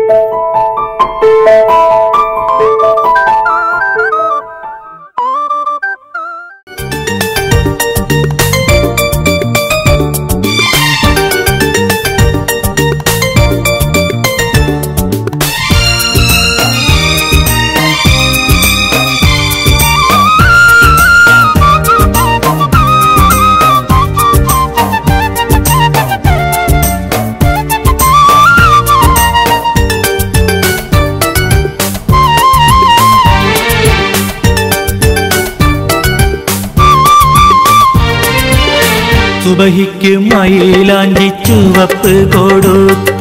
സുബഹിക്ക് മയിലാഞ്ചി ചുവപ്പ് കൊടുത്ത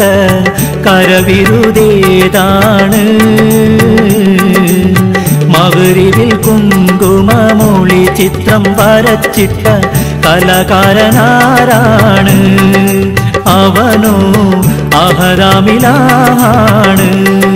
കരവിരുതേതാണ് മകരിവിൽ കുങ്കുമമൊളി ചിത്രം വരച്ചിട്ട കലകാരനാരാണ് അവനോ അഹരാമിലാണ്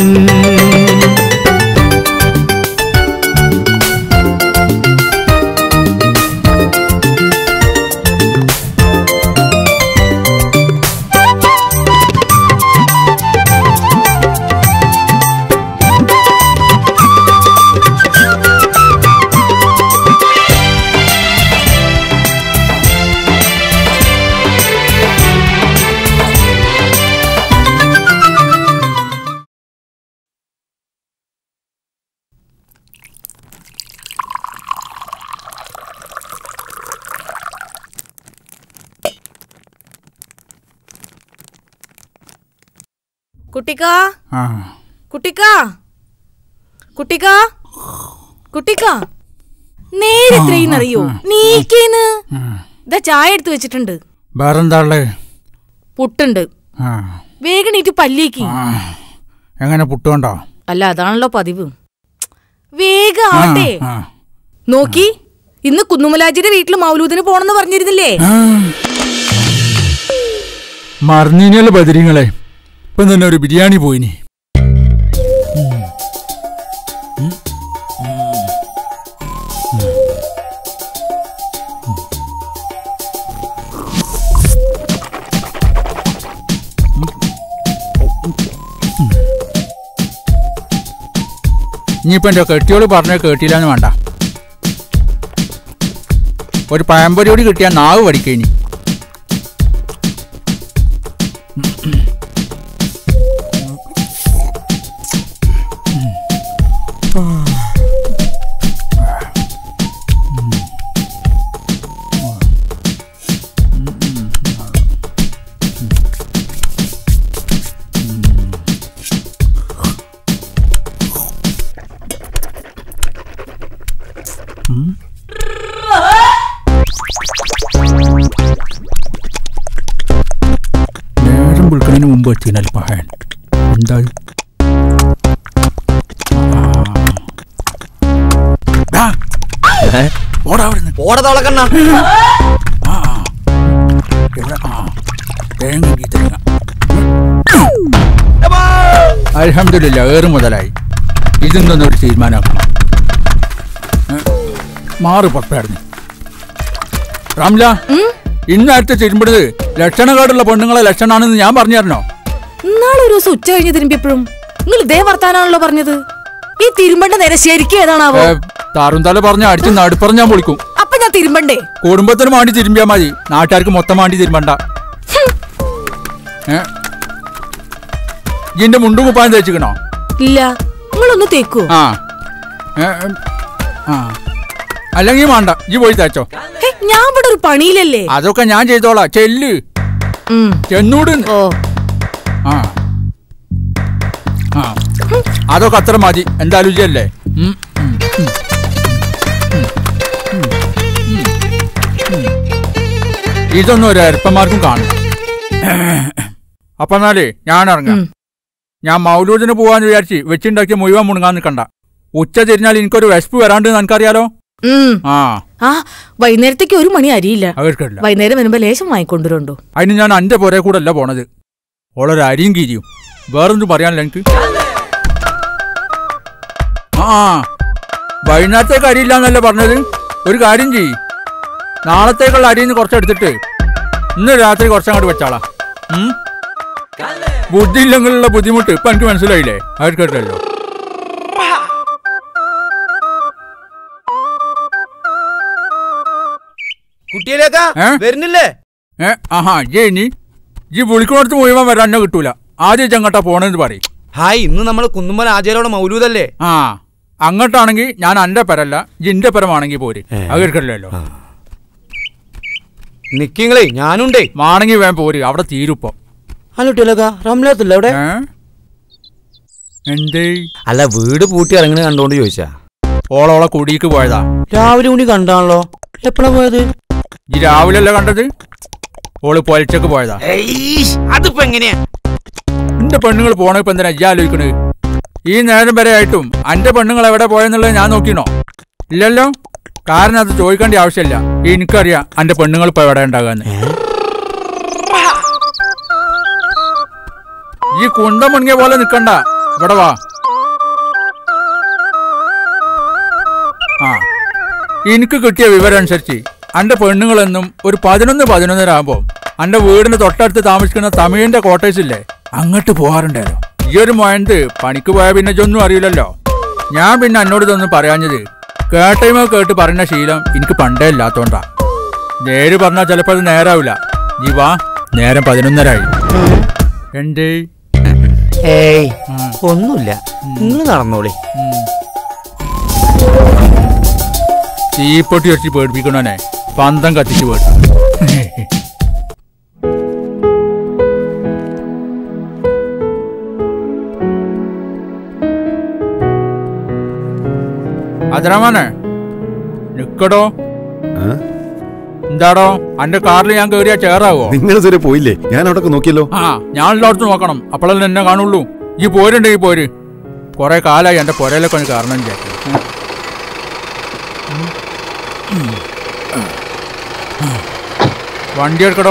കുട്ടിക്കാ ആ കുട്ടിക്കാ കുട്ടിക്കാ കുട്ടിക്കാ നേരെ ഇത്രയും അറിയോ നീക്കേന്ന് ഇതാ ചായ എടുത്തു വെച്ചിട്ടുണ്ട് വേറെന്താ ഉള്ളേ പുട്ടുണ്ട് ആ വേഗം നീറ്റ് പല്ലിക്ക് ആ. എങ്ങനെ പുട്ടുണ്ടോ അല്ല അതാണല്ലോ പതിവ് വേഗം ആട്ടെ ആ. നോക്കി ഇന്ന് കുന്നുമലാജിയുടെ വീട്ടിൽ മൗലൂദിന് പോണെന്ന് പറഞ്ഞിരുന്നില്ലേ ആ. മറന്നീനല്ലോ ബദരിങ്ങളെ ഇപ്പം തന്നെ ഒരു ബിരിയാണി പോയിനി ഇനിയിപ്പോ എന്റെ കെട്ടിയോള് പറഞ്ഞ കേട്ടില്ലാന്ന് വേണ്ട ഒരു പഴംപൊരിയോട് കിട്ടിയാൽ നാവ് പഠിക്കേനി നേരം വിളിക്കണതിന് മുമ്പ് എത്തിനാൽ പഹൻ എന്താ ഓടാ അവിടുന്ന് ഓടെ തുളക്കണ്ണ തേങ്ങ ഇങ്ങി തേങ്ങ അലഹമില്ല ഏറ് മുതലായി ഇതൊന്നും ഒരു തീരുമാനമാക്കണം ഏ, മാറ് പപ്പായിരുന്നു റാംല ഇന്നേരത്തെ തിരുമ്പടുന്നത് ലക്ഷണക്കാടുള്ള പെണ്ണുങ്ങളെ ലക്ഷണാണെന്ന് ഞാൻ പറഞ്ഞായിരുന്നോ ഇന്നാളെ ഒരു ദിവസം ഉച്ച കഴിഞ്ഞ് തിരുമ്പിയപ്പോഴും നിങ്ങൾ ഇതേ വർത്താനാണല്ലോ പറഞ്ഞത് ഈ തിരുമ്പണ്ട നേരെ ശരിക്കും ഏതാണാവോ താറും തല പറഞ്ഞ അടിച്ച് നടുപ്പറഞ്ഞാൻ പൊളിക്കും അപ്പൊ ഞാൻ തിരുമ്പണ്ടേ കുടുംബത്തിന് വേണ്ടി തിരുമ്പിയാ മതി നാട്ടുകാർക്ക് മൊത്തം വേണ്ടി തിരുമ്പണ്ട ഏ ഇതിന്റെ മുണ്ടും കുപ്പായം തേച്ചിക്കണോ ഇല്ല നിങ്ങളൊന്ന് തേക്കോ ആ ഏ, ഉം, ആ അല്ലെങ്കിൽ വേണ്ട ഈ പോയി തേച്ചോ ഹേ, ഞാൻ ഇവിടെ ഒരു പണിയിലല്ലേ അതൊക്കെ ഞാൻ ചെയ്തോളാം ചെല്ല് ഉം. ചെന്നൂട് ഓ ആ ആ അതൊക്കെ അത്ര മതി എന്താ രുചിയല്ലേ ഉം, ഉം, ഉം. ഉം, ഉം, ഉം, ഉം. ഇതൊന്നും ഒരു അല്പന്മാർക്കും കാണണം അപ്പൊ എന്നാലേ ഞാൻ ഇറങ്ങാം ഉം. ഞാൻ മൗലൂദിന് പോവാന്ന് വിചാരിച്ച് വെച്ചുണ്ടാക്കിയ മുഴുവൻ മുണങ്ങാൻ നിൽക്കണ്ട ഉച്ച തിരിഞ്ഞാൽ എനിക്കൊരു വിശപ്പ് വരാണ്ട് നിനക്കറിയാലോ ഉം. ആ ആ വൈകുന്നേരത്തേക്ക് ഒരു മണി അരിയില്ല അവർക്കില്ല വൈകുന്നേരം വരുമ്പോ ലേശം വാങ്ങിക്കൊണ്ടുവരുണ്ടോ അതിന് ഞാൻ അന്റെ പുറകെ കൂടെ അല്ല പോണത് ഓളൊരു അരിയും കീരിയും വേറൊന്നും പറയാനില്ല എനിക്ക് ആ വൈകുന്നേരത്തേക്ക് അരിയില്ല എന്നല്ലേ പറഞ്ഞത് ഒരു കാര്യം ചെയ്യ് നാളത്തേക്കുള്ള അരിയിൽ നിന്ന് കുറച്ചെടുത്തിട്ട് ഇന്ന് രാത്രി കുറച്ചങ്ങോട്ട് വെച്ചാളാ ഉം? ബുദ്ധി ഇല്ലെങ്കിലുള്ള ബുദ്ധിമുട്ട് ഇപ്പൊ എനിക്ക് മനസ്സിലായില്ലേ ആർക്കല്ലോ കുട്ടിയിലേക്കാ ഏ? വരുന്നില്ലേ ഏ ആഹാ ജെ ഇനി ജി വിളിക്കുന്നിടത്ത് മുഴുവൻ വരാൻ എന്നെ കിട്ടൂല ആദ്യം ചെങ്ങട്ടാ പോണെന്ന് പറയും ഹായ് ഇന്ന് നമ്മൾ കുന്നുമ്മൽ ആചാരോടെ മൗലൂദല്ലേ ആ അങ്ങോട്ടാണെങ്കിൽ ഞാൻ അന്റെ പെരല്ല ജിന്റെ പെരമാണെങ്കിൽ പോര് ഏ. അവർക്കല്ലോ നിക്കിങ്ങളേ ഞാനുണ്ടേ മാണെങ്കിൽ വേം പോര് അവിടെ തീരുപ്പോ ഹലോ കുട്ടിയിലേക്കാ റംലാത്തല്ലേ അവിടെ ഏ എന്തേ അല്ല വീട് പൂട്ടി ഇറങ്ങണ കണ്ടോണ്ട് ചോദിച്ചാ ഓളോളെ കുടിക്ക് പോയതാ രാവിലെ കൂടി കണ്ടാണല്ലോ എപ്പോഴാ പോയത് ഈ രാവിലെ അല്ലേ കണ്ടത് ഓള് പൊലച്ചക്ക് പോയതാ അതിപ്പോ എങ്ങനെയാ എന്റെ പെണ്ണുങ്ങൾ പോണ ഇപ്പൊ എന്തിനാ ഇജ്ജ് ആലോചിക്കണത് ഈ നേരം വരെ ആയിട്ടും അന്റെ പെണ്ണുങ്ങൾ എവിടെ പോയെന്നുള്ളത് ഞാൻ നോക്കിനോ ഇല്ലല്ലോ കാരണം അത് ചോദിക്കേണ്ട ആവശ്യമില്ല എനിക്കറിയാം അന്റെ പെണ്ണുങ്ങൾ ഇപ്പൊ എവിടെ ഉണ്ടാകാന്ന് ഈ കുണ്ടം മുങ്ങിയ പോലെ നിക്കണ്ട ഇവിടെ വാ ആ എനിക്ക് കിട്ടിയ വിവരം അനുസരിച്ച് അന്റെ പെണ്ണുങ്ങളെന്നും ഒരു പതിനൊന്ന് പതിനൊന്നര ആകുമ്പോ അന്റെ വീടിന് തൊട്ടടുത്ത് താമസിക്കുന്ന തമിഴിന്റെ ക്വാർട്ടേഴ്സ് ഇല്ലേ അങ്ങോട്ട് പോകാറുണ്ടല്ലോ ഈ ഒരു മോയന്ത് പണിക്ക് പോയാൽ പിന്നെ ഇതൊന്നും അറിയില്ലല്ലോ ഞാൻ പിന്നെ എന്നോട് ഇതൊന്നും പറയാഞ്ഞത് കേട്ടൈമോ കേട്ട് പറയുന്ന ശീലം എനിക്ക് പണ്ടേ ഇല്ലാത്തോണ്ടാ നേര് പറഞ്ഞാൽ ചിലപ്പോൾ അത് നേരാവില്ല നീ വാ നേരം പതിനൊന്നരായി എന്തേ ഏയ് ഒന്നുമില്ല നിങ്ങൾ നടന്നോളി തീപ്പൊട്ടി വെച്ച് പേടിപ്പിക്കണോനെ പന്തം കത്തിച്ച് പേടി അതിരമാനെ നിക്കടോ ആ? എന്താടോ അന്റെ കാറിൽ ഞാൻ കേറിയാ ചേറാവോ നിങ്ങൾ ഇതുവരെ പോയില്ലേ ഞാൻ അവിടെ നോക്കിയല്ലോ ആ ഞാൻ എല്ലായിടത്തും നോക്കണം അപ്പോഴല്ലേ എന്നെ കാണുള്ളൂ ഈ പോരുണ്ട് ഈ പോര് കുറെ കാലായി എന്റെ പുരയിലൊക്കെ ഒന്ന് കാരണം ചെയ്യാൻ വണ്ടി എടുക്കടോ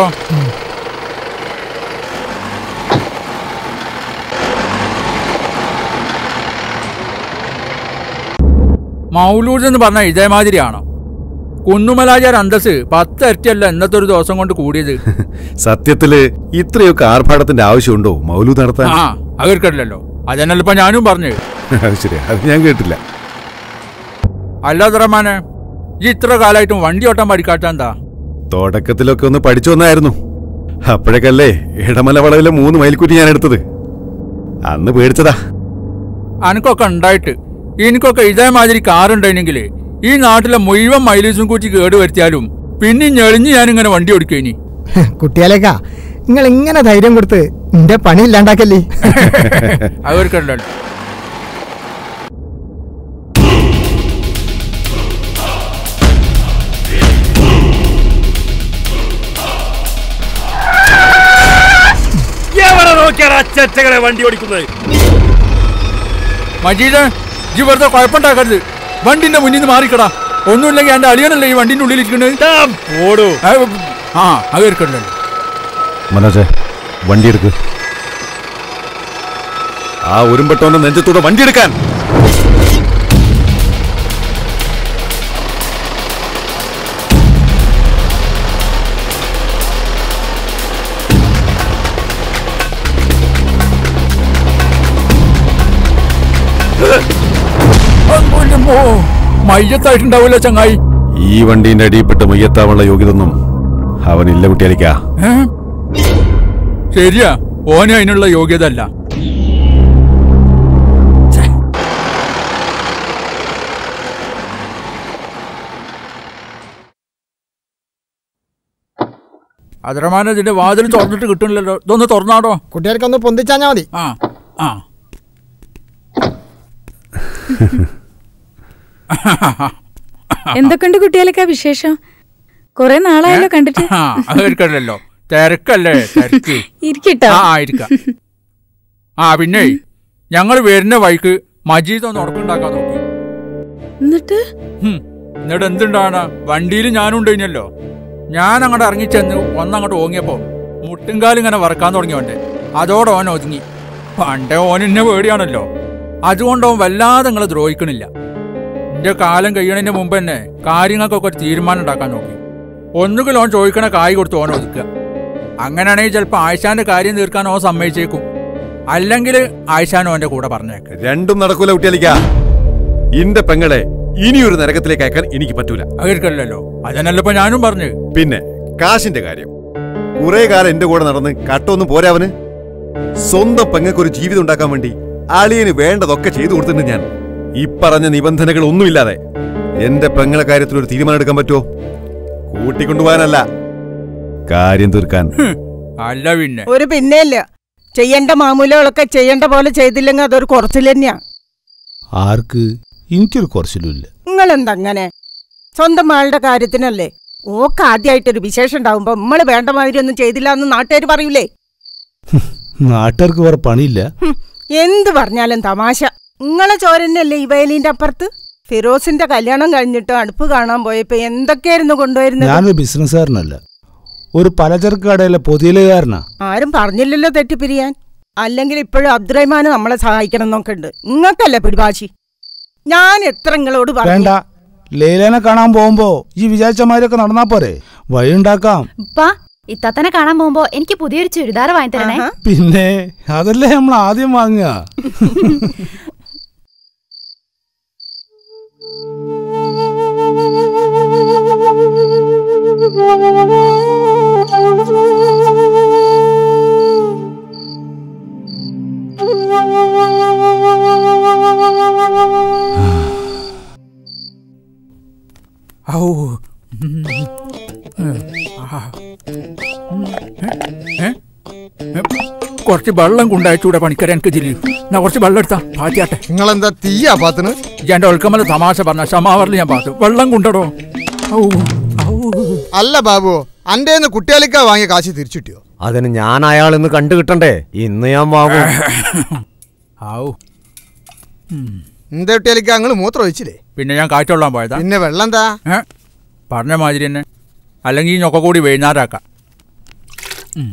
മൗലൂദ് എന്ന് പറഞ്ഞാൽ ഇതേമാതിരിയാണോ കുന്നുമലാചാർ അന്തസ് പത്ത് ഇരട്ടിയല്ല ഇന്നത്തെ ഒരു ദിവസം കൊണ്ട് കൂടിയത് സത്യത്തില് ഇത്രയൊക്കെ ആർഭാടത്തിന്റെ ആവശ്യമുണ്ടോ മൗലു നടത്താൻ ആ അവർക്കല്ലല്ലോ അതന്നല്ല ഇപ്പൊ ഞാനും പറഞ്ഞു അത് ശരി അത് ഞാൻ കേട്ടില്ല അല്ലാതെ റഹ്മാനെ ഈ ഇത്ര കാലമായിട്ടും വണ്ടി ഓട്ടാൻ പഠിക്കാത്ത എന്താ തുടക്കത്തിലൊക്കെ ഒന്ന് പഠിച്ചു വന്നായിരുന്നു അപ്പോഴേക്കല്ലേ ഇടമല വളവിലെ മൂന്ന് മൈൽക്കുറ്റി ഞാൻ എടുത്തത് അന്ന് പേടിച്ചതാ അനക്കൊക്കെ ഉണ്ടായിട്ട് എനിക്കൊക്കെ ഇതേമാതിരി കാറുണ്ടായിരുന്നെങ്കിൽ ഈ നാട്ടിലെ മുഴുവൻ മൈലേജും കൂട്ടി കേട് വരുത്തിയാലും പിന്നെ ഞെളിഞ്ഞ് ഞാനിങ്ങനെ വണ്ടി ഓടിക്കേനി കുട്ടിയാലേക്കാ നിങ്ങൾ ഇങ്ങനെ ധൈര്യം കൊടുത്ത് നിന്റെ പണി ഇല്ലാണ്ടാക്കല്ലേ അവർക്കല്ലല്ലോ എവിടെ നോക്കിയാണ് അച്ചറ്റകളെ വണ്ടി ഓടിക്കുന്നത് മജീദ് ജി വെറുതെ കുഴപ്പമുണ്ടാക്കരുത് വണ്ടിന്റെ മുന്നിൽ നിന്ന് മാറിക്കടാ ഒന്നുമില്ലെങ്കിൽ എന്റെ അളിയനല്ലേ ഈ വണ്ടിന്റെ ഉള്ളിൽ ഇരിക്കുന്നത് താൻ പോടൂ ആ അവർക്കല്ലല്ലോ മനോജെ വണ്ടി എടുക്ക് ആ ഉരുമ്പെട്ടോന്റെ നെഞ്ചത്തൂടെ വണ്ടി എടുക്കാൻ ഓ മയ്യത്തായിട്ടുണ്ടാവില്ല ചങ്ങായി ഈ വണ്ടീന്റെ അടിയിൽപ്പെട്ട് മയ്യത്താവുള്ള യോഗ്യതൊന്നും അവനില്ല കുട്ടിയാലിക്കാ ഏ? ശരിയാ ഓന് അതിനുള്ള യോഗ്യത അല്ല അതിരമാന ഇതിന്റെ വാതിൽ തുറന്നിട്ട് കിട്ടുന്നില്ലല്ലോ ഇതൊന്ന് തുറന്നാടോ കുട്ടികൾക്ക് ഒന്ന് പൊന്തിച്ചാഞ്ഞാ മതി ആ ആ എന്തൊക്കെയുണ്ട് കുട്ടികളൊക്കെ വിശേഷം കൊറേ നാളായല്ലോ കണ്ടിട്ട് ആ അതെടുക്കണ്ടല്ലോ തിരക്കല്ലേ തിരക്ക് ഇരിക്കട്ടോ ആ ആയിരിക്കാം ആ പിന്നെ ഞങ്ങൾ വരുന്ന വഴിക്ക് മജീദ് ഒന്ന് ഉറക്കുണ്ടാക്കാൻ നോക്കി എന്നിട്ട് ഹും, എന്നിട്ട് എന്തുണ്ടാണ് വണ്ടിയിൽ ഞാനും ഉണ്ടായിനല്ലോ ഞാൻ അങ്ങോട്ട് ഇറങ്ങിച്ചെന്ന് ഒന്നങ്ങോട്ട് ഓങ്ങിയപ്പോ മുട്ടുംകാലും ഇങ്ങനെ വറക്കാൻ തുടങ്ങിയോണ്ട് അതോടെ ഓൻ ഒതുങ്ങി പണ്ടേ ഓൻ എന്നെ പേടിയാണല്ലോ അതുകൊണ്ട് ഓൻ വല്ലാതെ നിങ്ങളെ ദ്രോഹിക്കണില്ല എന്റെ കാലം കഴിയണതിന് മുമ്പ് തന്നെ കാര്യങ്ങൾക്കൊക്കെ ഒരു തീരുമാനം ഉണ്ടാക്കാൻ നോക്കി ഒന്നുകിൽ ഓൻ ചോദിക്കണ കായ് കൊടുത്ത് ഓൻ ഒതുക്കുക അങ്ങനെയാണെങ്കിൽ ചിലപ്പോൾ ആയിഷാന്റെ കാര്യം തീർക്കാൻ ഓൻ സമ്മതിച്ചേക്കും അല്ലെങ്കിൽ ആയിഷാനോ എന്റെ കൂടെ പറഞ്ഞേക്ക് രണ്ടും നടക്കൂല കുട്ടിയാലിക്ക ഇന്റെ പെങ്ങളെ ഇനിയൊരു നരകത്തിലേക്ക് അയക്കാൻ എനിക്ക് പറ്റൂല അവർക്കല്ലല്ലോ അതന്നല്ലോ ഇപ്പൊ ഞാനും പറഞ്ഞു പിന്നെ കാശിന്റെ കാര്യം കുറെ കാലം എന്റെ കൂടെ നടന്ന് കട്ടൊന്നും പോരാവന് സ്വന്തം പെങ്ങൾക്ക് ഒരു ജീവിതം ഉണ്ടാക്കാൻ വേണ്ടി അളിയന് വേണ്ടതൊക്കെ ചെയ്തു കൊടുത്തിട്ടുണ്ട് ഞാൻ ഈ പറഞ്ഞ നിബന്ധനകൾ ഒന്നുമില്ലാതെ എന്റെ പെങ്ങളെ കാര്യത്തിൽ ഒരു തീരുമാനം എടുക്കാൻ പറ്റുമോ കൂട്ടിക്കൊണ്ടുപോകാനല്ല കാര്യം തീർക്കാൻ അല്ല പിന്നെ ഒരു പിന്നെയില്ല ചെയ്യേണ്ട മാമൂലകളൊക്കെ ചെയ്യേണ്ട പോലെ ചെയ്തില്ലെങ്കിൽ അതൊരു കുറച്ചിൽ തന്നെയാ ആർക്ക് എനിക്കൊരു കുറച്ചിലുമില്ല നിങ്ങൾ എന്തങ്ങനെ സ്വന്തം ആളുടെ കാര്യത്തിനല്ലേ ഓക്ക് ആദ്യമായിട്ടൊരു വിശേഷം ഉണ്ടാവുമ്പോ നമ്മള് വേണ്ട മാതിരി ഒന്നും ചെയ്തില്ല എന്ന് നാട്ടുകാർ പറയൂലേ നാട്ടുകാർക്ക് വേറെ പണിയില്ല ഹും, എന്ത് പറഞ്ഞാലും തമാശ നിങ്ങളെ ചോരന്നല്ലേ ഈ വയലിന്റെ അപ്പുറത്ത് ഫിറോസിന്റെ കല്യാണം കഴിഞ്ഞിട്ട് അടുപ്പ് കാണാൻ പോയപ്പോ എന്തൊക്കെയായിരുന്നു കൊണ്ടുവരുന്നത് ഞാനൊരു ബിസിനസ്സുകാരനല്ല ഒരു പലചരക്ക് കടയിലെ പൊതിയലുകാരനാ ആരും പറഞ്ഞില്ലല്ലോ തെറ്റിപ്പിരിയാൻ അല്ലെങ്കിൽ ഇപ്പോഴും അബ്ദുറഹ്മാന് നമ്മളെ സഹായിക്കണം എന്നൊക്കെ ഉണ്ട് നിങ്ങൾക്കല്ലേ പിടിവാശി ഞാൻ എത്ര നിങ്ങളോട് വേണ്ട പറഞ്ഞു ലൈലേനെ കാണാൻ പോകുമ്പോ ഈ വിചാരിച്ച മാതിരിയൊക്കെ നടന്നാ പോരെ വഴി ഉണ്ടാക്കാം ഉപ്പ ഇത്തത്തനെ കാണാൻ പോകുമ്പോ എനിക്ക് പുതിയൊരു ചുരിദാർ വാങ്ങി തരണേ ആഹാ. പിന്നെ അതല്ലേ നമ്മൾ ആദ്യം വാങ്ങുക ഔ ഉം. ആ. ഏ? ഏ? കുറച്ച് വെള്ളം കൊണ്ടയച്ചൂടെ പണിക്കര എനിക്ക് ഇതില് ഞാൻ കുറച്ച് വെള്ളം എടുത്താ പാറ്റിയാട്ടെ നിങ്ങളെന്താ തീയാ പാത്തിന് എന്റെ ഒഴുക്കമല തമാശ പറഞ്ഞ ഷമാവറിൽ ഞാൻ പാത്തു വെള്ളം കൊണ്ടടോ ഔ ഔ അല്ല ബാബു അന്റേന്ന് കുട്ടിയാലിക്ക വാങ്ങിയ കാശ് തിരിച്ചിട്ടിയോ അതിന് ഞാൻ അയാളിന്ന് കണ്ടു കിട്ടണ്ടേ ഇന്ന് ഞാൻ വാങ്ങും ഔ എന്താ കുട്ടിയാലിക്ക നിങ്ങൾ മൂത്രം ഒഴിച്ചില്ലേ പിന്നെ ഞാൻ കാറ്റുകൊള്ളാൻ പോയതാ പിന്നെ വെള്ളം എന്താ ഏ? പറഞ്ഞ മാതിരി തന്നെ അല്ലെങ്കിൽ ഈ ഞൊക്കെ കൂടി വൈകുന്നേരമാക്കാം ഉം.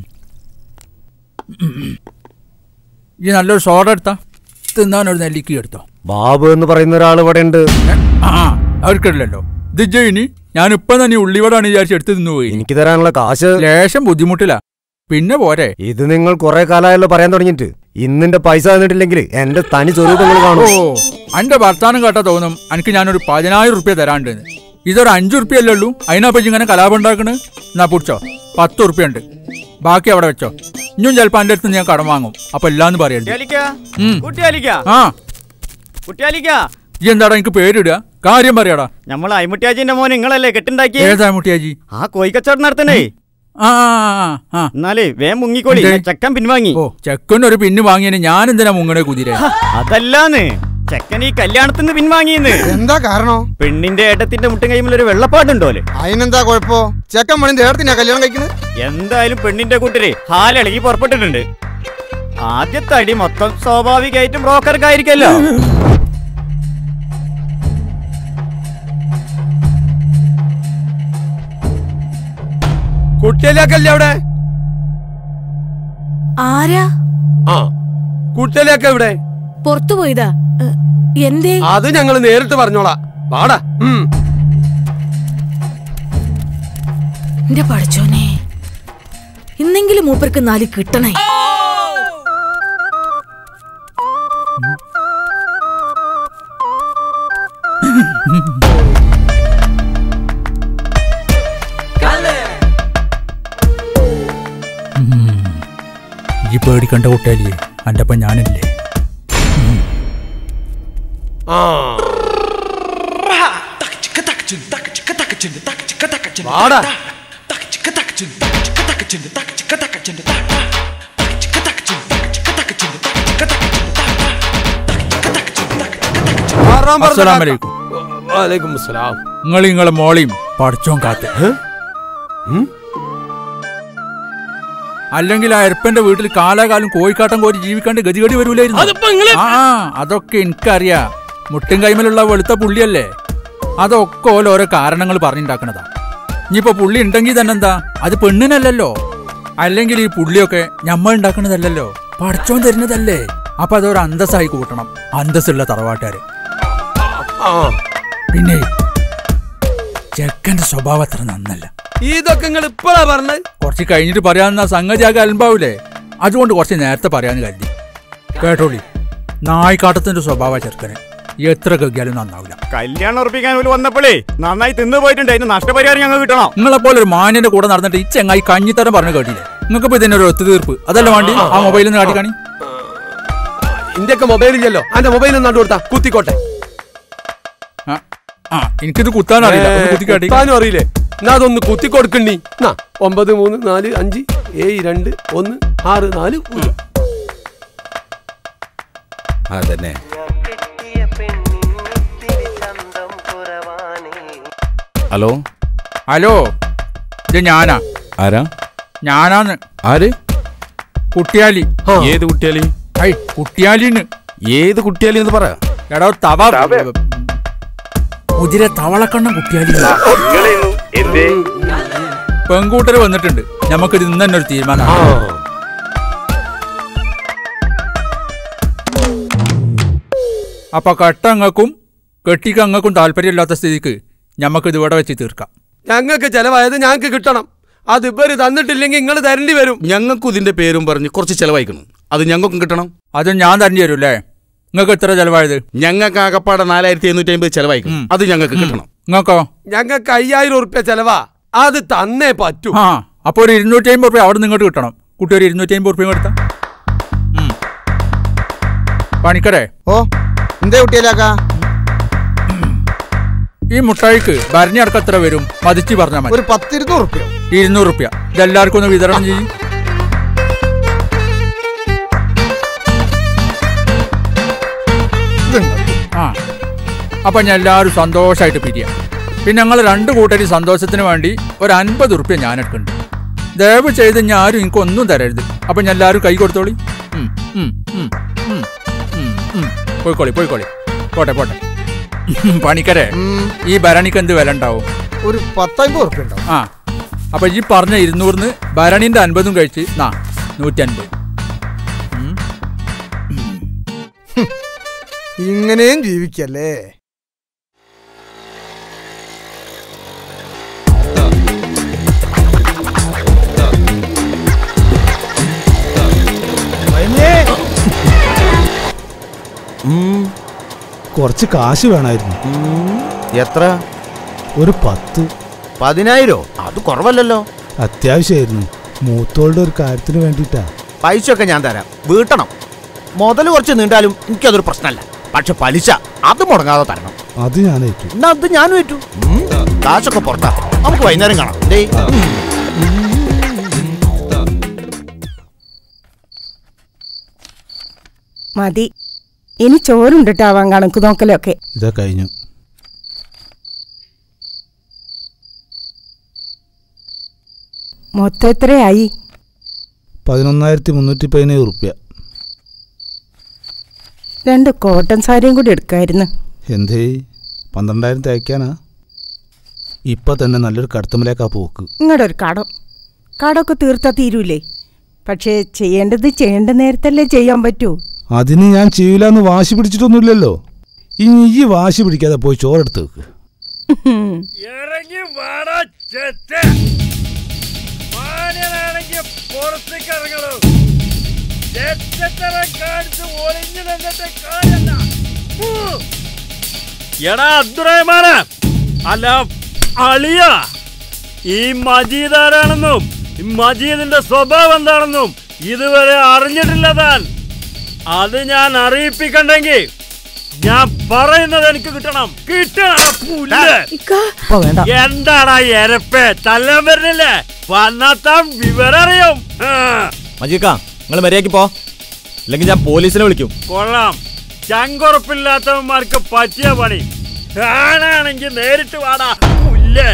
ഈ നല്ലൊരു സോഡ എടുത്താ തിന്നാനൊരു നെല്ലിക്ക എടുത്തോ ബാബു എന്ന് പറയുന്ന ഒരാൾ ഇവിടെ ഉണ്ട് ഏ? ആ അവർക്കില്ലല്ലോ ഇത് ജയിനി ഞാൻ ഇപ്പൊ തന്നെ ഉള്ളിവടാണ് വിചാരിച്ച് എടുത്ത് തിന്നു പോയി എനിക്ക് തരാനുള്ള കാശ് ലേശം ബുദ്ധിമുട്ടില്ല പിന്നെ പോരെ ഇത് നിങ്ങൾ കുറെ കാലമായല്ലോ പറയാൻ തുടങ്ങിയിട്ട് ഇന്നിന്റെ പൈസ തന്നിട്ടില്ലെങ്കിൽ എന്റെ തനി സ്വരൂപങ്ങൾ ഓ കാണും അന്റെ വർത്താനം കേട്ടാ തോന്നും എനിക്ക് ഞാനൊരു പതിനായിരം റുപ്യ തരാണ്ടെന്ന് ഇതൊരു അഞ്ചു റുപ്യ അല്ലേ ഉള്ളൂ അതിനപ്പോ ഇങ്ങനെ കലാപം ഉണ്ടാക്കണ് എന്നാ പിടിച്ചോ പത്ത് റുപ്യ ഉണ്ട് ബാക്കി അവിടെ വെച്ചോ ഇനിയും ചിലപ്പോ എന്റെ അടുത്ത് ഞാൻ കടം വാങ്ങും അപ്പൊ ഇല്ലാന്ന് പറയണ്ട ഉം. കുട്ടിയാലിക്ക ആ കുട്ടിയാലിക്ക ഈ എന്താടാ എനിക്ക് പേരിടുക കാര്യം പറയാടാ നമ്മൾ അയ്മുട്ടിയാജിന്റെ മോൻ നിങ്ങളല്ലേ കെട്ടുണ്ടാക്കി ഏതാ മുട്ടിയാജി ആ കോയിക്കച്ചവടം നടത്തണേ ആ ആ, ആ, ആ എന്നാലേ വേം മുങ്ങിക്കോളി എന്തേ? ചെക്കൻ പിൻവാങ്ങി ഓ ചെക്കനൊരു പിന്ന് വാങ്ങിയതിന് ഞാൻ എന്തിനാ മുങ്ങണേ കുതിര അതല്ലാന്ന് ചെക്കൻ ഈ കല്യാണത്തിന് പിൻവാങ്ങിയെന്ന് എന്താ കാരണോ പെണ്ണിന്റെ ഏട്ടത്തിന്റെ മുട്ടും കൈമിൽ ഒരു വെള്ളപ്പാട്ടുണ്ടോലെ അതിനെന്താ കുഴപ്പോ ചെക്കൻ പണിന്റെ ഏടത്തിനാ കല്യാണം കഴിക്കുന്നത് എന്തായാലും പെണ്ണിന്റെ കൂട്ടരെ ഹാലിളകി പുറപ്പെട്ടിട്ടുണ്ട് ആദ്യത്തെ അടി മൊത്തം സ്വാഭാവികമായിട്ടും ബ്രോക്കർക്കായിരിക്കല്ലോ കുട്ടിയിലേക്കല്ലേ അവിടെ ആരാ ആ കുട്ടിയിലേക്ക് എവിടെ പുറത്തു പോയതാ ഏ, എന്തേ അത് ഞങ്ങൾ നേരിട്ട് പറഞ്ഞോളാം വാടാ ഉം. എന്റെ പഠിച്ചോനെ ഇന്നെങ്കിലും മൂപ്പർക്ക് നാല് കിട്ടണേ ഈ പേടിക്കണ്ട കുട്ടിയാലേ എന്റെ ഒപ്പം ഞാനില്ലേ ആ വാടാ ആറാം പറഞ്ഞ അസ്സലാമു കാക്ക. അലൈക്കും. വഅലൈക്കും അസ്സലാം നിങ്ങൾ നിങ്ങളെ മോളെയും പഠിച്ചോൻ കാത്ത് അല്ലെങ്കിൽ ആ എരപ്പന്റെ വീട്ടിൽ കാലാകാലം കോഴിക്കാട്ടം കോരി ജീവിക്കാണ്ട് ഗതികടി വരൂലായിരുന്നു അതിപ്പോ നിങ്ങള് ആ അതൊക്കെ എനിക്കറിയാ മുട്ടും കൈമലുള്ള വെളുത്ത പുള്ളിയല്ലേ അതൊക്കെ ഓരോ ഓരോ കാരണങ്ങൾ പറഞ്ഞുണ്ടാക്കണതാ ഇനിയിപ്പോ പുള്ളി ഉണ്ടെങ്കിൽ തന്നെ എന്താ അത് പെണ്ണിനല്ലല്ലോ അല്ലെങ്കിൽ ഈ പുള്ളിയൊക്കെ ഞമ്മ ഉണ്ടാക്കണതല്ലല്ലോ പഠിച്ചോൻ തരുന്നതല്ലേ അപ്പൊ അതൊരു അന്തസ്സായി കൂട്ടണം അന്തസ്സുള്ള തറവാട്ടുകാര് ആ പിന്നെ ചെക്കന്റെ സ്വഭാവം അത്ര നന്നല്ല ഇതൊക്കെ നിങ്ങൾ ഇപ്പഴാ പറഞ്ഞത് കുറച്ച് കഴിഞ്ഞിട്ട് പറയാവുന്ന സംഗതി ആകെ അലമ്പാവൂലേ അതുകൊണ്ട് കുറച്ച് നേരത്തെ പറയാന്ന് കരുതി കേട്ടോളി നായ്ക്കാട്ടത്തിന്റെ സ്വഭാവ ചെറുക്കന് എത്ര കഗ്യാലും നന്നാവില്ല കല്യാണം ഉറപ്പിക്കാൻ ഒരു വന്നപ്പോഴേ നന്നായി തിന്നു പോയിട്ടുണ്ട് അതിന് നഷ്ടപരിഹാരം ഞങ്ങൾ കിട്ടണം നിങ്ങളെ പോലെ ഒരു മാന്യന്റെ കൂടെ നടന്നിട്ട് ഈ ചെങ്ങായി കഞ്ഞിത്തരം പറഞ്ഞു കേട്ടില്ലേ നിങ്ങൾക്ക് ഇപ്പൊ ഇതിന്റെ ഒരു ഒത്തുതീർപ്പ് അതല്ല വേണ്ടി ആ മൊബൈലിൽ നിന്ന് കാട്ടിക്കാണി ഇന്ത്യക്ക് മൊബൈൽ ഇല്ലല്ലോ അന്റെ മൊബൈൽ നണ്ടു കൊടുത്താ കുത്തിക്കോട്ടെ ആ എനിക്കിത് കുത്താൻ അറിയില്ല ഒന്ന് കുത്തി കാട്ടി കുത്താനും അറിയില്ലേ എന്നാ അതൊന്ന് കുത്തി കൊടുക്കണ്ടി എന്നാ ഒമ്പത് മൂന്ന് നാല് അഞ്ച് ഏഴ് രണ്ട് ഒന്ന് ആറ് നാല് പൂജ്യം അതന്നെ ഹലോ ഹലോ ഇത് ഞാനാ ആരാ ഞാനാന്ന് ആര് കുട്ടിയാലി ഏത് കുട്ടിയാലി ഐ കുട്ടിയാലിന്ന് ഏത് കുട്ടിയാലി എന്ന് പറ എടോ തവ മുതിര തവളക്കണ്ണം കുട്ടിയാലി പെൺകൂട്ടർ വന്നിട്ടുണ്ട് നമുക്കിത് ഇന്ന് തന്നെ ഒരു തീരുമാനമാണ് അപ്പൊ കട്ടങ്ങൾക്കും കെട്ടിക്കങ്ങൾക്കും താല്പര്യമില്ലാത്ത സ്ഥിതിക്ക് ഞമ്മക്ക് ഇത് ഇവിടെ വെച്ച് തീർക്കാം ഞങ്ങൾക്ക് ചെലവായത് ഞങ്ങൾക്ക് കിട്ടണം അത് ഇവര് തന്നിട്ടില്ലെങ്കിൽ നിങ്ങൾ തരേണ്ടി വരും ഞങ്ങൾക്കും ഇതിന്റെ പേരും പറഞ്ഞ് കുറച്ച് ചെലവായിക്കണം അത് ഞങ്ങൾക്കും കിട്ടണം അത് ഞാൻ തരേണ്ടി വരും അല്ലേ നിങ്ങൾക്ക് എത്ര ചെലവായത് ഞങ്ങൾക്ക് ആകപ്പാടെ നാലായിരത്തി എണ്ണൂറ്റി അമ്പത് ചെലവായിക്കണം അത് ഞങ്ങൾക്ക് കിട്ടണം നിങ്ങൾക്കോ ഞങ്ങൾക്ക് അയ്യായിരം ഉറുപ്പ്യ ചെലവാ അത് തന്നേ പറ്റൂ ആ അപ്പൊ ഒരു ഇരുന്നൂറ്റി അമ്പത് റുപ്യ അവിടെ നിങ്ങോട്ട് കിട്ടണം കുട്ടി ഒരു ഇരുന്നൂറ്റി അമ്പത് റുപ്യ കൊടുത്ത പണിക്കരെ ഓ എന്തേ കുട്ടിയല്ലാക്കാ ഈ മുട്ടായിക്ക് ഭരണി അടക്കം എത്ര വരും മതിച്ച് പറഞ്ഞാൽ മതി ഒരു പത്തിരുന്നൂറ് ഉറുപ്പ്യ ഇരുന്നൂറ് റുപ്യ ഇതെല്ലാവർക്കും ഒന്ന് വിതരണം ചെയ്യും ആ അപ്പൊ ഞാൻ എല്ലാവരും സന്തോഷമായിട്ട് പിരിയാം പിന്നെ ഞങ്ങൾ രണ്ട് കൂട്ടരി സന്തോഷത്തിന് വേണ്ടി ഒരു അൻപത് ഉറുപ്യ ഞാൻ എടുക്കുന്നുണ്ട് ദയവ് ചെയ്ത് ഞാൻ ആരും എനിക്ക് ഒന്നും തരരുത് അപ്പൊ ഞാൻ എല്ലാവരും കൈ കൊടുത്തോളി ഉം, ഉം, ഉം, ഉം, ഉം, ഉം. പോയിക്കോളി പോയിക്കോളി പോട്ടെ പോട്ടെ പണിക്കരെ ഈ ഭരണിക്ക് എന്ത് വില ഉണ്ടാവും ഒരു പത്തമ്പത് ഉറുപ്പ്യ ഉണ്ടാവും ആ അപ്പൊ ഈ പറഞ്ഞ ഇരുന്നൂറിന് ഭരണിന്റെ അൻപതും കഴിച്ച് നാ നൂറ്റി അൻപത് ഇങ്ങനെയും ജീവിക്കല്ലേ കുറച്ച് കാശ് വേണമായിരുന്നു എത്ര ഒരു പത്ത് പതിനായിരോ അത് കുറവല്ലല്ലോ അത്യാവശ്യമായിരുന്നു മൂത്തോളുടെ ഒരു കാര്യത്തിന് വേണ്ടിയിട്ടാ പൈസ ഒക്കെ ഞാൻ തരാം വീട്ടണം മുതൽ കുറച്ച് നീണ്ടാലും എനിക്കതൊരു പ്രശ്നമല്ല പക്ഷെ പലിശ അത് മുടങ്ങാതെ തരണം അത് ഞാൻ ഏറ്റു എന്നാ അത് ഞാനും ഏറ്റു ഉം, കാശൊക്കെ പുറത്താ നമുക്ക് വൈകുന്നേരം കാണാം ദേ മതി ഇനി ചോറുണ്ടിട്ടാവാൻ കണക്ക് നോക്കലൊക്കെ ഇതാ കഴിഞ്ഞു മൊത്തം എത്രയായി പതിനൊന്നായിരത്തി മുന്നൂറ്റി പതിനേഴ് ഉറുപ്യ രണ്ട് കോട്ടൺ സാരിയും കൂടി എടുക്കായിരുന്നു എന്തേ പന്ത്രണ്ടായിരം തയ്ക്കാനാ ഇപ്പൊ തന്നെ നല്ലൊരു കടത്തുമലേക്കാ പോക്ക് നിങ്ങളുടെ ഒരു കടം കടമൊക്കെ തീർത്താ തീരൂലേ പക്ഷേ ചെയ്യേണ്ടത് ചെയ്യേണ്ട നേരത്തല്ലേ ചെയ്യാൻ പറ്റൂ അതിന് ഞാൻ ചെയ്യൂലെന്ന് വാശി പിടിച്ചിട്ടൊന്നുമില്ലല്ലോ ഇനി ഈ വാശി പിടിക്കാതെ പോയി ചോറെടുത്ത് വെക്ക് ഇറങ്ങി വാടാ ചെത്ത് മാന്യനാണെങ്കിൽ പുറത്തേക്ക് ഇറങ്ങണോ ചെറ്റത്തരം കാണിച്ച് ഒളിഞ്ഞു നിന്നിട്ട് കാര്യല്ല ഫു. എടാ അബ്ദുറഹ്മാന അല്ല അളിയ ഈ മജീദ് ആരാണെന്നും ഈ മജീദിന്റെ സ്വഭാവം എന്താണെന്നും ഇതുവരെ അറിഞ്ഞിട്ടില്ല താൻ അത് ഞാൻ അറിയിപ്പിക്കണ്ടെങ്കിൽ ഞാൻ പറയുന്നത് എനിക്ക് കിട്ടണം കിട്ടണം പുല്ല് എന്താടാ എരപ്പേ തല്ലാൻ വരുന്നില്ലേ വന്നാത്താൻ വിവരം അറിയും ആ, മജീക്ക നിങ്ങൾ മര്യാദക്ക് പോ അല്ലെങ്കിൽ ഞാൻ പോലീസിനെ വിളിക്കും കൊള്ളാം ചങ്കുറപ്പില്ലാത്തവന്മാർക്ക് പറ്റിയ പണി ആണാണെങ്കിൽ നേരിട്ട് വാടാ പുല്ലേ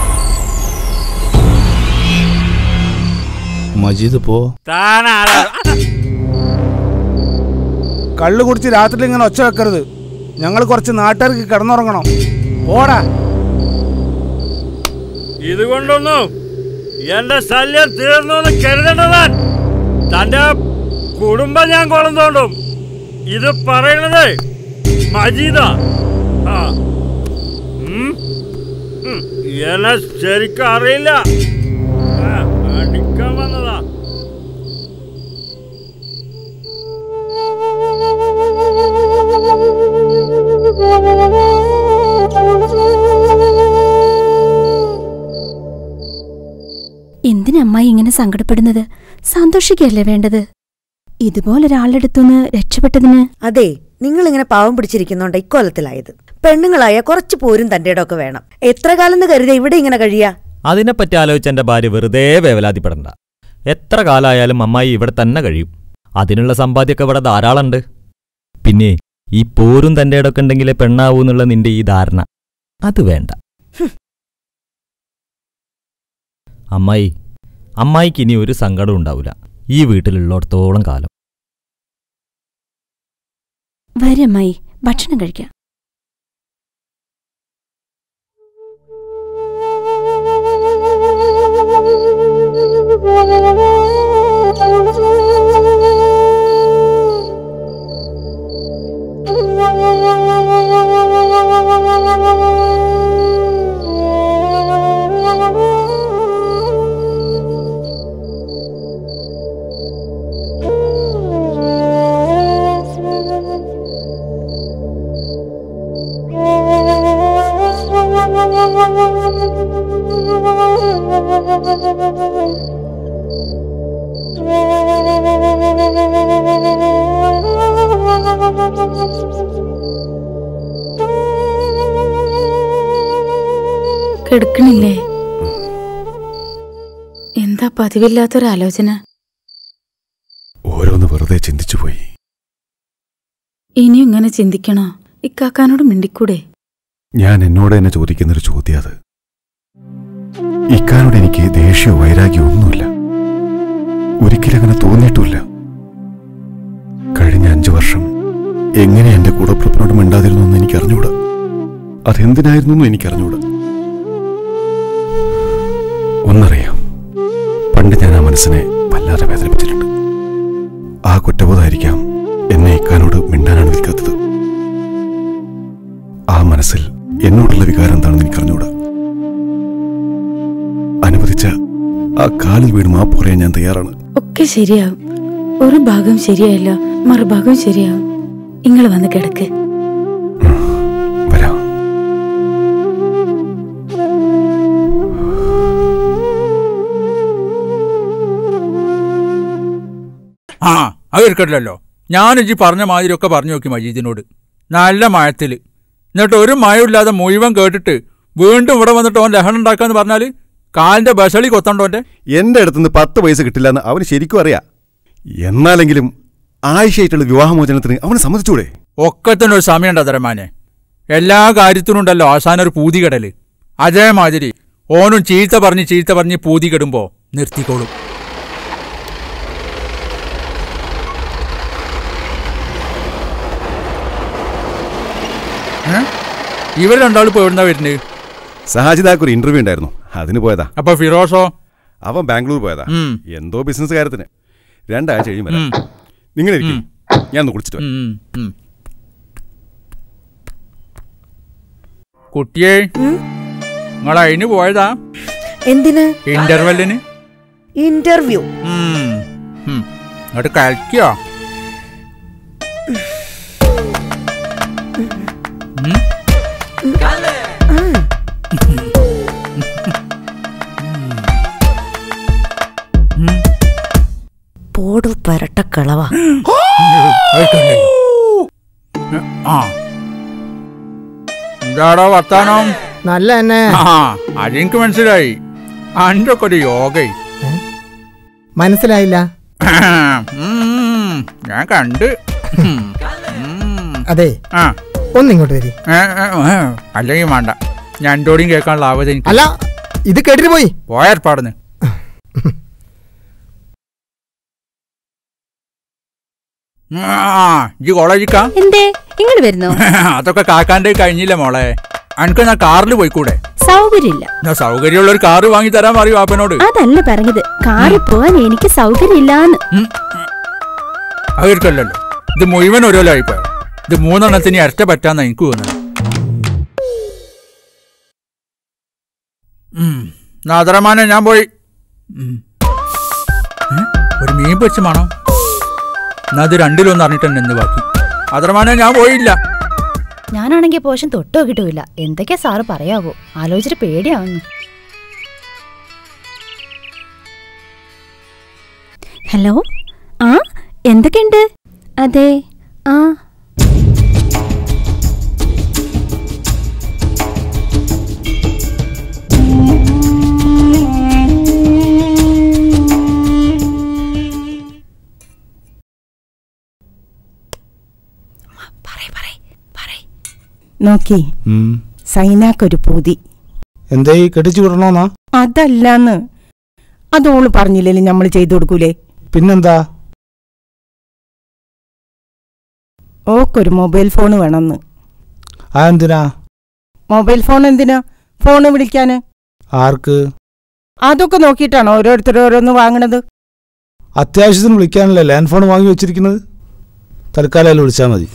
മജീദ് പോ താനാടാ കള്ളു കുടിച്ച് രാത്രി ഇങ്ങനെ ഒച്ച വെക്കരുത് ഞങ്ങൾ കുറച്ച് നാട്ടുകാർക്ക് കിടന്നുറങ്ങണം ഓടാ ഇതുകൊണ്ടൊന്നും എന്റെ ശല്യം തീർന്നു എന്ന് കരുതേണ്ടതാൻ തന്റെ കുടുംബം ഞാൻ കൊളം തോണ്ടും ഇത് പറയണത് മജീദ ആ. ഉം. ഉം. എന്നെ ശരിക്കും അറിയില്ല ആ, അടിക്കാൻ വന്നതാ സങ്കടപ്പെടുന്നത് സന്തോഷിക്കല്ലേ വേണ്ടത് ഇതുപോലൊരാളുടെ അടുത്തുനിന്ന് രക്ഷപ്പെട്ടതിന് അതെ നിങ്ങൾ ഇങ്ങനെ പാവം പിടിച്ചിരിക്കുന്നോണ്ട് ഇക്കൊല്ലത്തിലായത് പെണ്ണുങ്ങളായ കുറച്ച് പോരും തന്റെ ഇടമൊക്കെ വേണം എത്ര കാലം എന്ന് കരുതി ഇവിടെ ഇങ്ങനെ കഴിയാ അതിനെപ്പറ്റി ആലോചിച്ച് എന്റെ ഭാര്യ വെറുതെ വേവലാതിപ്പെടണ്ട എത്ര കാലായാലും അമ്മായി ഇവിടെ തന്നെ കഴിയും അതിനുള്ള സമ്പാദ്യമൊക്കെ ഇവിടെ ധാരാളമുണ്ട് പിന്നെ ഈ പോരും തന്റെ ഇടമൊക്കെ ഉണ്ടെങ്കിലേ പെണ്ണാവൂ എന്നുള്ള നിന്റെ ഈ ധാരണ അത് വേണ്ട അമ്മായി അമ്മായിക്ക് ഇനി ഒരു സങ്കടം ഉണ്ടാവില്ല ഈ വീട്ടിലുള്ളിടത്തോളം കാലം വരമ്മായി ഭക്ഷണം കഴിക്കാം കിടക്കണില്ലേ എന്താ പതിവില്ലാത്തൊരാലോചന ഓരോന്ന് വെറുതെ ചിന്തിച്ചു പോയി ഇനിയും ഇങ്ങനെ ചിന്തിക്കണോ ഇക്കാക്കാനോട് മിണ്ടിക്കൂടെ ഞാൻ എന്നോട് തന്നെ ചോദിക്കുന്നൊരു ചോദ്യം അത് ഇക്കാനോട് എനിക്ക് ദേഷ്യമോ വൈരാഗ്യമോ ഒന്നുമില്ല ഒരിക്കലും അങ്ങനെ തോന്നിയിട്ടുമില്ല കഴിഞ്ഞ അഞ്ചു വർഷം എങ്ങനെ എന്റെ കൂടപ്പുറപ്പിനോട് മിണ്ടാതിരുന്നു എന്ന് എനിക്ക് അറിഞ്ഞുകൂടാ അതെന്തിനായിരുന്നു എന്നും എനിക്ക് അറിഞ്ഞുകൂടാ ഒന്നറിയാം പണ്ട് ഞാൻ ആ മനസ്സിനെ വല്ലാതെ വേദനിപ്പിച്ചിട്ടുണ്ട് ആ കുറ്റബോധമായിരിക്കാം എന്നെ ഇക്കാനോട് മിണ്ടാനാണ് നിൽക്കാത്തത് ആ മനസ്സിൽ എന്നോടുള്ള വികാരം എന്താണെന്ന് എനിക്ക് അറിഞ്ഞുകൂടാ അനുവദിച്ച ആ കാലിൽ വീണ് മാപ്പ് പറയാൻ ഞാൻ തയ്യാറാണ് ഒക്കെ ശരിയാവും ഒരു ഭാഗം ശരിയായല്ലോ മറുഭാഗം ശരിയാവും നിങ്ങൾ വന്ന് കിടക്ക് വരാം ആ അത് എടുക്കട്ടില്ലല്ലോ ഞാൻ ഇജി പറഞ്ഞ മാതിരിയൊക്കെ പറഞ്ഞു നോക്കി മജീദിനോട് നല്ല മഴത്തിൽ എന്നിട്ട് ഒരു മഴയില്ലാതെ മുഴുവൻ കേട്ടിട്ട് വീണ്ടും ഇവിടെ വന്നിട്ട് ഓൻ ലഹനം ഉണ്ടാക്കാന്ന് പറഞ്ഞാല് കാലിന്റെ ബസളി കൊത്തണ്ടോന്റെ എന്റെ അടുത്തുനിന്ന് പത്ത് പൈസ കിട്ടില്ല എന്ന് അവന് ശരിക്കും അറിയാം എന്നാലെങ്കിലും ആയിഷയായിട്ടുള്ള വിവാഹമോചനത്തിന് അവന് സമ്മതിച്ചൂടെ ഒക്കത്തിനൊരു സമയമുണ്ട് അതരമാനെ എല്ലാ കാര്യത്തിനും ഉണ്ടല്ലോ അവസാനം ഒരു പൂതി കെടല് അതേമാതിരി ഓനും ചീത്ത പറഞ്ഞ് ചീത്ത പറഞ്ഞ് പൂതി കെടുമ്പോ നിർത്തിക്കോളും ഏ? ഇവർ രണ്ടാളും ഇപ്പൊ എവിടുന്നാ വരുന്നത് സഹാജിദാക്ക് ഒരു ഇന്റർവ്യൂ ഉണ്ടായിരുന്നു അതിന് പോയതാ അപ്പൊ ഫിറോസോ അവൻ ബാംഗ്ലൂർ പോയതാ ഉം. എന്തോ ബിസിനസ് കാര്യത്തിന് രണ്ടാഴ്ച കഴിയും വരാം ഉം. നിങ്ങൾ ഇരിക്കും ഞാൻ ഒന്ന് കുളിച്ചിട്ട് വരാം. ഉം, ഉം. കുട്ടിയെ നിങ്ങൾ അതിന് പോയതാ എന്തിന് ഇന്റർവെല്ലിന് ഇന്റർവ്യൂ അങ്ങോട്ട് കളിക്കോ പോടു പരട്ടക്കളവാ ആ എന്താടോ വർത്താനം നല്ല തന്നെ ആ അതെനിക്ക് മനസ്സിലായി അന്റെ ഒക്കെ ഒരു യോഗ മനസ്സിലായില്ല ഉം, ഞാൻ കണ്ട് ഉം. അതെ ആ ഒന്നിങ്ങോട്ട് വരി ഏ, ഏ, ഏ, അല്ലെങ്കിൽ വേണ്ട ഞാൻ എൻ്റോടെയും കേൾക്കാനുള്ള ആവത് എനിക്ക് അല്ല ഇത് കേട്ടിട്ട് പോയി പോയേർപ്പാടുന്ന് ആ ഇജ്ജ് കോളേജിക്കാ എന്തേ ഇങ്ങോട്ട് വരുന്നോ അതൊക്കെ കാക്കാൻ്റെ കഴിഞ്ഞില്ല മോളെ അനക്ക് ഞാൻ കാറിൽ പോയിക്കൂടെ സൗകര്യമില്ല ഞാൻ സൗകര്യമുള്ള ഒരു കാറ് വാങ്ങി തരാൻ പറയൂ ആപ്പനോട് അതല്ല പറഞ്ഞത് കാറിൽ പോവാൻ എനിക്ക് സൗകര്യമില്ലാന്ന് അവർക്കല്ലല്ലോ ഇത് മുഴുവൻ ഓരോല്ലോ ആയിപ്പോ ഇത് മൂന്നെണ്ണത്തിന് ഇരട്ട പറ്റാന്നാ എനിക്ക് തോന്നുന്നത് ഉം. നാദറമാനെ ഞാൻ പോയി ഉം. ഏ? ഒരു മീൻ പൊരിച്ചുമാണോ എന്നാ അത് രണ്ടിലൊന്ന് അറിഞ്ഞിട്ടുണ്ട് എന്ത് ബാക്കി അതർമാനെ ഞാൻ പോയില്ല ഞാനാണെങ്കിൽ പോഷൻ തൊട്ടോ കിട്ടൂല എന്തൊക്കെയാ സാറ് പറയാവോ ആലോചിച്ചിട്ട് പേടിയാവുന്നു ഹലോ ആ എന്തൊക്കെയുണ്ട് അതെ ആ നോക്കി സൈനാക്കൊരു പൂതി എന്തേ കെട്ടിച്ചു വിടണോന്നാ അതല്ലാന്ന് അതോള് പറഞ്ഞില്ലേ നമ്മൾ ചെയ്തു കൊടുക്കൂലേ പിന്നെന്താ ഓക്കൊരു മൊബൈൽ ഫോൺ വേണമെന്ന് ആ എന്തിനാ മൊബൈൽ ഫോൺ എന്തിനാ ഫോണ് വിളിക്കാന് ആർക്ക് അതൊക്കെ നോക്കിയിട്ടാണോ ഓരോരുത്തർ ഓരോന്ന് വാങ്ങണത് അത്യാവശ്യത്തിന് വിളിക്കാനല്ലേ ലാൻഡ് ഫോൺ വാങ്ങി വെച്ചിരിക്കുന്നത് തൽക്കാലം അതിൽ വിളിച്ചാൽ മതി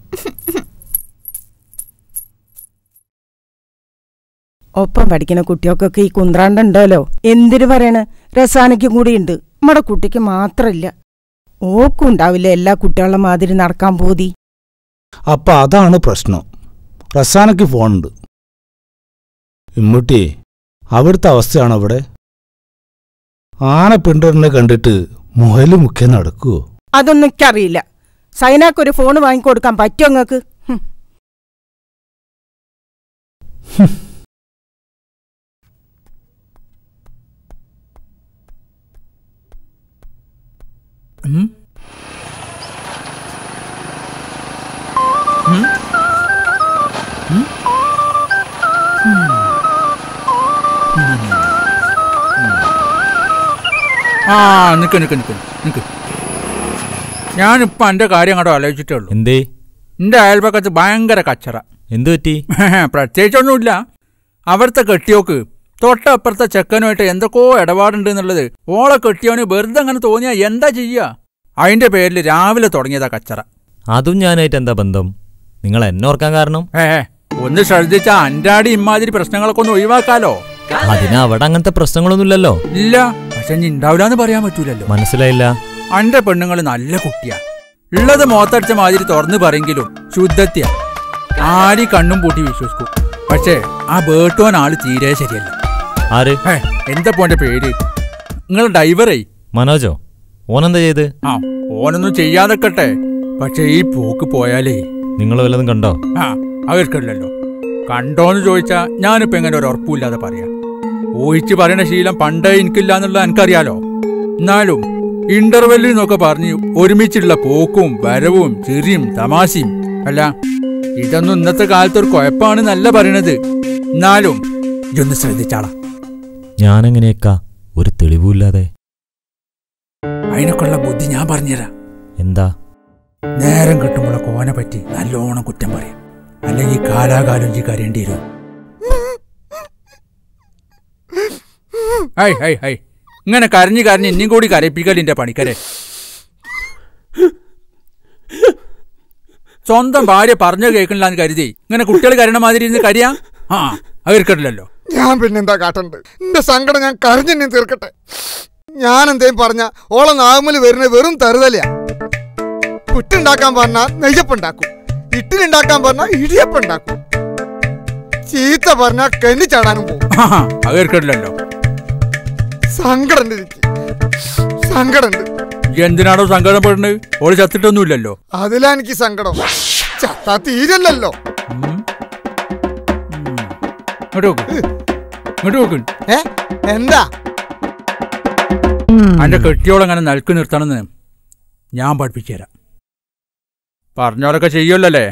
ഒപ്പം പഠിക്കുന്ന കുട്ടികൾക്കൊക്കെ ഈ കുന്ത്രാണ്ടുണ്ടല്ലോ എന്തിനു പറയണ് രസാനയ്ക്കും കൂടിയുണ്ട് നമ്മുടെ കുട്ടിക്ക് മാത്രല്ല ഓക്കും ഉണ്ടാവില്ല എല്ലാ കുട്ടികളുടെ മാതിരി നടക്കാൻ പോതി അപ്പൊ അതാണ് പ്രശ്നം റസാനയ്ക്ക് ഫോണുണ്ട് ഇമ്മൂട്ടിയെ അവിടുത്തെ അവസ്ഥയാണ് അവിടെ ആന പിണ്ടറിനെ കണ്ടിട്ട് മുഹല് മുഖ്യ നടക്കുവോ അതൊന്നും എനിക്കറിയില്ല സൈനാക്കൊരു ഫോൺ വാങ്ങിക്കൊടുക്കാൻ പറ്റുമോ നിങ്ങൾക്ക് ഉം. ഉം. ഉം. ഉം. ഉം. ആ നിക്ക് നിക്ക് നിക്ക് നിക്ക് ഞാനിപ്പോ എന്റെ കാര്യം അങ്ങോട്ട് ആലോചിച്ചിട്ടേ ഉള്ളൂ എന്തേ എന്റെ അയൽപക്കത്ത് ഭയങ്കര കച്ചറ എന്തു പറ്റി പ്രത്യേകിച്ചൊന്നുമില്ല അവിടുത്തെ കെട്ടിയോക്ക് തൊട്ടപ്പുറത്തെ ചെക്കനുമായിട്ട് എന്തൊക്കെയോ ഇടപാടുണ്ട് എന്നുള്ളത് ഓളെ കെട്ടിയോന് വെറുതെ അങ്ങനെ തോന്നിയാ എന്താ ചെയ്യുക അതിന്റെ പേരിൽ രാവിലെ തുടങ്ങിയതാ കച്ചറ അതും ഞാനായിട്ട് എന്താ ബന്ധം നിങ്ങൾ എന്നെ ഓർക്കാൻ കാരണം ഏ ഒന്ന് ശ്രദ്ധിച്ച അൻറ്റാടി ഇമാതിരി പ്രശ്നങ്ങളൊക്കെ ഒന്ന് ഒഴിവാക്കാലോ അതിന് അവിടെ അങ്ങനത്തെ പ്രശ്നങ്ങളൊന്നുമില്ലല്ലോ ഇല്ല പക്ഷെ ഇനി ഉണ്ടാവില്ലാന്ന് പറയാൻ പറ്റൂലല്ലോ മനസ്സിലായില്ല അന്റെ പെണ്ണുങ്ങൾ നല്ല കുട്ടിയാ ഉള്ളത് മോത്തടിച്ച മാതിരി തുറന്നു പറയെങ്കിലും ശുദ്ധത്യ ആരി കണ്ണും പൂട്ടി വിശ്വസിക്കും പക്ഷേ ആ ബേട്ടോൻ ആള് തീരെ ശരിയല്ല ആര് ഏ, എന്താ പോന്റെ പേര് നിങ്ങൾ ഡൈവറേ മനോജോ ഓനെന്താ ചെയ്ത് ആ ഓനൊന്നും ചെയ്യാതെക്കട്ടെ പക്ഷെ ഈ പോക്ക് പോയാലേ നിങ്ങൾ വല്ലതും കണ്ടോ ആ അവർക്കല്ലല്ലോ കണ്ടോന്ന് ചോദിച്ചാ ഞാനിപ്പോ എങ്ങനെ ഒരു ഉറപ്പില്ലാതെ പറയാ ഊഹിച്ച് പറയണ ശീലം പണ്ടേ എനിക്കില്ല എന്നുള്ളത് എനിക്കറിയാലോ എന്നാലും ഇന്റർവെല്ലിൽ നിന്നൊക്കെ പറഞ്ഞ് ഒരുമിച്ചുള്ള പോക്കും വരവും ചിരിയും തമാശയും അല്ല ഇതൊന്നും ഇന്നത്തെ കാലത്ത് ഒരു കുഴപ്പമാണെന്നല്ല പറയണത് എന്നാലും ഇതൊന്ന് ശ്രദ്ധിച്ചാളാ ഞാനെങ്ങനെയൊക്കാ ഒരു തെളിവുമില്ലാതെ അതിനൊക്കെയുള്ള ബുദ്ധി ഞാൻ പറഞ്ഞുതരാം എന്താ നേരം കിട്ടുമ്പോഴൊക്കെ ഓനെ പറ്റി നല്ലോണം കുറ്റം പറയും അല്ലെങ്കിൽ കാലാകാലം ജി കരയേണ്ടി വരും ഹൈ ഹൈ ഹൈ ഇങ്ങനെ കരഞ്ഞ് കരഞ്ഞ് ഇനിയും കൂടി കരയിപ്പിക്കലിന്റെ പണിക്കരെ സ്വന്തം ഭാര്യ പറഞ്ഞു കേൾക്കണില്ലാന്ന് കരുതി ഇങ്ങനെ കുട്ടികൾ കരണ മാതിരി ഇരുന്ന് കരിയാ ആ അവർക്കില്ലല്ലോ ഞാൻ പിന്നെന്താ കാട്ടണ്ട് എന്റെ സങ്കടം ഞാൻ കരഞ്ഞെന്നെ തീർക്കട്ടെ ഞാൻ എന്തേലും പറഞ്ഞ ഓളെ നാവുമ്മല് വരുന്ന വെറും തറുതലയാ പുട്ടുണ്ടാക്കാൻ പറഞ്ഞാ നെയ്യപ്പുണ്ടാക്കും ഇട്ടിലുണ്ടാക്കാൻ പറഞ്ഞാ ഇടിയപ്പുണ്ടാക്കും ചീത്ത പറഞ്ഞാ കന്നി ചാടാനും പോകും അവർക്കില്ലല്ലോ സങ്കടണ്ട് എനിക്ക് സങ്കടണ്ട് എന്തിനാണോ സങ്കടപ്പെടുന്നത് ഓള് ചത്തിട്ടൊന്നുമില്ലല്ലോ അതിലാ എനിക്ക് സങ്കടം ചത്താ തീരല്ലല്ലോ ഇങ്ങോട്ട് നോക്ക് ഇങ്ങോട്ട് നോക്ക് ഏ എന്താ അന്റെ കെട്ടിയോളങ്ങനെ നൽകി നിർത്തണമെന്ന് ഞാൻ പഠിപ്പിച്ചു തരാം പറഞ്ഞോലൊക്കെ ചെയ്യുമല്ലേ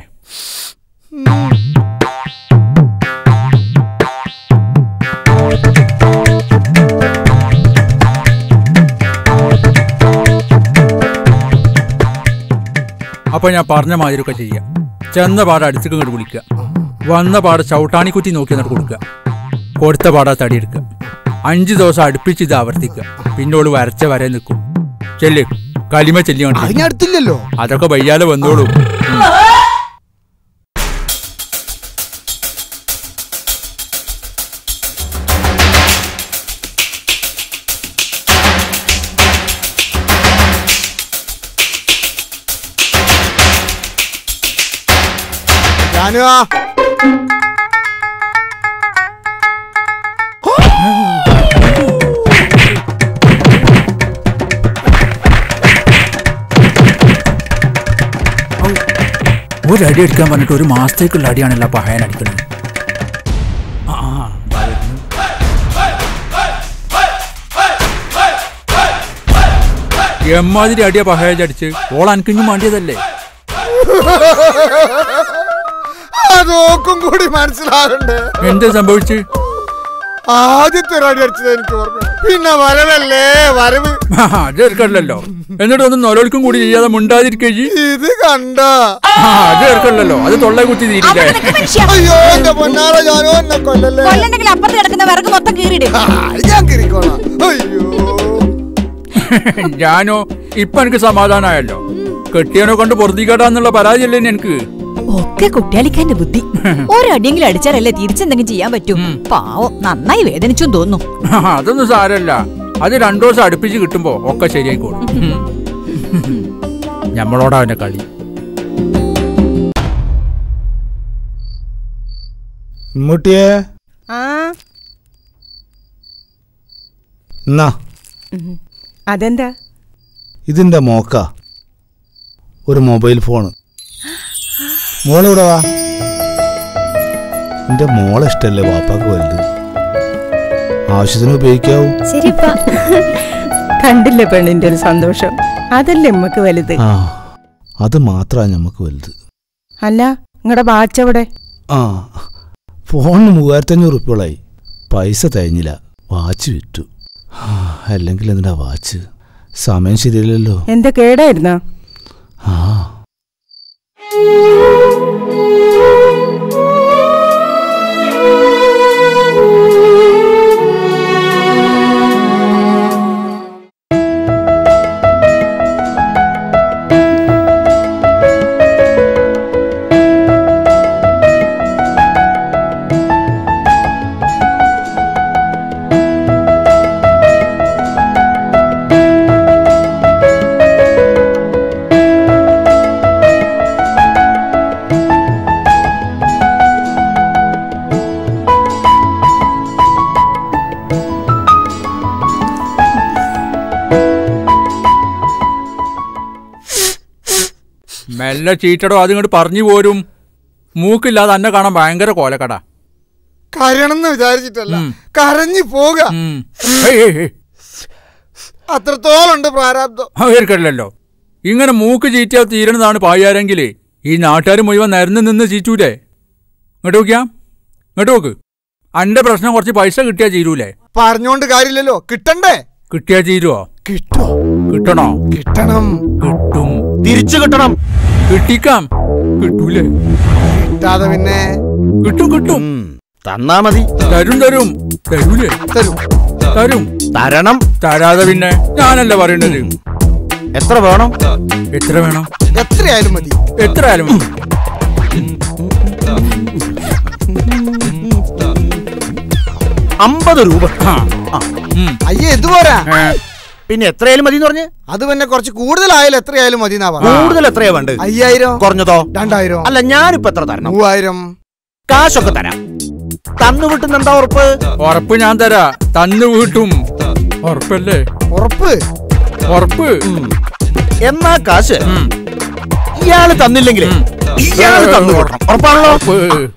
അപ്പൊ ഞാൻ പറഞ്ഞ മാതിരിയൊക്കെ ചെയ്യാം ചെന്ന പാട അടുത്തേക്ക് ഇങ്ങോട്ട് വിളിക്കുക വന്ന പാട ചവിട്ടാണിക്കുറ്റി നോക്കി എന്നിട്ട് കൊടുക്കുക കൊടുത്ത പാട തടിയെടുക്കുക അഞ്ചു ദിവസം അടുപ്പിച്ച് ഇത് ആവർത്തിക്കുക പിന്നോട് വരച്ച വരെ നിൽക്കും ചെല്ല് കലിമ ചെല്ലി കണ്ടു അതിനടുത്തില്ലല്ലോ അതൊക്കെ വയ്യാതെ വന്നോളൂ ജാനുവാ ഒരു അടി അടിക്കാൻ പറഞ്ഞിട്ട് ഒരു മാസത്തേക്കുള്ള അടിയാണല്ലോ പഹയൻ അടിക്കുന്നത് ആ ആ, ദാ വരുന്നു. എമ്മാതിരി അടിയ പഹയജ് അടിച്ച് ഓൾ അനക്കിഞ്ഞും മാണ്ടിയതല്ലേ അതൊക്കും കൂടി മനസ്സിലാകണ്ടേ എന്താ സംഭവിച്ച് ആദ്യത്തെ ഒരു അടി അടിച്ചത് എനിക്ക് ഓർമ്മ പിന്നെ വരവല്ലേ വരവ് അത് എടുക്കണ്ടല്ലോ എന്നിട്ട് ഒന്നും നൊലോൽക്കും കൂടി ചെയ്യാതെ മുണ്ടാതിരിക്കേ ഇത് കണ്ട അത് എടുക്കണ്ടല്ലോ അത് തൊള്ള കുത്തി തീരില്ലേ അയ്യോ എന്റെ പൊന്നാറ ഞാനോ എന്നെ കൊല്ലല്ലേ കൊല്ലണ്ടെങ്കിൽ അപ്പുറത്ത് കിടക്കുന്ന വിറക് മൊത്തം കീറിടും അത് ഞാൻ കിരിക്കോളാം അയ്യോ ഞാനോ ഇപ്പൊ എനിക്ക് സമാധാനമായല്ലോ കെട്ടിയനോ കൊണ്ട് പൊറുതിക്കാട്ടാന്നുള്ള പരാതിയല്ലേ ഇനി എനിക്ക് ഒക്കെ കുട്ടിയാലിക്കാന്റെ ബുദ്ധി ഒരടിയെങ്കിലും അടിച്ചാലല്ലേ തിരിച്ചെന്തെങ്കിലും ചെയ്യാൻ പറ്റും പാവം നന്നായി വേദനിച്ചും തോന്നുന്നു അതൊന്നും സാരല്ല അത് രണ്ടു ദിവസം അടുപ്പിച്ച് കിട്ടുമ്പോ ഒക്കെ ശരിയായിക്കോളും ഞമ്മളോടാ അവന്റെ കളി ഇമ്മൂട്ടിയേ ആ എന്നാ ഉം. അതെന്താ ഇതിന്റെ മോക്ക ഒരു മൊബൈൽ ഫോണ് മോളിവിടെ വാ എന്റെ മോളെ ഇഷ്ടല്ലേ വാപ്പാക്ക് വലുത് ആവശ്യത്തിന് ഉപയോഗിക്കാവൂ ശരിപ്പാ കണ്ടില്ലേ പെണ്ണിന്റെ ഒരു സന്തോഷം അതല്ലേ ഉമ്മക്ക് വലുത് ആ അത് മാത്രമാണ് നമുക്ക് വലുത് അല്ല നിങ്ങളുടെ ബാച്ചവിടെ ആ ഫോണിന് മൂവായിരത്തഞ്ഞൂറ് റുപ്യോളായി പൈസ തയ്ഞ്ഞില്ല വാച്ച് വിറ്റു ആ, അല്ലെങ്കിൽ എന്താ വാച്ച് സമയം ശരിയല്ലല്ലോ എന്താ കേടായിരുന്നാ ആ മെല്ലെ ചീറ്റടോ അതിങ്ങോട്ട് പറഞ്ഞു പോരും മൂക്കില്ലാതെ അന്നെ കാണാൻ ഭയങ്കര കോലക്കട കരണമെന്ന് വിചാരിച്ചിട്ടല്ല കരഞ്ഞു പോക ഹേയ് ഹേയ് ഹേയ്. അത്രത്തോളം ഉണ്ട് പ്രാരാബ്ദം അവർക്കല്ലല്ലോ ഇങ്ങനെ മൂക്ക് ചീറ്റിയാൽ തീരണതാണ് പായാരെങ്കിൽ ഈ നാട്ടുകാർ മുഴുവൻ നിരന്ന് നിന്ന് ചീറ്റൂലേ ഇങ്ങോട്ട് നോക്കിയാ ഇങ്ങോട്ട് നോക്ക് അന്റെ പ്രശ്നം കുറച്ച് പൈസ കിട്ടിയാ തീരൂലേ പറഞ്ഞോണ്ട് കാര്യമില്ലല്ലോ കിട്ടണ്ടേ കിട്ടിയാ തീരുവോ കിട്ടോ കിട്ടണോ കിട്ടണം കിട്ടും തിരിച്ചു കിട്ടണം കിട്ടിക്കാം കിട്ടൂലേ കിട്ടാതെ പിന്നെ കിട്ടും കിട്ടും തന്നാ മതി തരും തരും തരൂലേ തരും തരും തരണം തരാതെ പിന്നെ ഞാനല്ല പറയണ്ടത് എത്ര വേണം എത്ര വേണം എത്രയായാലും മതി എത്ര ആയാലും മതി. അമ്പത് രൂപ ആ. ഉം. അയ്യേ ഇത് പോരാ പിന്നെ എത്രയായാലും മതി എന്ന് പറഞ്ഞ് അത് പിന്നെ കുറച്ച് കൂടുതലായാലും എത്രയായാലും മതി എന്നാ പറഞ്ഞത്. കൂടുതൽ എത്രയാ വേണ്ടത് അയ്യായിരം കുറഞ്ഞതോ രണ്ടായിരം അല്ല ഞാനിപ്പോ എത്ര തരണം മൂവായിരം കാശൊക്കെ തരാം തന്നു വിട്ടുന്ന എന്താ ഉറപ്പ് ഉറപ്പ് ഞാൻ തരാ തന്നു വീട്ടും ഉറപ്പല്ലേ ഉറപ്പ് ഉറപ്പ് എന്നാ കാശ് ഇയാള് തന്നില്ലെങ്കിൽ ഇയാള് തന്നു കൊടുക്കണം ഉറപ്പാണല്ലോ ഉറപ്പ്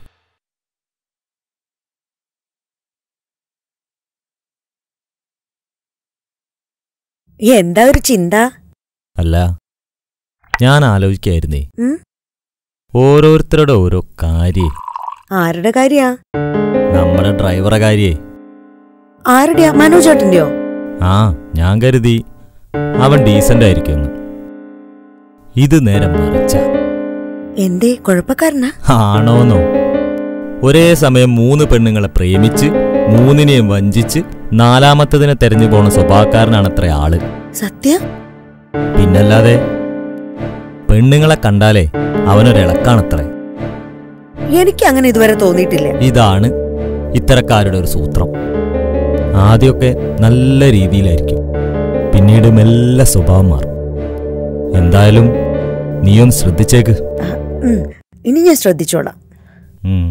എന്താ ഒരു ചിന്ത അല്ല ഞാൻ ആലോചിക്കായിരുന്നേ ഉം? ഓരോരുത്തരുടെ ഓരോ കാര്യേ ആരുടെ കാര്യാ നമ്മുടെ ഡ്രൈവറെ കാര്യേ ആരുടെയാ മനോജേട്ടന്റെയോ ആ ഞാൻ കരുതി അവൻ ഡീസന്റ് ആയിരിക്കുമെന്ന് ഇത് നേരെ മറിച്ച എന്തേ കുഴപ്പക്കാരനാ ആണോന്നോ ഒരേ സമയം മൂന്ന് പെണ്ണുങ്ങളെ പ്രേമിച്ച് മൂന്നിനെയും വഞ്ചിച്ച് നാലാമത്തതിനെ തെരഞ്ഞു പോണ സ്വഭാവക്കാരനാണത്ര ആള് സത്യം പിന്നല്ലാതെ പെണ്ണുങ്ങളെ കണ്ടാലേ അവനൊരിളക്കാണത്രേ എനിക്ക് അങ്ങനെ ഇതുവരെ തോന്നിയിട്ടില്ല ഇതാണ് ഇത്തരക്കാരുടെ ഒരു സൂത്രം ആദ്യമൊക്കെ നല്ല രീതിയിലായിരിക്കും പിന്നീട് മെല്ലെ സ്വഭാവം മാറും എന്തായാലും നീയൊന്ന് ശ്രദ്ധിച്ചേക്ക് ഉം, ഇനി ഞാൻ ശ്രദ്ധിച്ചോളാം ഉം.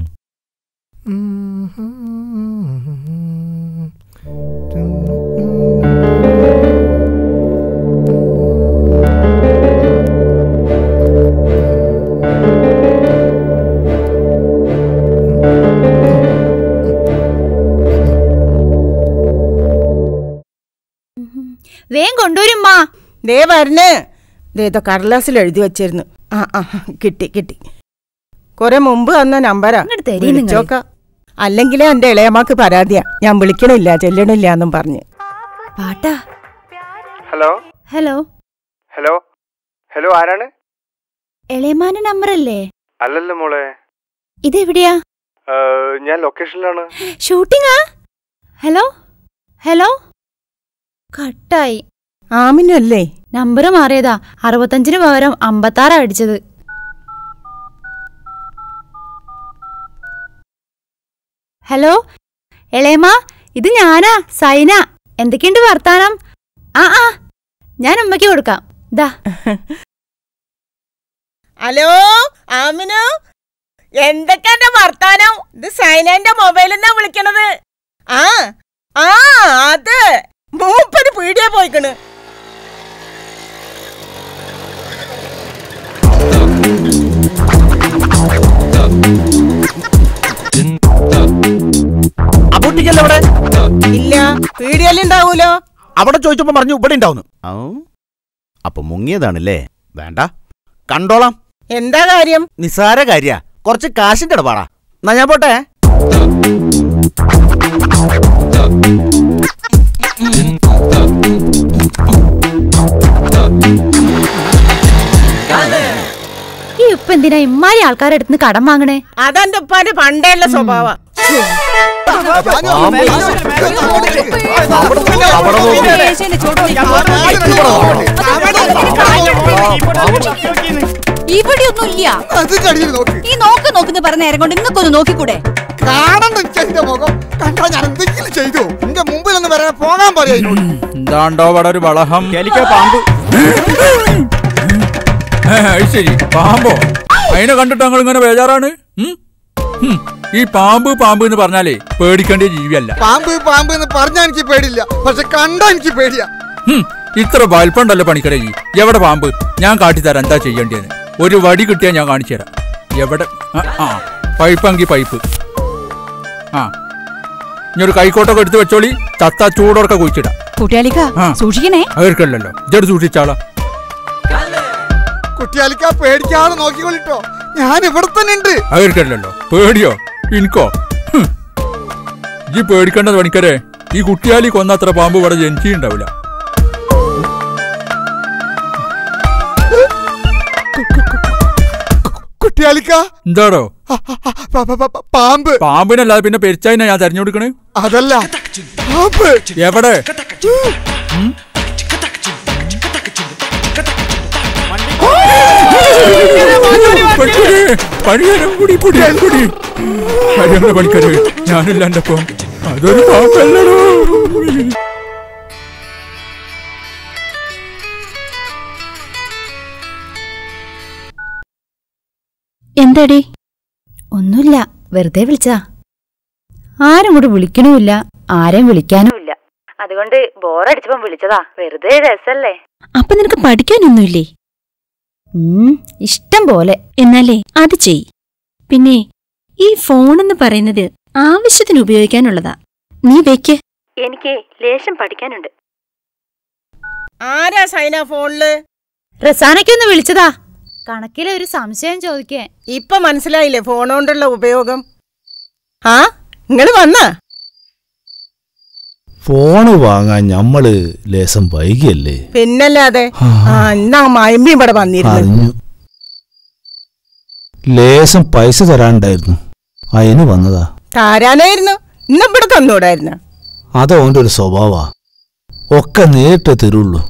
ദേ വരണേ ദേ ഇതോ കടലാസിൽ എഴുതി വെച്ചിരുന്നു ആ ആ കിട്ടി കിട്ടി കുറെ മുമ്പ് തന്ന നമ്പരാ തരീ നിങ്ങള്. വിളിച്ചോക്ക അല്ലെങ്കിലേ എന്റെ ഇളയമ്മക്ക് പരാതിയാ ഞാൻ വിളിക്കണില്ല ചെല്ലണില്ല എന്നും പറഞ്ഞ് പാട്ടാ ഹലോ ഹലോ ഹലോ ഹലോ ആരാണ് എളയമാന നമ്പർ അല്ലേ അല്ലല്ലോ മോളെ ഇതെവിടെയാ ഏ, ഞാൻ ലൊക്കേഷനിലാണ് ഷൂട്ടിങ്ങാ ഹലോ ഹലോ കട്ടായി ആമിനല്ലേ നമ്പർ മാറിയതാ അറുപത്തഞ്ചിന് പകരം അമ്പത്താറാ അടിച്ചത് ഹലോ എളേമ്മ ഇത് ഞാനാ സൈന എന്തൊക്കെയുണ്ട് വർത്താനം ആ ആ ഞാൻ ഉമ്മയ്ക്ക് കൊടുക്കാം ദാ ഹലോ ആമിനു എന്തൊക്കെ എന്റെ വർത്താനം ഇത് സൈനന്റെ മൊബൈലിൽ നിന്നാ വിളിക്കണത് ആ ആ അത് മൂപ്പര് പീടിയ പോയിക്കണ് അബൂട്ടിക്കല്ലേ അവിടെ ഇല്ല പീടിയല്ലുണ്ടാവൂലോ അവിടെ ചോദിച്ചപ്പോ പറഞ്ഞു ഇവിടെ ഉണ്ടാവുന്നു ഔ, അപ്പൊ മുങ്ങിയതാണല്ലേ വേണ്ട കണ്ടോളാം എന്താ കാര്യം നിസാര കാര്യ കുറച്ച് കാശിന്റെ ഇടപാടാ എന്നാ ഞാൻ പോട്ടെ ഈ ഉപ്പ് എന്തിനാ ഇമ്മാരി ആൾക്കാരുടെ അടുത്ത് നിന്ന് കടം വാങ്ങണേ അതെന്റെ ഉപ്പാന്റെ പണ്ടേയുള്ള സ്വഭാവ ഇവിടെയൊന്നും ഇല്ല അത് കടിയിൽ നോക്ക് ഈ നോക്ക് നോക്കുന്ന പറഞ്ഞ നേരം കൊണ്ട് നിങ്ങൾക്കൊന്ന് നോക്കിക്കൂടെ കാണണ്ട എന്റെ മുഖം കണ്ടാ ഞാൻ എന്തെങ്കിലും ചെയ്തു എന്റെ മുമ്പിൽ ഒന്ന് വരാൻ പോകാൻ പറയാ ഇതിനോട് എന്താണ്ടോ അവിടെ ഒരു വളഹം പാമ്പ് ഏ, അത് ശരി പാമ്പോ അതിനെ കണ്ടിട്ട് ഞങ്ങൾ ഇങ്ങനെ ബേജാറാണ് ഉം? ഉം. ഈ പാമ്പ് പാമ്പ് എന്ന് പറഞ്ഞാലേ പേടിക്കേണ്ട ജീവിയല്ല പാമ്പ് പാമ്പ് എന്ന് പറഞ്ഞാ എനിക്ക് പേടില്ല പക്ഷെ കണ്ടാ എനിക്ക് പേടിയാ ഉം. ഇത്ര വലിപ്പുണ്ടല്ലോ പണിക്കര ഈ എവിടെ പാമ്പ് ഞാൻ കാട്ടിത്തരാം എന്താ ചെയ്യേണ്ടതെന്ന് ഒരു വടി കിട്ടിയാൽ ഞാൻ കാണിച്ചു തരാം എവിടെ ആ, ആ പൈപ്പെങ്കിൽ പൈപ്പ് ആ ഇനി ഒരു കൈക്കോട്ടൊക്കെ എടുത്ത് വെച്ചോളി ചത്ത ചൂടോർക്കെ കുഴിച്ചിടാം കുട്ടിയാലിക്ക ആ. സൂക്ഷിക്കണേ അവർക്കല്ലല്ലോ ഇജട് സൂക്ഷിച്ചാളാ കുട്ടിയാലിക്ക പേടിക്കാതെ നോക്കിക്കൊള്ളിട്ടോ ഞാൻ ഇവിടെ തന്നെ ഉണ്ട് അവർക്കല്ലല്ലോ പേടിയോ എനിക്കോ ഹും. ഈ പേടിക്കേണ്ടത് പണിക്കരെ ഈ കുട്ടിയാലി കൊന്നത്ര പാമ്പ് ഇവിടെ ജനിച്ചിട്ടുണ്ടാവില്ല കുട്ടിയാലിക്ക എന്താടോ പ- പ- പ- പാമ്പ് പാമ്പിനല്ലാതെ പിന്നെ പെരിച്ചായിനാ ഞാൻ തെരഞ്ഞു കൊടുക്കണേ അതല്ല പാമ്പ് എവിടെ പണിക്കരെ, പണിയാരം കൂടി കൂടി കൂടി കാര്യങ്ങളുടെ പണിക്കര് ഞാനില്ല എന്റെ ഒപ്പം അതൊരു പാമ്പല്ലടോ എന്താടി ഒന്നുമില്ല വെറുതെ വിളിച്ചാ ആരും കൂടെ വിളിക്കണമില്ല ആരെയും വിളിക്കാനും ഇല്ല അതുകൊണ്ട് ബോറടിച്ചപ്പം വിളിച്ചതാ വെറുതെ രസല്ലേ അപ്പൊ നിനക്ക് പഠിക്കാനൊന്നുമില്ലേ ഉം, ഇഷ്ടം പോലെ എന്നാലേ അത് ചെയ് പിന്നെ ഈ ഫോൺ എന്ന് പറയുന്നത് ആവശ്യത്തിന് ഉപയോഗിക്കാനുള്ളതാ നീ വെക്ക് എനിക്ക് ലേശം പഠിക്കാനുണ്ട് ആരാ സൈന ഫോണില് റസാനയ്ക്കൊന്ന് വിളിച്ചതാ കണക്കിലെ ഒരു സംശയം ചോദിക്കേ ഇപ്പൊ മനസ്സിലായില്ലേ ഫോൺ കൊണ്ടുള്ള ഉപയോഗം ആ നിങ്ങള് വന്നാ ഫോണ് വാങ്ങാൻ ഞമ്മള് ലേസം വൈകിയല്ലേ പിന്നല്ലാതെ ആ എന്നാ മയമ്പി ഇവിടെ വന്നിരുന്നു അറിഞ്ഞു ലേശം പൈസ തരാനുണ്ടായിരുന്നു അതിന് വന്നതാ താരാനായിരുന്നു ഇന്ന് ഇവിടെ തന്നൂടായിരുന്നു അത് അവൻ്റെ ഒരു സ്വഭാവാ ഒക്കെ നേരിട്ടേ തരുള്ളൂ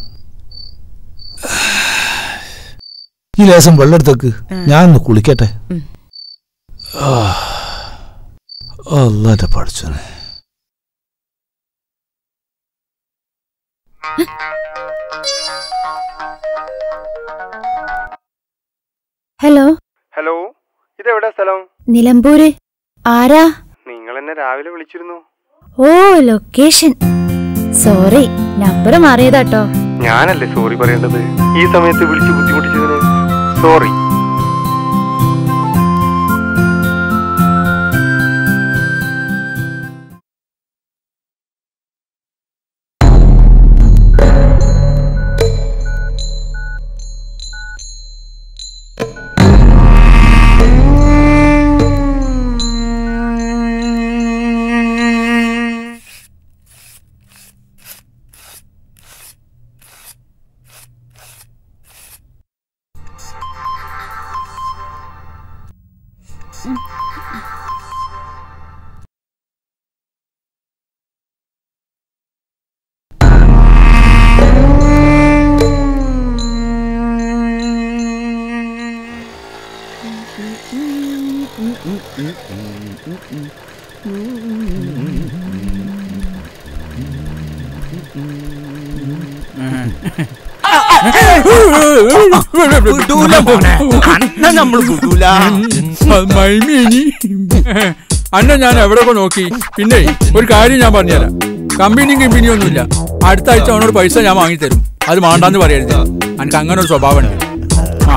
ഈ ലേശം വെള്ളം എടുത്തേക്ക് ഞാൻ ഒന്ന് കുളിക്കട്ടെ അല്ലാതെ പഠിച്ചോനെ ഹലോ ഹലോ ഇതെവിടെ സ്ഥലം നിലമ്പൂര് ആരാ നിങ്ങൾ എന്നെ രാവിലെ വിളിച്ചിരുന്നു ഓ ലൊക്കേഷൻ സോറി നമ്പർ മാറിയതാട്ടോ ഞാനല്ലേ സോറി പറയേണ്ടത് ഈ സമയത്ത് വിളിച്ച് ബുദ്ധിമുട്ടിച്ചതിന് സോറി വിടൂല മോനെ. അന്നെ നമ്മൾ വിടൂല. മൈമീനി അന്ന ഞാൻ എവിടെയൊക്കെ നോക്കി പിന്നെ ഒരു കാര്യം ഞാൻ പറഞ്ഞുതരാം കമ്പനിയും കമ്പനിയും ഒന്നുമില്ല അടുത്ത ആഴ്ച അവനോട് പൈസ ഞാൻ വാങ്ങിത്തരും അത് മാണ്ടാന്ന് പറയരുത് എനിക്ക് അങ്ങനെ ഒരു സ്വഭാവമുണ്ട് ആ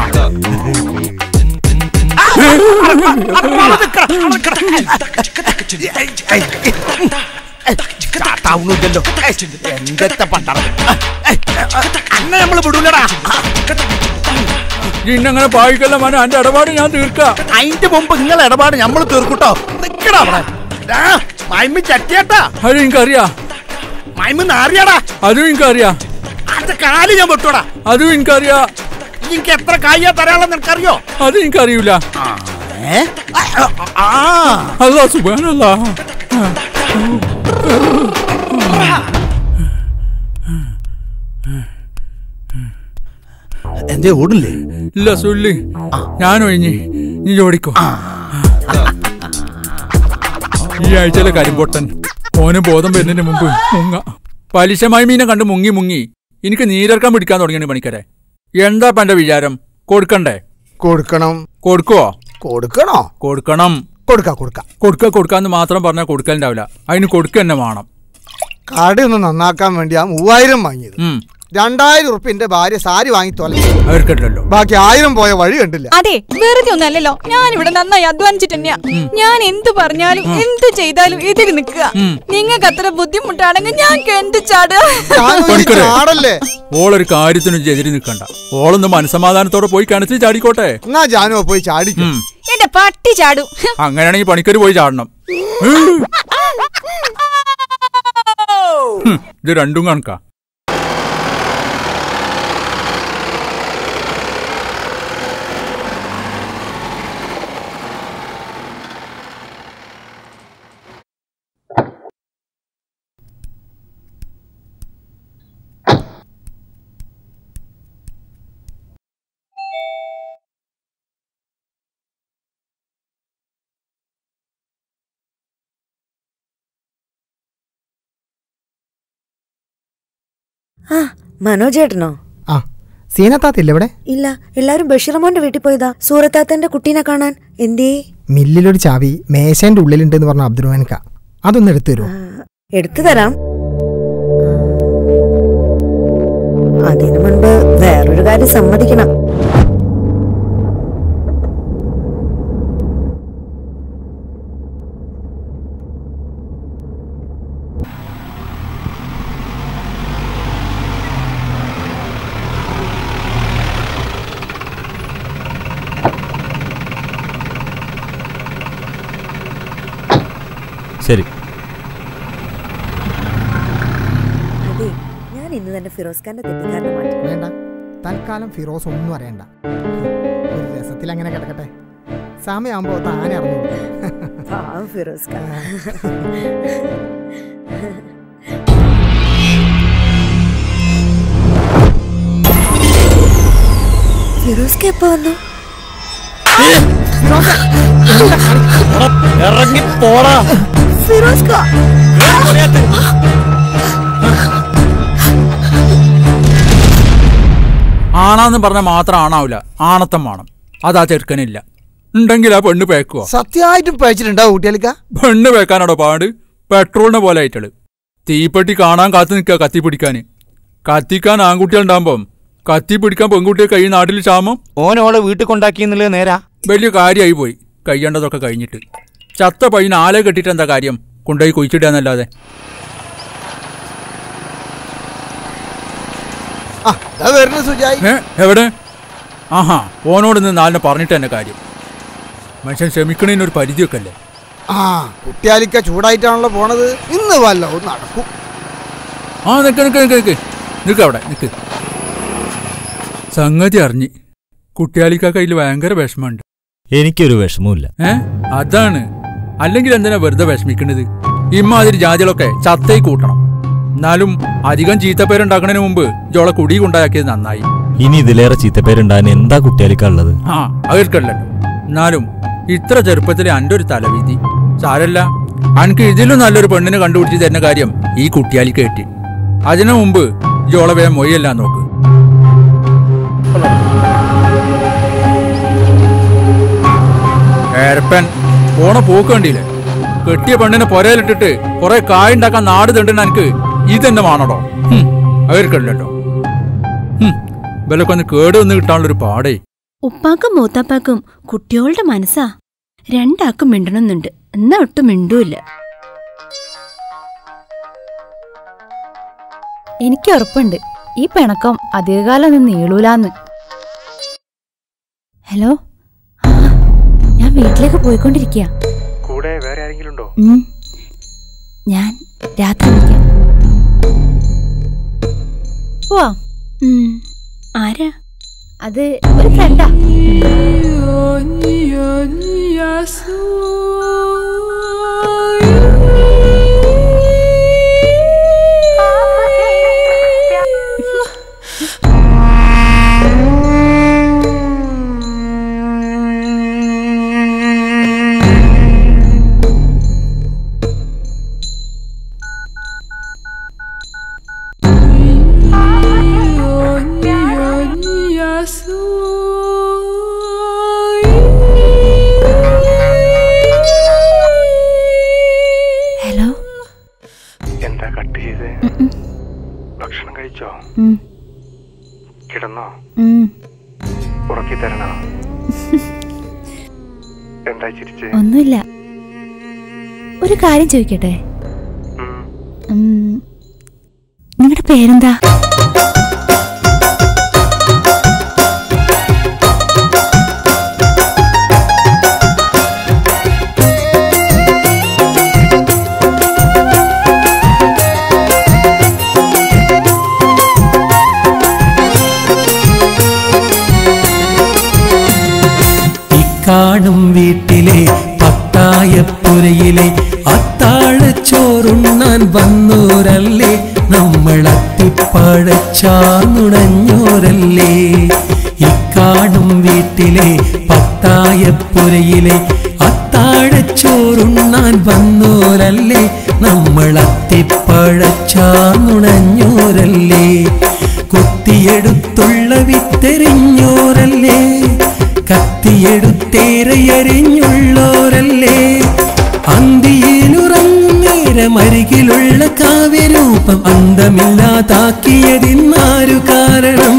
ചാട്ടാവുന്നില്ലല്ലോ എന്തൊക്കെ പണ്ടാണ് അന്നെ നമ്മൾ വിടൂലടാ ഇന്നങ്ങനെ പായിക്കല്ല മന എന്റെ ഇടപാട് ഞാൻ തീർക്കാം അതിന്റെ മുമ്പ് നിങ്ങളെ ഇടപാട് നമ്മൾ തീർക്കൂട്ടോ നിക്കടാ അവിടെ ഡാ, മൈമി ചട്ടിയാട്ടാ അത് എനിക്കറിയാം മൈമി നാറിയാടാ അതും എനിക്കറിയാം അതിന്റെ കാല് ഞാൻ വെട്ടൂടാ അതും എനിക്കറിയാം എനിക്ക് എത്ര കായ്യാ തരാനുള്ള നിനക്കറിയോ അത് എനിക്കറിയൂല ഏ? ആ അല്ല സുബാനല്ല എന്തേ ഓടില്ലേ ഇല്ല സുല്ലി ഞാൻ ഒഴിഞ്ഞ് നീ ജോടിക്കോ ഈ ആഴ്ചയിലെ കരിമ്പൊട്ടൻ ഓന് ബോധം വരുന്നതിന് മുമ്പ് മുങ്ങ പലിശമായി മീനെ കണ്ട് മുങ്ങി മുങ്ങി എനിക്ക് നീരിറക്കാൻ പിടിക്കാൻ തുടങ്ങിയാണ് പണിക്കരെ എന്താ ഇപ്പൊ എന്റെ വിചാരം കൊടുക്കണ്ടേ കൊടുക്കണം കൊടുക്കുവോ കൊടുക്കണോ കൊടുക്കണം കൊടുക്ക കൊടുക്ക കൊടുക്ക കൊടുക്കാന്ന് മാത്രം പറഞ്ഞാൽ കൊടുക്കലുണ്ടാവില്ല അതിന് കൊടുക്ക തന്നെ വേണം കട ഒന്ന് നന്നാക്കാൻ വേണ്ടി ആ മൂവായിരം വാങ്ങിയത് ഉം. രണ്ടായിരം ഉറുപ്പ്യ എന്റെ ഭാര്യ സാരി വാങ്ങി തൊല അവർക്കില്ലല്ലോ ബാക്കി ആയിരം പോയ വഴി കണ്ടില്ല അതെ വെറുതെ ഒന്നല്ലല്ലോ ഞാൻ ഇവിടെ നന്നായി അധ്വാനിച്ചിട്ട് തന്നെയാ ഞാൻ എന്ത് പറഞ്ഞാലും എന്ത് ചെയ്താലും എതിര് നിൽക്കുക നിങ്ങൾക്ക് അത്ര ബുദ്ധിമുട്ടാണെങ്കിൽ ഞാൻ കെന്ത് പണിക്കരെ. ചാടല്ലേ ഓളൊരു കാര്യത്തിനും എതിരി നിൽക്കണ്ട ഓളൊന്ന് മനസമാധാനത്തോടെ പോയി കിണറ്റിൽ ചാടിക്കോട്ടെ എന്നാ ജാനുവ പോയി ചാടിക്കും ഉം. എന്റെ പട്ടി ചാടും അങ്ങനെയാണെങ്കിൽ പണിക്കര് പോയി ചാടണം ഉം. ഹും, ഇത് രണ്ടും കണക്കാ ആ മനോജേട്ടനോ ആ സീനത്താത്തില്ല ഇവിടെ ഇല്ല എല്ലാരും ബഷീറമോന്റെ വീട്ടിൽ പോയതാ സൂറത്താത്തന്റെ കുട്ടീനെ കാണാൻ എന്തേ മില്ലിലൊരു ചാവി മേശേന്റെ ഉള്ളിലുണ്ടെന്ന് പറഞ്ഞ അബ്ദുറഹ്മാൻക അതൊന്ന് എടുത്തു തരുമോ എടുത്തു തരാം അതിനു മുൻപ് വേറൊരു കാര്യം സമ്മതിക്കണം ശരി അതെ ഞാൻ ഇന്ന് തന്നെ ഫിറോസ് ഖാന്റെ തെറ്റിദ്ധാരണ മാറ്റി വേണ്ട തൽക്കാലം ഫിറോസ് ഒന്നും അറിയണ്ട ഒരു രസത്തിൽ അങ്ങനെ കിടക്കട്ടെ സമയമാകുമ്പോ താനെ അറിഞ്ഞു പാവം ഫിറോസ് ഖാൻ ഫിറോസ് ഖാൻ എപ്പോ വന്നു ഇറങ്ങി പോടാ ഫിറോസ് ഖാൻ ആണാന്ന് പറഞ്ഞാൽ മാത്രം ആണാവില്ല ആണത്തം വേണം അതാ ചെറുക്കനില്ല ഉണ്ടെങ്കിൽ ആ പെണ്ണ് പേക്കുവോ സത്യമായിട്ടും പഴിച്ചിട്ടുണ്ടാവും കുട്ടികൾക്ക് പെണ്ണ് പേക്കാനാടോ പാട് പെട്രോളിനെ പോലെ ആയിട്ടുള്ളു തീപ്പെട്ടി കാണാൻ കാത്തു നിൽക്കുക കത്തി പിടിക്കാൻ കത്തിക്കാൻ ആൺകുട്ടികളുണ്ടാകുമ്പം കത്തി പിടിക്കാൻ പെൺകുട്ടിയെ കൈ നാട്ടിൽ ക്ഷാമം ഓനോളെ വീട്ടിൽ കൊണ്ടാക്കിയെന്നുള്ളത് നേരാ വലിയ കാര്യമായി പോയി കഴിയേണ്ടതൊക്കെ കഴിഞ്ഞിട്ട് ചത്ത പയ്യന് ആലെ കെട്ടിട്ട് എന്താ കാര്യം കൊണ്ടുപോയി കുഴിച്ചിടാന്നല്ലാതെ ആ ഇതാ വരുന്നു സുജായി ഏ എവിടെ ആഹാ ഓനോട് ഇന്ന് നാലിനെ പറഞ്ഞിട്ട് തന്നെ കാര്യം മനുഷ്യൻ ക്ഷമിക്കണതിനൊരു പരിധിയൊക്കെ അല്ലേ ആ കുട്ടിയാലിക്ക ചൂടായിട്ടാണല്ലോ പോണത് ഇന്ന് വല്ലതും നടക്കും ആ നിക്ക് നിക്ക് നിക്ക് നിക്ക് നിക്ക് അവിടെ നിക്ക് സംഗതി അറിഞ്ഞ് കുട്ടിയാലിക്ക കയ്യിൽ ഭയങ്കര വിഷമമുണ്ട് എനിക്കൊരു വിഷമവുമില്ല ഏ അതാണ് അല്ലെങ്കിൽ എന്തിനാ വെറുതെ വിഷമിക്കണത് ഇമ്മാതിരി ജാതികളൊക്കെ ചത്തേ കൂട്ടണം എന്നാലും അധികം ചീത്തപ്പേരുണ്ടാക്കണതിന് മുമ്പ് ജോളെ കുടി കൊണ്ടാക്കിയത് നന്നായി ഇനി ഇതിലേറെ ചീത്തപ്പേരുണ്ടാകാൻ എന്താ കുട്ടിയാലിക്കുള്ളത് ആ അവർക്കല്ലല്ലോ എന്നാലും ഇത്ര ചെറുപ്പത്തിലെ അന്റെ ഒരു തലവിധി സാരല്ല അനക്ക് ഇതിലും നല്ലൊരു പെണ്ണിനെ കണ്ടുപിടിച്ച് തരുന്ന കാര്യം ഈ കുട്ടിയാലി കേട്ടി അതിനു മുമ്പ് ജോളെ വേഗം മൊയ്യല്ല നോക്ക് ഏരപ്പൻ പോണ പോക്ക് കണ്ടില്ലേ കെട്ടിയ പെണ്ണിനെ പൊരയിലിട്ടിട്ട് കുറെ കായുണ്ടാക്കാൻ നാട് തണ്ടുന്ന എനിക്ക് ഇതെന്നെ വേണടോ അവർക്കല്ലോ വിലക്കൊന്ന് കേട് വന്ന് കിട്ടാനുള്ളൊരു പാടേ ഉപ്പാക്കും മൂത്താപ്പാക്കും കുട്ടികളുടെ മനസ്സാ രണ്ടാക്കും മിണ്ടണമെന്നുണ്ട് എന്നാ ഒട്ടും മിണ്ടൂല്ല എനിക്ക് ഉറപ്പുണ്ട് ഈ പിണക്കം അധികകാലം ഒന്നും നീളൂലാന്ന് ഹലോ ആ, ഞാൻ വീട്ടിലേക്ക് പോയിക്കൊണ്ടിരിക്കുക കൂടെ വേറെ ആരെങ്കിലും ഉണ്ടോ ഞാൻ രാത്രി വിളിക്കാം പോവാ ആരാ അത് ഒരു ഫ്രണ്ടാ ഹലോ എന്താ കട്ട് ചെയ്ത് ഭക്ഷണം കഴിച്ചോ കിടന്നോ ഉറക്കി തരണോ എന്താ ചിരിച്ച് ഒന്നുമില്ല ഒരു കാര്യം ചോദിക്കട്ടെ നിങ്ങളുടെ പേരെന്താ ഇക്കാണും വീട്ടിലെ പത്തായപ്പുരയിലെ അത്താഴച്ചോറുണ്ണാൻ വന്നോരല്ലേ നമ്മൾ അത്തിപ്പഴച്ചാന്നുണഞ്ഞോരല്ലേ ഇക്കാണും വീട്ടിലെ പത്തായപ്പുരയിലെ അത്താഴച്ചോറുണ്ണാൻ വന്നോരല്ലേ നമ്മൾ അത്തിപ്പഴച്ചാന്നുണഞ്ഞോരല്ലേ കൊത്തിയെടുത്തുള്ള വിത്തെറിഞ്ഞോരല്ലേ കത്തിയെടുത്തേറെയറിഞ്ഞുള്ളോരല്ലേ അന്തിയിലുറങ്ങും നേരമരികിലുള്ള കാവ്യരൂപം അന്തമില്ലാതാക്കിയതിന്നാരു കാരണം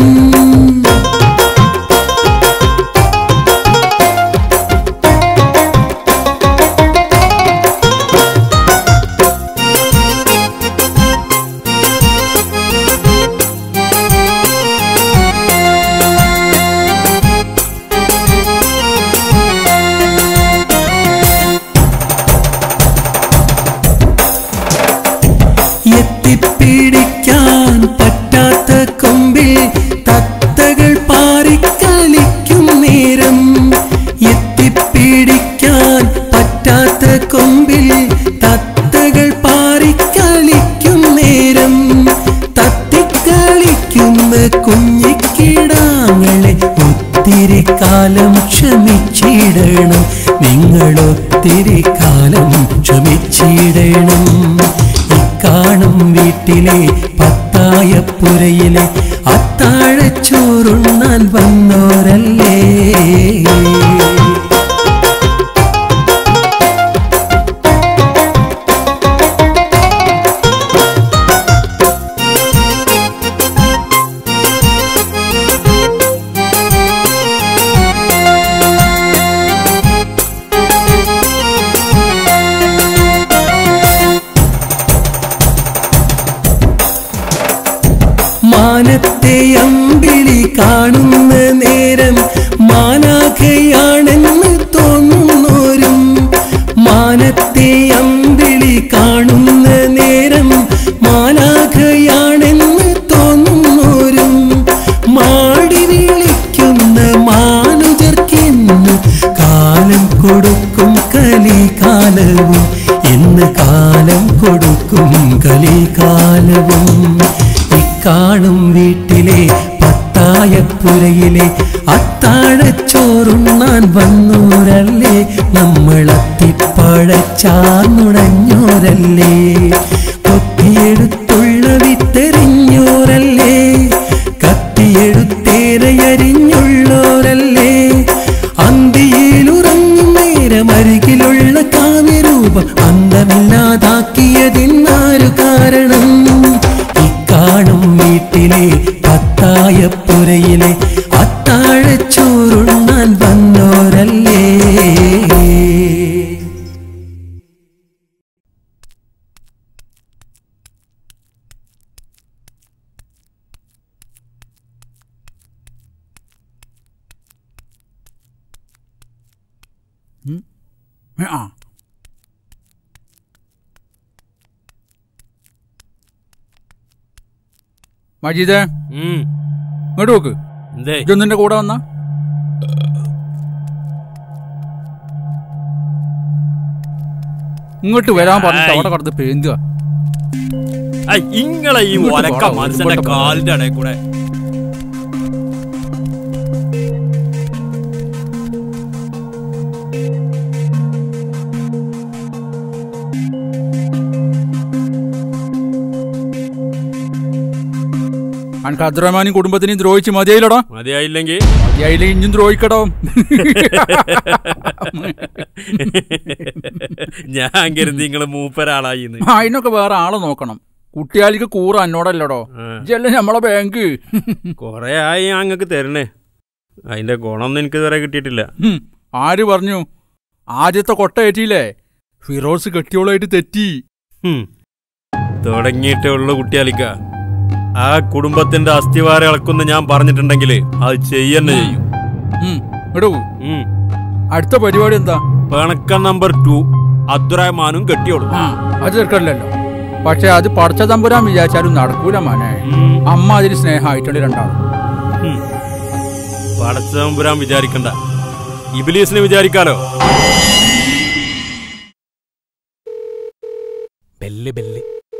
എത്തിപ്പിടിക്കാൻ പറ്റാത്ത കൊമ്പിൽ തത്തകൾ പാറിക്കളിക്കും നേരം എത്തിപ്പിടിക്കാൻ പറ്റാത്ത കൊമ്പിൽ തത്തകൾ പാറിക്കളിക്കും നേരം തത്തിക്കളിക്കുന്ന കുഞ്ഞിക്കിടാങ്ങളെ ഒത്തിരി കാലം ക്ഷമിച്ചിടണം നിങ്ങൾ ഒത്തിരി കാലം ക്ഷമിച്ചിടണം ഇക്കാണും വീട്ടിലെ പത്തായപ്പുരയിലെ അത്താഴച്ചോറുണ്ണാൻ വന്നോരല്ലേ മാനത്തെ അമ്പിളി കാണുന്ന നേരം മാനാഖയാണെന്ന് തോന്നുന്നോരും മാനത്തെ അമ്പിളി കാണുന്ന നേരം മാനാഖയാണെന്ന് തോന്നുന്നോരും മാടി വിളിക്കുന്ന മാനുജർക്കെന്നു കാ കൊടുക്കും കലികാലവും ഇന്ന് കാലം കൊടുക്കും കലികാലവും ഇക്കാണും വീട്ടിലെ പത്തായപ്പുരയിലെ അത്താഴച്ചോറുണ്ണാൻ വന്നോരല്ലേ നമ്മൾ അത്തിപ്പഴച്ചാർന്നുടഞ്ഞോരല്ലേ കൊത്തിയെടുത്തുള്ള വിത്തെറിഞ്ഞോരല്ലേ കത്തിയെടുത്തേരയരിഞ്ഞുള്ളോരല്ലേ അന്തിയിലുറങ്ങും നേരം അരികിലുള്ള കാവ്യരൂപം അന്തമില്ലാതാക്കിയതിന്നാരു കാരണം ഇക്കാണും വീട്ടിലെ പത്തായപ്പുരയിലെ അത്താഴച്ചോറുണ്ണാൻ വന്നോരല്ലേ ആ മജീദേ ഇങ്ങോട്ട് നോക്ക് ഇതൊന്നിന്റെ കൂടെ വന്ന ഇങ്ങോട്ട് വരാൻ പറഞ്ഞിട്ട് അവിടെ കടന്ന് പേന്തുക ഐ, ഇങ്ങളെ ഈ ഇങ്ങോട്ട് ഒലക്ക പോടാ, മനുഷ്യന്റെ ഇങ്ങോട്ട് പോടാ. കാലിന്റെ ഇടയിൽ കൂടെ അനക്ക് അബ്ദുറഹ്മാനും കുടുംബത്തിനെയും ദ്രോഹിച്ച് മതിയായില്ലടാ മതിയായില്ലെങ്കിൽ മതിയായില്ല ഇഞ്ഞും ദ്രോഹിക്കടോ ഞാൻ കരുതി നിങ്ങള് മൂപ്പരാളായിന്ന് അതിനൊക്കെ വേറെ ആളെ നോക്കണം കുട്ടിയാലിക്ക് കൂറ എന്നോടല്ലടോ ഇജല്ലേ നമ്മളെ ബാങ്ക് കൊറേ ആയി അങ്ങക്ക് തരണേ അതിന്റെ ഗുണമൊന്നും എനിക്ക് ഇതുവരെ കിട്ടിയിട്ടില്ല ഹും, ആര് പറഞ്ഞു ആദ്യത്തെ കൊട്ട ഏറ്റിയില്ലേ ഫിറോസ് കെട്ടിയോളായിട്ട് തെറ്റി തുടങ്ങിയിട്ടേ ഉള്ളു കുട്ടിയാലിക്ക ആ കുടുംബത്തിന്റെ അസ്ഥിവാരം ഇളക്കുന്ന ഞാൻ പറഞ്ഞിട്ടുണ്ടെങ്കിൽ അത് ചെയ്യന്നെ ചെയ്യും ഉം, ഇടൂ അടുത്ത പരിപാടി എന്താ പിണക്കം നമ്പർ ടു അബ്ദുറഹ്മാനും കെട്ടിയോളൂ അത് തീർക്കണ്ടല്ലോ പക്ഷെ അത് പടച്ച തമ്പുരാൻ വിചാരിച്ചാലും നടക്കൂല മോനെ അമ്മ അതിന് സ്നേഹമായിട്ടുണ്ട് രണ്ടാളും പടച്ചതമ്പുരാൻ വിചാരിക്കണ്ട ഇബിലീസിനെ വിചാരിക്കാലോ ബെല്ല് ബെല്ല്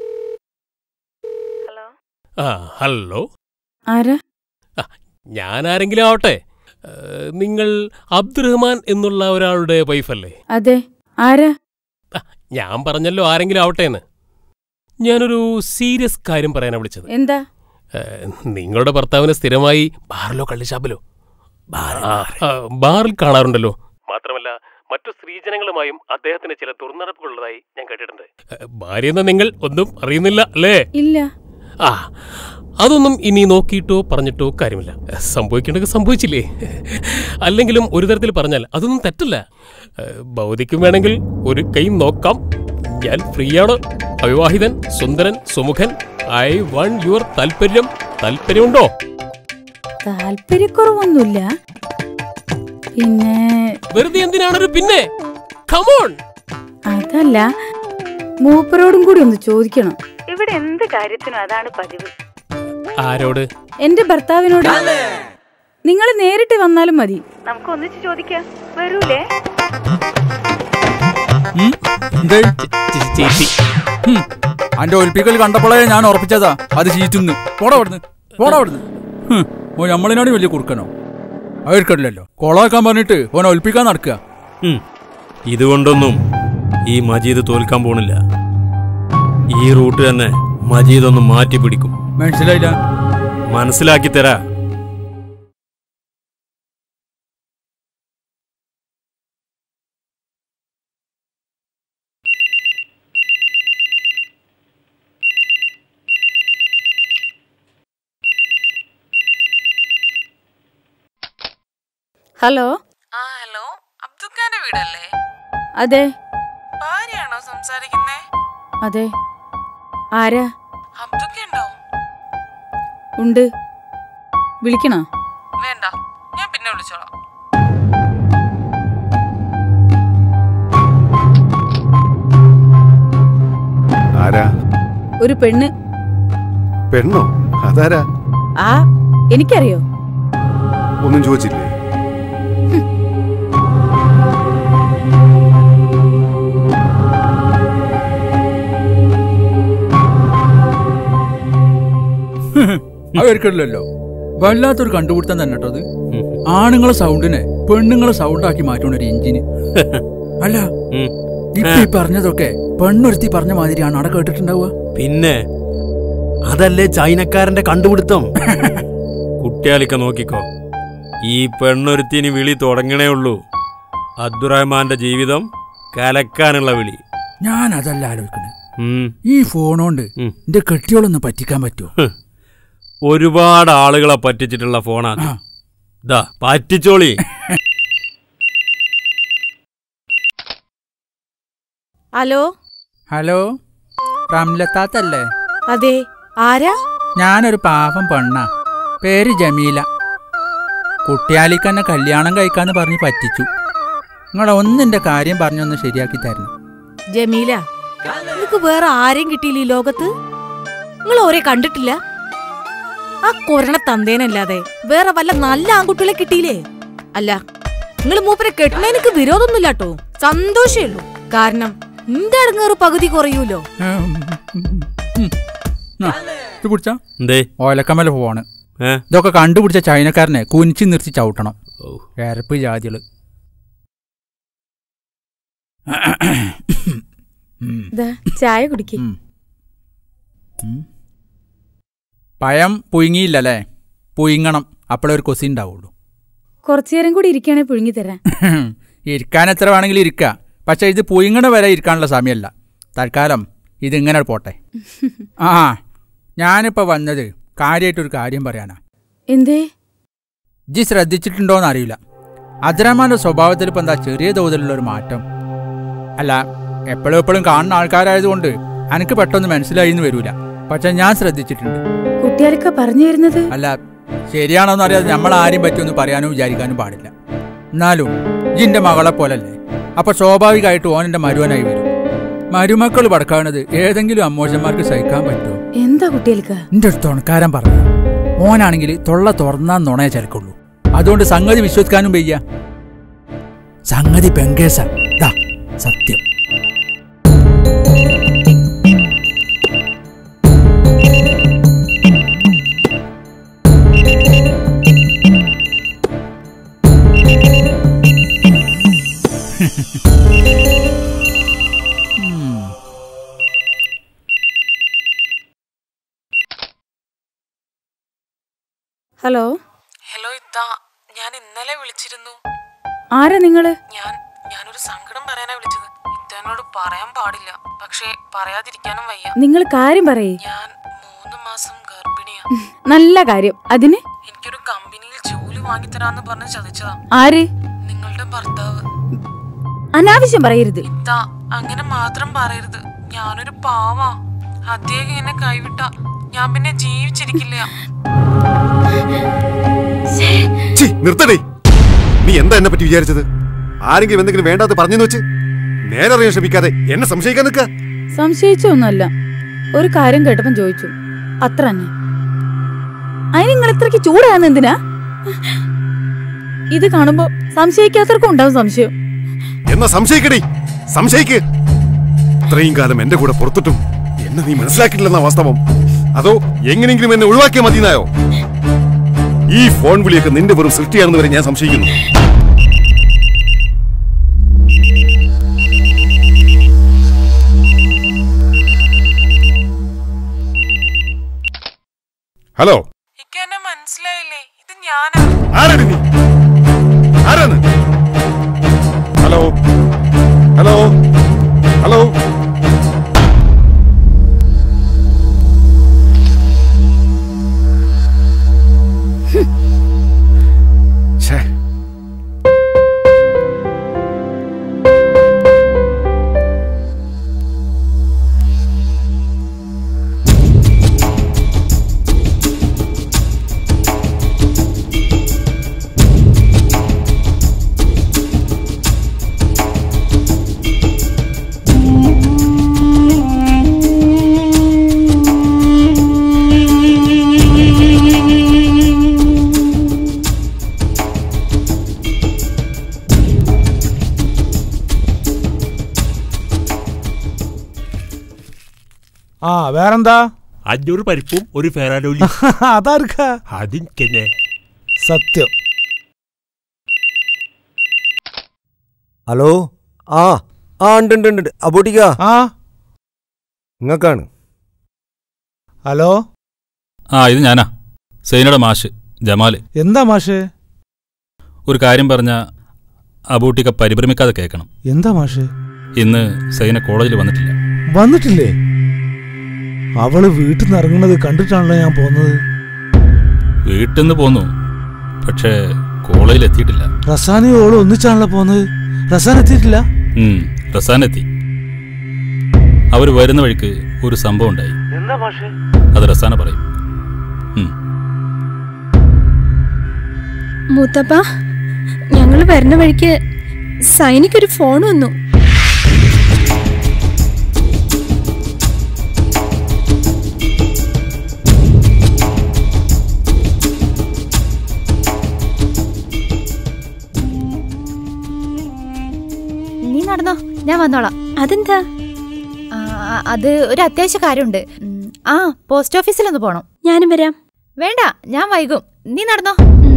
ആ ഹലോ ആരാ ഞാൻ ആരെങ്കിലും ആവട്ടെ ഏ, നിങ്ങൾ അബ്ദുറഹ്മാൻ എന്നുള്ള ഒരാളുടെ വൈഫല്ലേ അതെ ആരാ ഞാൻ പറഞ്ഞല്ലോ ആരെങ്കിലും ആവട്ടെ എന്ന് ഞാനൊരു സീരിയസ് കാര്യം പറയാനാ വിളിച്ചത് എന്താ ഏ, നിങ്ങളുടെ ഭർത്താവിന് സ്ഥിരമായി ബാറിലോ കള്ളിഷാപ്പിലോ ആ, ആ, ബാറിൽ കാണാറുണ്ടല്ലോ മാത്രമല്ല മറ്റു സ്ത്രീജനങ്ങളുമായും അദ്ദേഹത്തിന് ചില തുറന്നടപ്പുകളുള്ളതായി ഞാൻ കേട്ടിട്ടുണ്ട് ഏ, ഭാര്യയെന്ന നിങ്ങൾ ഒന്നും അറിയുന്നില്ല അല്ലേ ഇല്ല ആ അതൊന്നും ഇനി നോക്കിയിട്ടോ പറഞ്ഞിട്ടോ കാര്യമില്ല സംഭവിക്കേണ്ടത് സംഭവിച്ചില്ലേ അല്ലെങ്കിലും ഒരു തരത്തിൽ പറഞ്ഞാൽ അതൊന്നും തെറ്റല്ല ഏഹ്, ഭൗതികം വേണമെങ്കിൽ ഒരു കൈ നോക്കാം ഞാൻ ഫ്രീയാണ് അവിവാഹിതൻ സുന്ദരൻ സുമുഖൻ ഐ വൺ യുവർ താല്പര്യം താല്പര്യമുണ്ടോ താല്പര്യക്കുറവൊന്നുമില്ല പിന്നെ വെറുതെ എന്തിനാണൊരു പിന്നെ കമോൺ അതല്ല മൂപ്പരോടും കൂടി ഒന്ന് ചോദിക്കണം ഇവിടെ എന്ത് കാര്യത്തിനും അതാണ് പതിവ് ആരോട് എന്റെ ഭർത്താവിനോട് നിങ്ങൾ നേരിട്ട് വന്നാലും മതി നമുക്ക് ഒന്നിച്ച് ചോദിക്കാം വരൂലേ എന്തേ ഹും, അന്റെ ഒലിപ്പിക്കൽ കണ്ടപ്പോഴേ ഞാൻ ഉറപ്പിച്ചതാ അത് ചീറ്റുന്ന് പോടാ അവിടുന്ന് പോടാ അവിടുന്ന് ഹും, ഓ നമ്മളിനോട് വലിയ കുറുക്കനോ അവർക്കല്ലല്ലോ കൊളാക്കാൻ പറഞ്ഞിട്ട് ഓനെ ഒലിപ്പിക്കാൻ നടക്കുക ഉം. ഇതുകൊണ്ടൊന്നും ഈ മജീദ് തോൽക്കാൻ പോണില്ല ഈ റൂട്ട് തന്നെ മജീദ് ഒന്ന് മാറ്റി പിടിക്കും മനസ്സിലായില്ല മനസ്സിലാക്കി തരാ ഹലോ ആ ഹലോ അബ്ദുക്കാന്റെ വീടല്ലേ അതെ ഭാര്യയാണോ സംസാരിക്കുന്നേ അതെ ആരാ അബ്ദുക്കുണ്ടോ ഉണ്ട് വിളിക്കണോ വേണ്ട ഞാൻ പിന്നെ വിളിച്ചോളാം ആരാ ഒരു പെണ്ണ് പെണ്ണോ അതാരാ ആ എനിക്കറിയോ ഒന്നും ചോദിച്ചില്ലേ അവർക്കില്ലല്ലോ വല്ലാത്തൊരു കണ്ടുപിടുത്തം തന്നെ കേട്ടോ അത് ആണുങ്ങളെ സൗണ്ടിനെ പെണ്ണുങ്ങളെ സൗണ്ടാക്കി മാറ്റണ ഒരു എഞ്ചിന് അല്ല ഇപ്പൊ ഈ പറഞ്ഞതൊക്കെ പെണ്ണൊരുത്തി പറഞ്ഞ മാതിരിയാണ് അവിടെ കേട്ടിട്ടുണ്ടാവുക പിന്നെ അതല്ലേ ചൈനക്കാരന്റെ കണ്ടുപിടുത്തം കുട്ടിയാലിക്ക നോക്കിക്കോ ഈ പെണ്ണൊരുത്തിന് വിളി തുടങ്ങണേ ഉള്ളൂ അബ്ദുറഹ്മാന്റെ ജീവിതം കലക്കാനുള്ള വിളി ഞാൻ അതല്ല ആലോചിക്കണേ ഉം. ഈ ഫോണോണ്ട് എന്റെ കെട്ടിയോളൊന്ന് പറ്റിക്കാൻ പറ്റുമോ ഹ്. ഒരുപാട് ആളുകളെ പറ്റിച്ചിട്ടുള്ള ഫോണാണ് ദാ പറ്റിച്ചോളി ഹലോ ഹലോ റംലത്താത്തല്ലേ അതെ ആരാ ഞാനൊരു പാവം പെണ്ണ പേര് ജമീല കുട്ടിയാലിക്കെന്നെ കല്യാണം കഴിക്കാന്ന് പറഞ്ഞ് പറ്റിച്ചു നിങ്ങൾ ഒന്നിന്റെ കാര്യം പറഞ്ഞൊന്ന് ശരിയാക്കി തരണം ജമീല നിനക്ക് വേറെ ആരെയും കിട്ടിയില്ല ഈ ലോകത്ത് നിങ്ങൾ ഓരെ കണ്ടിട്ടില്ല ആ കൊരണ തന്തേനല്ലാതെ വേറെ വല്ല നല്ല ആൺകുട്ടികളെ കിട്ടിയില്ലേ അല്ല നിങ്ങൾ മൂപ്പരെ കെട്ടണേനക്ക് വിരോധമൊന്നുമില്ല കേട്ടോ സന്തോഷേ ഉള്ളൂ കാരണം നിന്റെ അടങ്ങേറ് പകുതി കുറയൂലോ ആ, ഇത് പിടിച്ചാ എന്തേ ഓലക്കമ്മല ഫോണ് ഏ? ഇതൊക്കെ കണ്ടുപിടിച്ച ചൈനക്കാരനെ കുനിച്ച് നിർത്തി ചവിട്ടണം എരപ്പ് ജാതികള് ദാ, ചായ കുടിക്ക് പഴം പുഴുങ്ങിയില്ലല്ലേ പുഴുങ്ങണം അപ്പോഴേ ഒരു കൊസി ഉണ്ടാവുള്ളൂ കുറച്ചു നേരം കൂടി ഇരിക്കുകയാണെങ്കിൽ പുഴുങ്ങി തരാം ഇരിക്കാൻ എത്ര വേണമെങ്കിലും ഇരിക്കാം പക്ഷെ ഇത് പുഴുങ്ങണ വരെ ഇരിക്കാനുള്ള സമയമല്ല തൽക്കാലം ഇതിങ്ങനെ പോട്ടെ ആ ഞാനിപ്പോൾ വന്നത് കാര്യമായിട്ടൊരു കാര്യം പറയാനാ എന്തേ ജി ശ്രദ്ധിച്ചിട്ടുണ്ടോന്ന് അറിയില്ല അദ്രമാന്റെ സ്വഭാവത്തിൽ ഇപ്പം എന്താ ചെറിയ തോതിലുള്ള ഒരു മാറ്റം അല്ല എപ്പോഴും എപ്പോഴും കാണുന്ന ആൾക്കാരായതുകൊണ്ട് എനിക്ക് പെട്ടെന്ന് മനസ്സിലായി എന്ന് വരൂല പക്ഷെ ഞാൻ ശ്രദ്ധിച്ചിട്ടുണ്ട് കുട്ടിയാലൊക്കെ പറഞ്ഞു തരുന്നത് അല്ല ശരിയാണോന്ന് അറിയാതെ നമ്മൾ ആരെയും പറ്റിയൊന്നും പറയാനോ വിചാരിക്കാനും പാടില്ല എന്നാലും ജിന്റെ മകളെ പോലല്ലേ അപ്പൊ സ്വാഭാവികമായിട്ട് ഓൻ എന്റെ മരുവനായി വരും മരുമക്കൾ പടക്കാണത് ഏതെങ്കിലും അമ്മോശന്മാർക്ക് സഹിക്കാൻ പറ്റുമോ എന്താ കുട്ടികൾക്ക് എന്റെ ഒരു തുണക്കാരൻ പറഞ്ഞു ഓനാണെങ്കിൽ തൊള്ള തുറന്നാൻ നുണയെ ചരക്കുള്ളൂ അതുകൊണ്ട് സംഗതി വിശ്വസിക്കാനും വയ്യ സംഗതി പെങ്കേസ ദാ സത്യം ഹലോ ഹലോ ഇത്താ ഞാൻ ഇന്നലെ വിളിച്ചിരുന്നു ആരാ നിങ്ങള് ഞാൻ ഞാനൊരു സങ്കടം പറയാനാ വിളിച്ചത് ഇത്താനോട് പറയാൻ പാടില്ല പക്ഷേ പറയാതിരിക്കാനും വയ്യ നിങ്ങൾ കാര്യം പറയേ ഞാൻ മൂന്ന് മാസം ഗർഭിണിയാ നല്ല കാര്യം അതിന് എനിക്കൊരു കമ്പനിയിൽ ജോലി വാങ്ങിത്തരാന്ന് പറഞ്ഞ് ചതിച്ചതാ ആര് നിങ്ങളുടെ ഭർത്താവ് അനാവശ്യം പറയരുത് ഇത്താ അങ്ങനെ മാത്രം പറയരുത് ഞാനൊരു പാവാ അദ്ദേഹം എന്നെ കൈവിട്ട ഞാൻ പിന്നെ ജീവിച്ചിരിക്കില്ല ഛി, നിർത്തടേ നീ എന്താ എന്നെ പറ്റി വിചാരിച്ചത് ആരെങ്കിലും എന്തെങ്കിലും വേണ്ടാത്ത പറഞ്ഞെന്ന് വെച്ച് നേരെ അറിയാൻ ശ്രമിക്കാതെ എന്നെ സംശയിക്കാൻ നിൽക്ക സംശയിച്ചൊന്നുമല്ല ഒരു കാര്യം കേട്ടപ്പം ചോദിച്ചു അത്ര തന്നെ അതിന് നിങ്ങൾ ഇത്രയ്ക്ക് ചൂടാകുന്ന എന്തിനാ ഇത് കാണുമ്പോ സംശയിക്കാത്തവർക്കും ഉണ്ടാവും സംശയം എന്നാ സംശയിക്കടി സംശയിക്ക് ഇത്രയും കാലം എന്റെ കൂടെ പുറത്തിട്ടും എന്നെ നീ മനസ്സിലാക്കിയിട്ടില്ലെന്ന വാസ്തവം അതോ എങ്ങനെയെങ്കിലും എന്നെ ഒഴിവാക്കിയാൽ മതിയെന്നായോ ഈ ഫോൺ വിളിയൊക്കെ നിന്റെ വെറും സൃഷ്ടിയാണെന്ന് വരെ ഞാൻ സംശയിക്കുന്നു ഹലോ ഇക്ക് എന്നെ മനസ്സിലായില്ലേ ഇത് ഞാനാ ആരാണ് നീ ആരാണ് ഹലോ ഹലോ ഹലോ ഛേ ആ വേറെന്താ അഞ്ഞൂറ് പരിപ്പും ഒരു ഫെറാനോലി അതാർക്കാ അതിന് സത്യം ഹലോ ആ ആ ഉണ്ട് ഉണ്ട് ഉണ്ട് അബോട്ടിക്ക ആ നിങ്ങൾക്കാണ് ഹലോ ആ ഇത് ഞാനാ സൈനയുടെ മാഷ് ജമാല് എന്താ മാഷേ ഒരു കാര്യം പറഞ്ഞ അബൂട്ടിക്ക പരിഭ്രമിക്കാതെ കേൾക്കണം എന്താ മാഷേ ഇന്ന് സൈന കോളേജിൽ വന്നിട്ടില്ല വന്നിട്ടില്ലേ അവള് വീട്ടിൽ നിന്ന് ഇറങ്ങുന്നത് കണ്ടിട്ടാണല്ലോ ഞാൻ പോന്നത് വീട്ടിൽ നിന്ന് പോന്നു പക്ഷേ കോളേജിൽ എത്തിയിട്ടില്ല റസാനും ഓളും ഒന്നിച്ചാണല്ലോ പോന്നത് റസാൻ എത്തിയിട്ടില്ല ഉം, റസാൻ എത്തി അവർ വരുന്ന വഴിക്ക് ഒരു സംഭവം ഉണ്ടായി എന്താ മാഷേ അത് റസാന പറയും ഉം. മൂത്തപ്പ ഞങ്ങൾ വരുന്ന വഴിക്ക് സൈനിക്കൊരു ഫോൺ വന്നു നീ നടന്നോ ഞാൻ വന്നോളാം അതെന്താ ആ, അത് ഒരു അത്യാവശ്യ കാര്യമുണ്ട് ഉം, ആ പോസ്റ്റ് ഓഫീസിലൊന്ന് പോണം ഞാനും വരാം വേണ്ട ഞാൻ വൈകും നീ നടന്നോ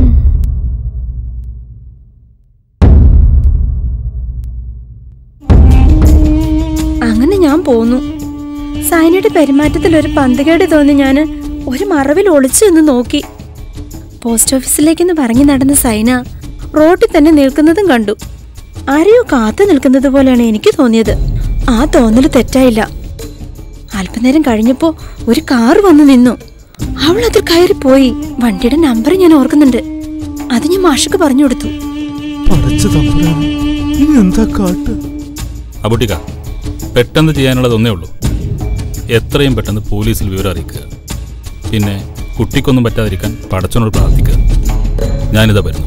അങ്ങനെ ഞാൻ പോന്നു സൈനയുടെ പെരുമാറ്റത്തിൽ ഒരു പന്തുകേട് തോന്നി ഞാൻ ഒരു മറവിൽ ഒളിച്ചു നിന്ന് നോക്കി പോസ്റ്റ് ഓഫീസിലേക്കെന്ന് പറഞ്ഞു നടന്ന സൈന റോട്ടിൽ തന്നെ നിൽക്കുന്നതും കണ്ടു ആരെയോ കാത്തു നിൽക്കുന്നത് പോലെയാണ് എനിക്ക് തോന്നിയത് ആ തോന്നൽ തെറ്റായില്ല അല്പനേരം കഴിഞ്ഞപ്പോ ഒരു കാർ വന്നു നിന്നു അവൾ അതിൽ കയറിപ്പോയി വണ്ടിയുടെ നമ്പർ ഞാൻ ഓർക്കുന്നുണ്ട് അത് ഞാൻ മാഷക്ക് പറഞ്ഞു കൊടുത്തു പടച്ച തമ്പുരാനെ ഇനി എന്താ കാട്ട് അബൂട്ടിക്ക പെട്ടെന്ന് ചെയ്യാനുള്ളത് ഒന്നേ ഉള്ളൂ എത്രയും പെട്ടെന്ന് പോലീസിൽ വിവരം അറിയിക്കുക പിന്നെ കുട്ടിക്കൊന്നും പറ്റാതിരിക്കാൻ പടച്ചോനോട് പ്രാർത്ഥിക്കുക ഞാനിതാ വരുന്നു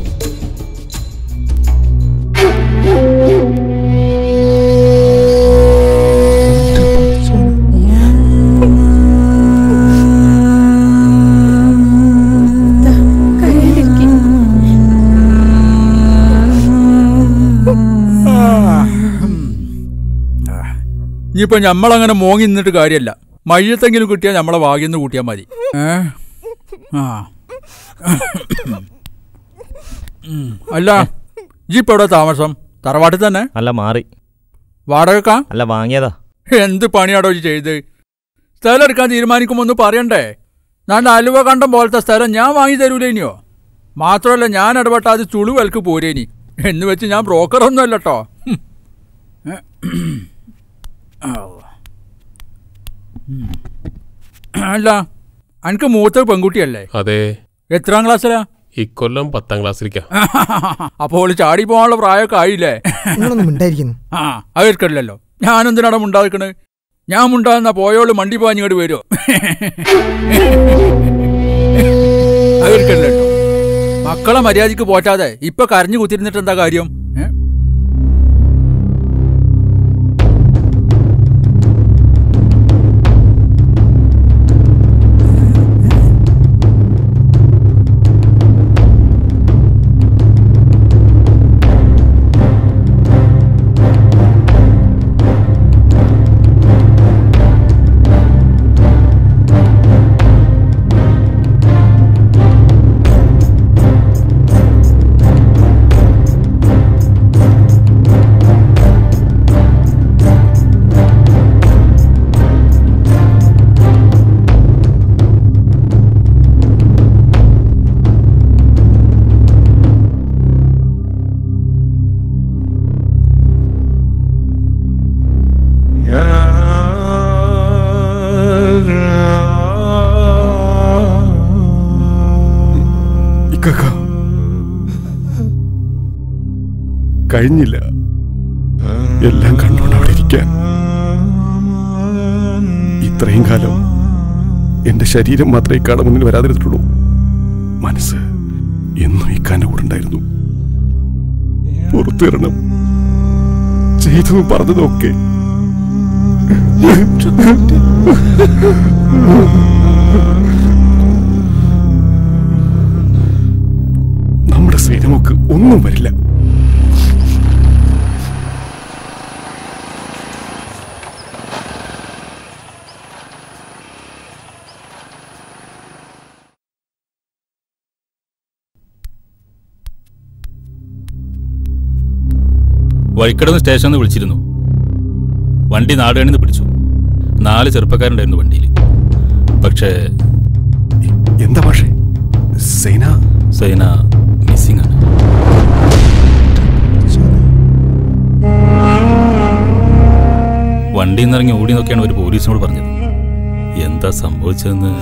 ഇനിയിപ്പോ ഞമ്മളങ്ങനെ മോങ്ങി നിന്നിട്ട് കാര്യമല്ല മയ്യത്തെങ്കിലും കിട്ടിയാൽ നമ്മളെ ഭാഗ്യം കൂട്ടിയാൽ മതി ഏ ആ ഉം. അല്ല ഇപ്പൊ എവിടെ താമസം തറവാട്ടിൽ തന്നെ അല്ല മാറി വാടകക്കാ അല്ല വാങ്ങിയതാ എന്ത് പണിയാടോ ഈ ചെയ്ത് സ്ഥലം എടുക്കാൻ തീരുമാനിക്കുമ്പോ ഒന്ന് പറയണ്ടേ ഞാൻ അലുവ കണ്ടം പോലത്തെ സ്ഥലം ഞാൻ വാങ്ങി തരൂലേ ഇനിയോ മാത്രമല്ല ഞാൻ ഇടപെട്ട അത് ചുളുവൽക്ക് പോരേനി എന്ന് വെച്ച് ഞാൻ ബ്രോക്കറൊന്നും അല്ലട്ടോ ഹും. ഉം. അല്ല അനക്ക് മൂത്ത പെൺകുട്ടിയല്ലേ അതെ എത്രാം ക്ലാസ്സിലാ ഇക്കൊല്ലം പത്താം ക്ലാസ്സിലേക്കാ അപ്പോൾ ചാടി പോകാനുള്ള പ്രായമൊക്കെ ആയില്ലേ നിങ്ങളൊന്നും മിണ്ടായിരിക്കുന്നു ആ അത് കേൾക്കണില്ലല്ലോ ഞാൻ എന്തിനാടാ മുണ്ടാതിക്കണ് ഞാൻ മുണ്ടാകുന്ന പോയോള് മണ്ടി പാഞ്ഞിങ്ങോട്ട് വരുമോ അത് കേൾക്കണില്ലല്ലോ മക്കളെ മര്യാദക്ക് പോറ്റാതെ ഇപ്പൊ കരഞ്ഞു കുത്തിരുന്നിട്ട് എന്താ കാര്യം ഏ? ഇക്കക്ക കഴിഞ്ഞില്ല എല്ലാം കണ്ടോണ്ട് അവിടെ ഇരിക്കാൻ ഇത്രയും കാലം എന്റെ ശരീരം മാത്രമേ ഇക്കാടെ മുന്നിൽ വരാതിരുന്നിട്ടുള്ളൂ മനസ്സ് എന്നും ഇക്കാന്റെ കൂടെ ഉണ്ടായിരുന്നു പുറത്തു വരണം ചെയ്തതും പറഞ്ഞതും ഒക്കെ നമ്മുടെ സൈനമൊക്കെ ഒന്നും വരില്ല വഴിക്കടന്ന് സ്റ്റേഷനിൽ നിന്ന് വിളിച്ചിരുന്നു വണ്ടി നാടുകണിന്ന് പിടിച്ചു നാല് ചെറുപ്പക്കാരുണ്ടായിരുന്നു വണ്ടിയിൽ പക്ഷേ എന്താ പക്ഷേ സൈന സൈന മിസ്സിംഗ് ആണ് വണ്ടിയിൽ നിന്ന് ഇറങ്ങി ഓടി നോക്കിയാണ് ഒരു പോലീസിനോട് പറഞ്ഞത് എന്താ സംഭവിച്ചതെന്ന്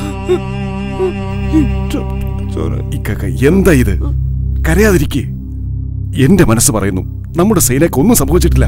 ഇക്കക്ക എന്താ ഇത് കരയാതിരിക്കേ എന്റെ മനസ്സ് പറയുന്നു നമ്മുടെ സൈനക്ക് ഒന്നും സംഭവിച്ചിട്ടില്ല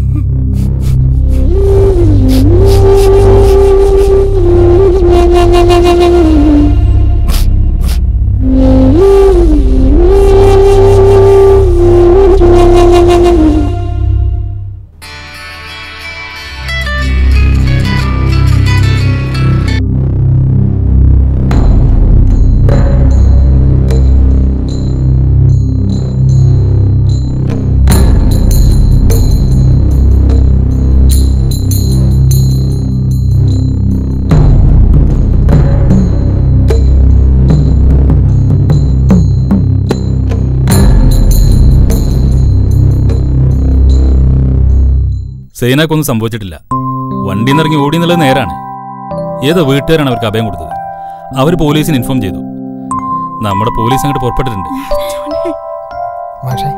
സൈനാക്കൊന്നും സംഭവിച്ചിട്ടില്ല വണ്ടിയിൽ നിന്ന് ഇറങ്ങി ഓടി എന്നുള്ളത് നേരാണ് ഏതോ വീട്ടുകാരാണ് അവർക്ക് അഭയം കൊടുത്തത് അവർ പോലീസിന് ഇൻഫോം ചെയ്തു നമ്മുടെ പോലീസ് അങ്ങോട്ട് പുറപ്പെട്ടിട്ടുണ്ട് മാഷേ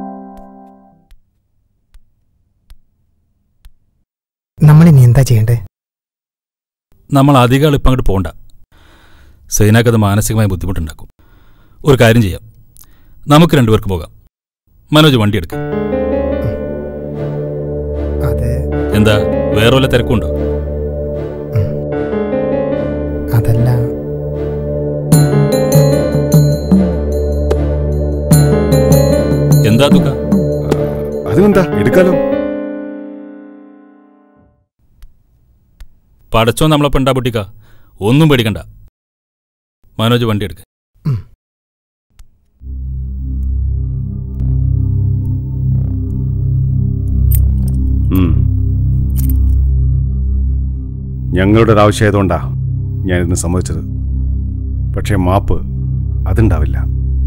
നമ്മളിനി എന്താ ചെയ്യണ്ടേ നമ്മൾ അധികം ഇപ്പം അങ്ങോട്ട് പോകണ്ട സൈനാക്കത് മാനസികമായ ബുദ്ധിമുട്ടുണ്ടാക്കും ഒരു കാര്യം ചെയ്യാം നമുക്ക് രണ്ടുപേർക്ക് പോകാം മനോജ് വണ്ടി എടുക്കാം അത് എന്താ വേറെ വല്ല തിരക്കുണ്ടോ അതല്ല എന്താ തുക അതിനെന്താ എടുക്കാലോ പടച്ചോ നമ്മളൊപ്പം ഉണ്ടാ പൊട്ടിക്ക ഒന്നും പേടിക്കണ്ട മനോജ് വണ്ടി എടുക്ക ഉം. ഞങ്ങളുടെ ഒരു ആവശ്യമായതുകൊണ്ടാ ഞാനിന്ന് സമ്മതിച്ചത് പക്ഷേ മാപ്പ് അതുണ്ടാവില്ല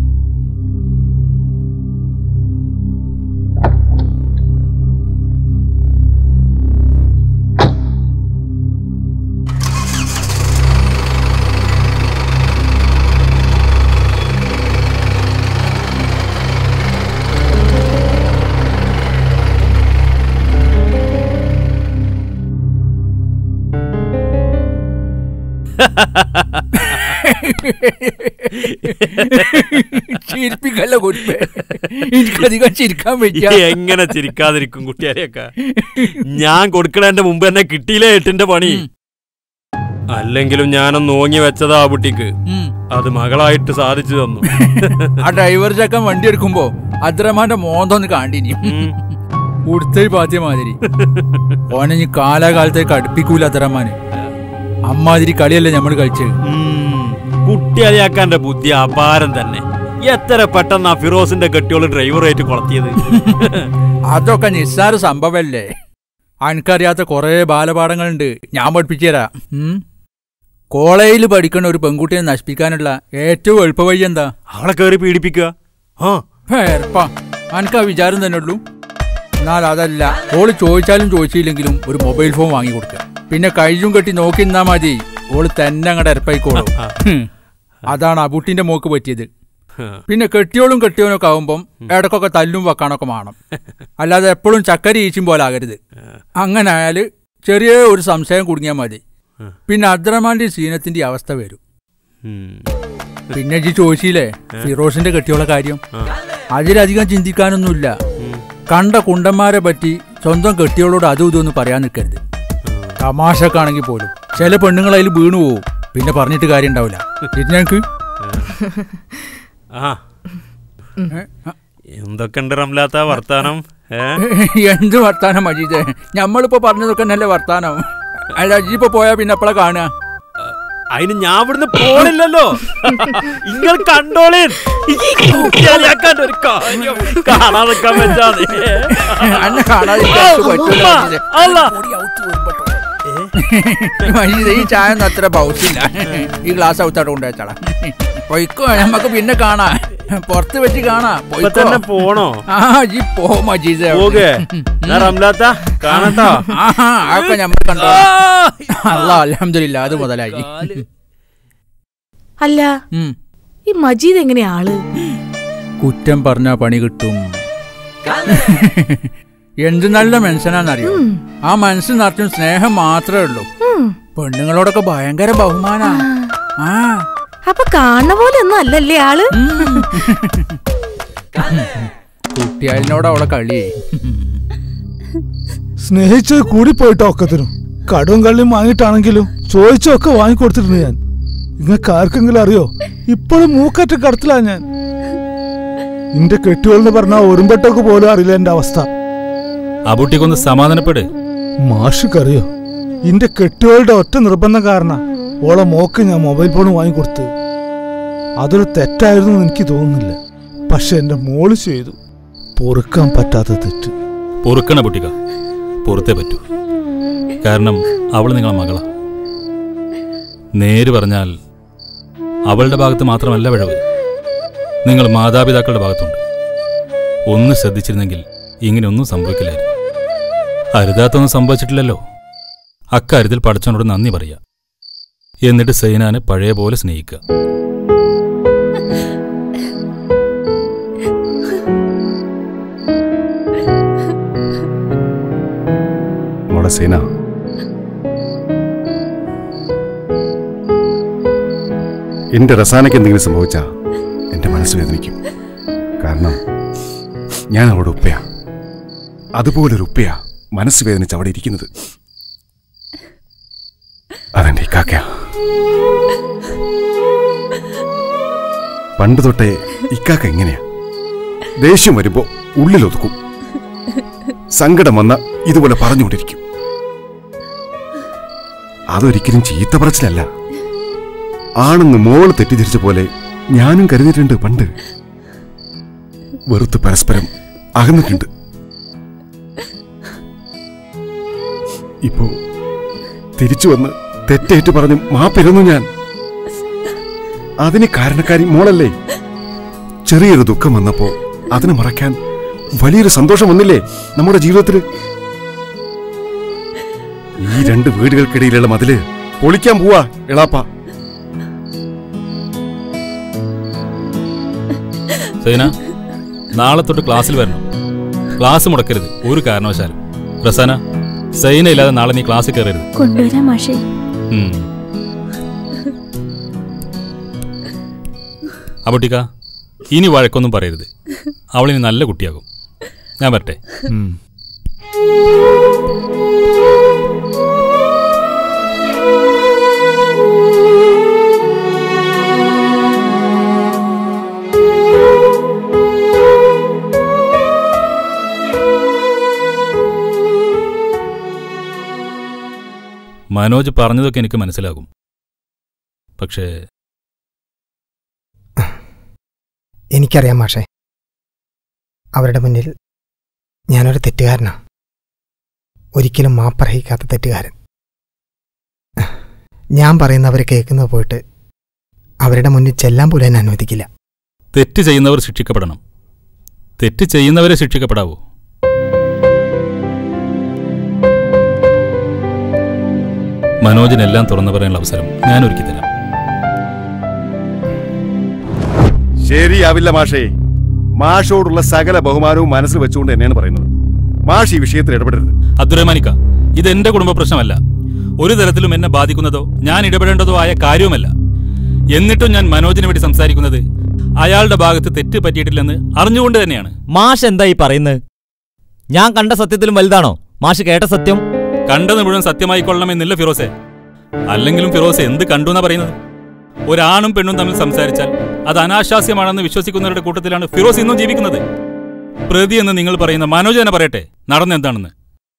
ചിരിപ്പിക്കല്ല കുരിപ്പേ എനിക്കധികം ചിരിക്കാൻ പറ്റിയ എങ്ങനെ ചിരിക്കാതിരിക്കും കുട്ടിയാരെയൊക്കെ ഞാൻ കൊടുക്കണേന്റെ മുമ്പ് തന്നെ കിട്ടിയില്ലേ എട്ടിന്റെ പണി അല്ലെങ്കിലും ഞാനൊന്ന് ഓങ്ങി വെച്ചതാ ആ കുട്ടിക്ക് അത് മകളായിട്ട് സാധിച്ചു തന്നു ആ ഡ്രൈവർ ചക്കൻ വണ്ടി എടുക്കുമ്പോ അദ്രമാന്റെ മോന്തൊന്ന് കാണ്ടിനി ഉടുത്തൊരു പാത്തിയ മാതിരി ഓനെ ഇനി കാലാകാലത്തേക്ക് അടുപ്പിക്കൂല അദ്രമാന് അമ്മാതിരി കളിയല്ലേ നമ്മൾ കളിച്ചത് കുട്ടിയാലിയാക്കാന്റെ ബുദ്ധി അപാരം തന്നെ എത്ര പെട്ടെന്ന് ആ ഫിറോസിന്റെ കെട്ടിയോള് ഡ്രൈവറായിട്ട് കൊളത്തിയത് അതൊക്കെ നിസ്സാര സംഭവല്ലേ അനക്കറിയാത്ത കുറെ ബാലപാഠങ്ങളുണ്ട് ഞാൻ പഠിപ്പിച്ചു തരാം ഉം? കോളേജിൽ പഠിക്കുന്ന ഒരു പെൺകുട്ടിയെ നശിപ്പിക്കാനുള്ള ഏറ്റവും എളുപ്പ വഴി എന്താ അവളെ കയറി പീഡിപ്പിക്കുക ഏർപ്പാ അനക്ക് ആ വിചാരം തന്നെ ഉള്ളൂ എന്നാൽ അതല്ല ഓള് ചോദിച്ചാലും ചോദിച്ചില്ലെങ്കിലും ഒരു മൊബൈൽ ഫോൺ വാങ്ങി കൊടുക്കുക പിന്നെ കയ്യും കെട്ടി നോക്കി നിന്നാ മതി ഓള് തന്നെ അങ്ങോട്ട് ഇരപ്പായിക്കോളും ഹും. അതാണ് അബുട്ടിന്റെ മോക്ക് പറ്റിയത് പിന്നെ കെട്ടിയോളും കെട്ടിയോനൊക്കെ ആവുമ്പം ഇടക്കൊക്കെ തല്ലും വെക്കാനൊക്കെ വേണം അല്ലാതെ എപ്പോഴും ചക്കര ഈച്ചും പോലെ ആകരുത് അങ്ങനെ ആയാല് ചെറിയ ഒരു സംശയം കുടുങ്ങിയാൽ മതി പിന്നെ അദ്രമാന്റെ സീനത്തിന്റെ അവസ്ഥ വരും പിന്നെ ജി ചോദിച്ചില്ലേ ഫിറോസിന്റെ കെട്ടിയോളെ കാര്യം അതിലധികം ചിന്തിക്കാനൊന്നുമില്ല കണ്ട കുണ്ടന്മാരെ പറ്റി സ്വന്തം കെട്ടിയോളോട് അതും ഇതൊന്നും പറയാൻ നിൽക്കരുത് തമാശക്കാണെങ്കിൽ പോലും ചില പെണ്ണുങ്ങൾ അതിൽ വീണു പോവും പിന്നെ പറഞ്ഞിട്ട് കാര്യം ഉണ്ടാവില്ല ഞങ്ങൾക്ക് ആ എന്തൊക്കെ ഉണ്ട് റംലാത്ത വർത്താനം ഏ എന്ത് വർത്താനം മജീദ് ഞമ്മളിപ്പോ പറഞ്ഞതൊക്കെ നല്ല വർത്താനം അല്ല അജിപ്പോ പോയാ പിന്നെ എപ്പോഴാ കാണുക അതിന് ഞാൻ ഇവിടുന്ന് പോണില്ലല്ലോ നിങ്ങൾ കണ്ടോളേ കുട്ടിയാലിയാക്കാന്റെ ഒരു കാര്യം കാണാൻ നിൽക്കാൻ വെച്ചാൽ അന്നെ കാണാതിരിക്കാൻ എനിക്ക് പറ്റൂല മജീദേ. അല്ല മജീദ് ഈ ചായ ഒന്നും അത്ര ബൗസില്ല ഈ ഗ്ലാസ് ഔത്തോട്ട് കൊണ്ടുവച്ചാളാ പൊയ്ക്കോ നമുക്ക് പിന്നെ കാണാം പുറത്ത് വെച്ച് കാണാ ഇപ്പൊ തന്നെ പോണോ ആ ഈ പോ മജീദ് പോകെ ഞാൻ റംലാത്ത കാണട്ടോ ആഹാ, അതൊക്കെ നമ്മൾ കണ്ടോ അല്ല അലഹമില്ല അത് മുതലായി അല്ല ഉം. ഈ മജീദ് എങ്ങനെയാ ആള് കുറ്റം പറഞ്ഞ പണി കിട്ടും എന്ത് നല്ല മനുഷ്യനാന്നറിയോ ആ മനസ്സ് നിറച്ചും സ്നേഹം മാത്രമേ ഉള്ളൂ പെണ്ണുങ്ങളോടൊക്കെ ഭയങ്കര ബഹുമാനാ ആ അപ്പൊ കാണുന്ന പോലെ ഒന്നും അല്ലല്ലേ ആള് കുട്ടിയാലിനോട് അവളെ കളിയേ സ്നേഹിച്ചത് കൂടിപ്പോയിട്ടോ ഒക്കത്തിനും കടവും കള്ളിയും വാങ്ങിയിട്ടാണെങ്കിലും ചോദിച്ചൊക്കെ വാങ്ങിക്കൊടുത്തിട്ടുണ്ട് ഞാൻ നിങ്ങൾക്ക് ആർക്കെങ്കിലും അറിയോ ഇപ്പോഴും മൂക്കറ്റ കടത്തിലാ ഞാൻ എന്റെ കെട്ടുകളെന്ന് പറഞ്ഞാ ഒരുമ്പെട്ടൊക്കെ പോലും അറിയില്ല എന്റെ അവസ്ഥ ആ കുട്ടിക്കൊന്ന് സമാധാനപ്പെട് മാഷക്കറിയോ എന്റെ കെട്ടുകളുടെ ഒറ്റ നിർബന്ധം കാരണ ഓളെ മോക്ക് ഞാൻ മൊബൈൽ ഫോൺ വാങ്ങിക്കൊടുത്തു അതൊരു തെറ്റായിരുന്നു എന്ന് എനിക്ക് തോന്നുന്നില്ല പക്ഷെ എന്റെ മോള് ചെയ്തു പൊറുക്കാൻ പറ്റാത്ത തെറ്റ് പൊറുക്കണ കുട്ടിക പുറത്തേ പറ്റൂ കാരണം അവൾ നിങ്ങളെ മകളാ നേര് പറഞ്ഞാൽ അവളുടെ ഭാഗത്ത് മാത്രമല്ല വിഴവ് നിങ്ങൾ മാതാപിതാക്കളുടെ ഭാഗത്തുണ്ട് ഒന്ന് ശ്രദ്ധിച്ചിരുന്നെങ്കിൽ ഇങ്ങനെയൊന്നും സംഭവിക്കില്ലായിരുന്നു അരുതാത്തൊന്നും സംഭവിച്ചിട്ടില്ലല്ലോ അക്കാര്യത്തിൽ പടച്ചവനോട് നന്ദി പറയുക എന്നിട്ട് സൈനാനെ പഴയ പോലെ സ്നേഹിക്കുക മോളെ സേന എന്റെ റസാനയ്ക്ക് എന്തെങ്കിലും സംഭവിച്ചാ എന്റെ മനസ്സ് വേദനിക്കും കാരണം ഞാൻ അവളുടെ ഉപ്പയാ അതുപോലൊരു ഉപ്പയാ മനസ്സ് വേദനിച്ച് അവിടെ ഇരിക്കുന്നത് അതെന്റെ ഇക്കാക്കയാ പണ്ട് തൊട്ടേ ഇക്കാക്ക എങ്ങനെയാ ദേഷ്യം വരുമ്പോ ഉള്ളിലൊതുക്കും സങ്കടം വന്ന ഇതുപോലെ പറഞ്ഞുകൊണ്ടിരിക്കും അതൊരിക്കലും ചീത്ത പറച്ചിലല്ല ആണെന്ന് മോള് തെറ്റിദ്ധരിച്ച പോലെ ഞാനും കരുതിയിട്ടുണ്ട് പണ്ട് വെറുത്ത് പരസ്പരം അകന്നിട്ടുണ്ട് ഇപ്പോ തിരിച്ചു വന്ന് തെറ്റേറ്റ് പറഞ്ഞ് മാപ്പിരുന്നു ഞാൻ അതിന് കാരണക്കാരി മോളല്ലേ ചെറിയൊരു ദുഃഖം വന്നപ്പോ അതിനെ മറയ്ക്കാൻ വലിയൊരു സന്തോഷം വന്നില്ലേ നമ്മുടെ ജീവിതത്തിൽ ഈ രണ്ട് വീടുകൾക്കിടയിലുള്ള മതില് പൊളിക്കാൻ പോവാ എളാപ്പ സൈന നാളെ തൊട്ട് ക്ലാസ്സിൽ വരണം ക്ലാസ് മുടക്കരുത് ഒരു കാരണവശാലും റസാന സൈന ഇല്ലാതെ നാളെ നീ ക്ലാസ്സിൽ കയറരുത് കൊണ്ടുവരാം മാഷേ ഉം. അബുട്ടിക്ക ഇനി വഴക്കൊന്നും പറയരുത് അവളിനി നല്ല കുട്ടിയാകും ഞാൻ വരട്ടെ മനോജ് പറഞ്ഞതൊക്കെ എനിക്ക് മനസ്സിലാകും പക്ഷേ എനിക്കറിയാം മാഷേ അവരുടെ മുന്നിൽ ഞാനൊരു തെറ്റുകാരനാ ഒരിക്കലും മാപ്പർഹിക്കാത്ത തെറ്റുകാരൻ ഞാൻ പറയുന്നവർ കേൾക്കുന്നത് പോയിട്ട് അവരുടെ മുന്നിൽ ചെല്ലാൻ പോലും എന്നെ അനുവദിക്കില്ല തെറ്റ് ചെയ്യുന്നവർ ശിക്ഷിക്കപ്പെടണം തെറ്റ് ചെയ്യുന്നവരെ ശിക്ഷിക്കപ്പെടാവൂ മനോജിനെല്ലാം തുറന്നു പറയാനുള്ള അവസരം ഞാൻ ഒരുക്കി തരാം ശരിയാവില്ല മാഷേ മാഷോടുള്ള സകല ബഹുമാനവും മനസ്സിൽ വെച്ചുകൊണ്ട് തന്നെയാണ് പറയുന്നത് മാഷ് ഈ വിഷയത്തിൽ ഇടപെടരുത് അബ്ദുറഹ്മാനിക്ക ഇത് എന്റെ കുടുംബ പ്രശ്നമല്ല ഒരു തരത്തിലും എന്നെ ബാധിക്കുന്നതോ ഞാൻ ഇടപെടേണ്ടതോ ആയ കാര്യവുമല്ല എന്നിട്ടും ഞാൻ മനോജിനെ വേണ്ടി സംസാരിക്കുന്നത് അയാളുടെ ഭാഗത്ത് തെറ്റ് പറ്റിയിട്ടില്ലെന്ന് അറിഞ്ഞുകൊണ്ട് തന്നെയാണ് മാഷ് എന്താ ഈ പറയുന്നത് ഞാൻ കണ്ട സത്യത്തിലും വലുതാണോ മാഷ് കേട്ട സത്യം കണ്ടത് മുഴുവൻ സത്യമായി കൊള്ളണമെന്നില്ല ഫിറോസെ അല്ലെങ്കിലും ഫിറോസ് എന്ത് കണ്ടു എന്നാ പറയുന്നത് ഒരാണും പെണ്ണും തമ്മിൽ സംസാരിച്ചാൽ അത് അനാശാസ്യമാണെന്ന് വിശ്വസിക്കുന്നവരുടെ കൂട്ടത്തിലാണ് ഫിറോസ് ഇന്നും ജീവിക്കുന്നത് പ്രതി എന്ന് നിങ്ങൾ പറയുന്ന മനോജ് തന്നെ പറയട്ടെ നടന്നെന്താണെന്ന്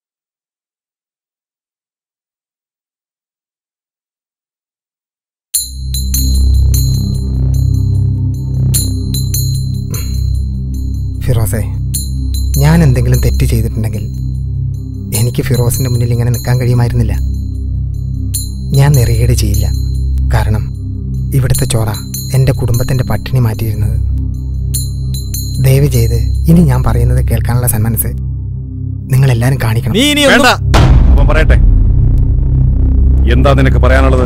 ഫിറോസേ ഞാൻ എന്തെങ്കിലും തെറ്റ് ചെയ്തിട്ടുണ്ടെങ്കിൽ എനിക്ക് ഫിറോസിന്റെ മുന്നിൽ ഇങ്ങനെ നിൽക്കാൻ കഴിയുമായിരുന്നില്ല ഞാൻ നെറികേട് ചെയ്യില്ല കാരണം ഇവിടുത്തെ ചോറ എൻ്റെ കുടുംബത്തിൻ്റെ പട്ടിണി മാറ്റിയിരുന്നത് ദയവ് ചെയ്ത് ഇനി ഞാൻ പറയുന്നത് കേൾക്കാനുള്ള സന്മനസ് നിങ്ങൾ എല്ലാരും കാണിക്കണം വേണ്ട അവൻ പറയട്ടെ എന്താ നിനക്ക് പറയാനുള്ളത്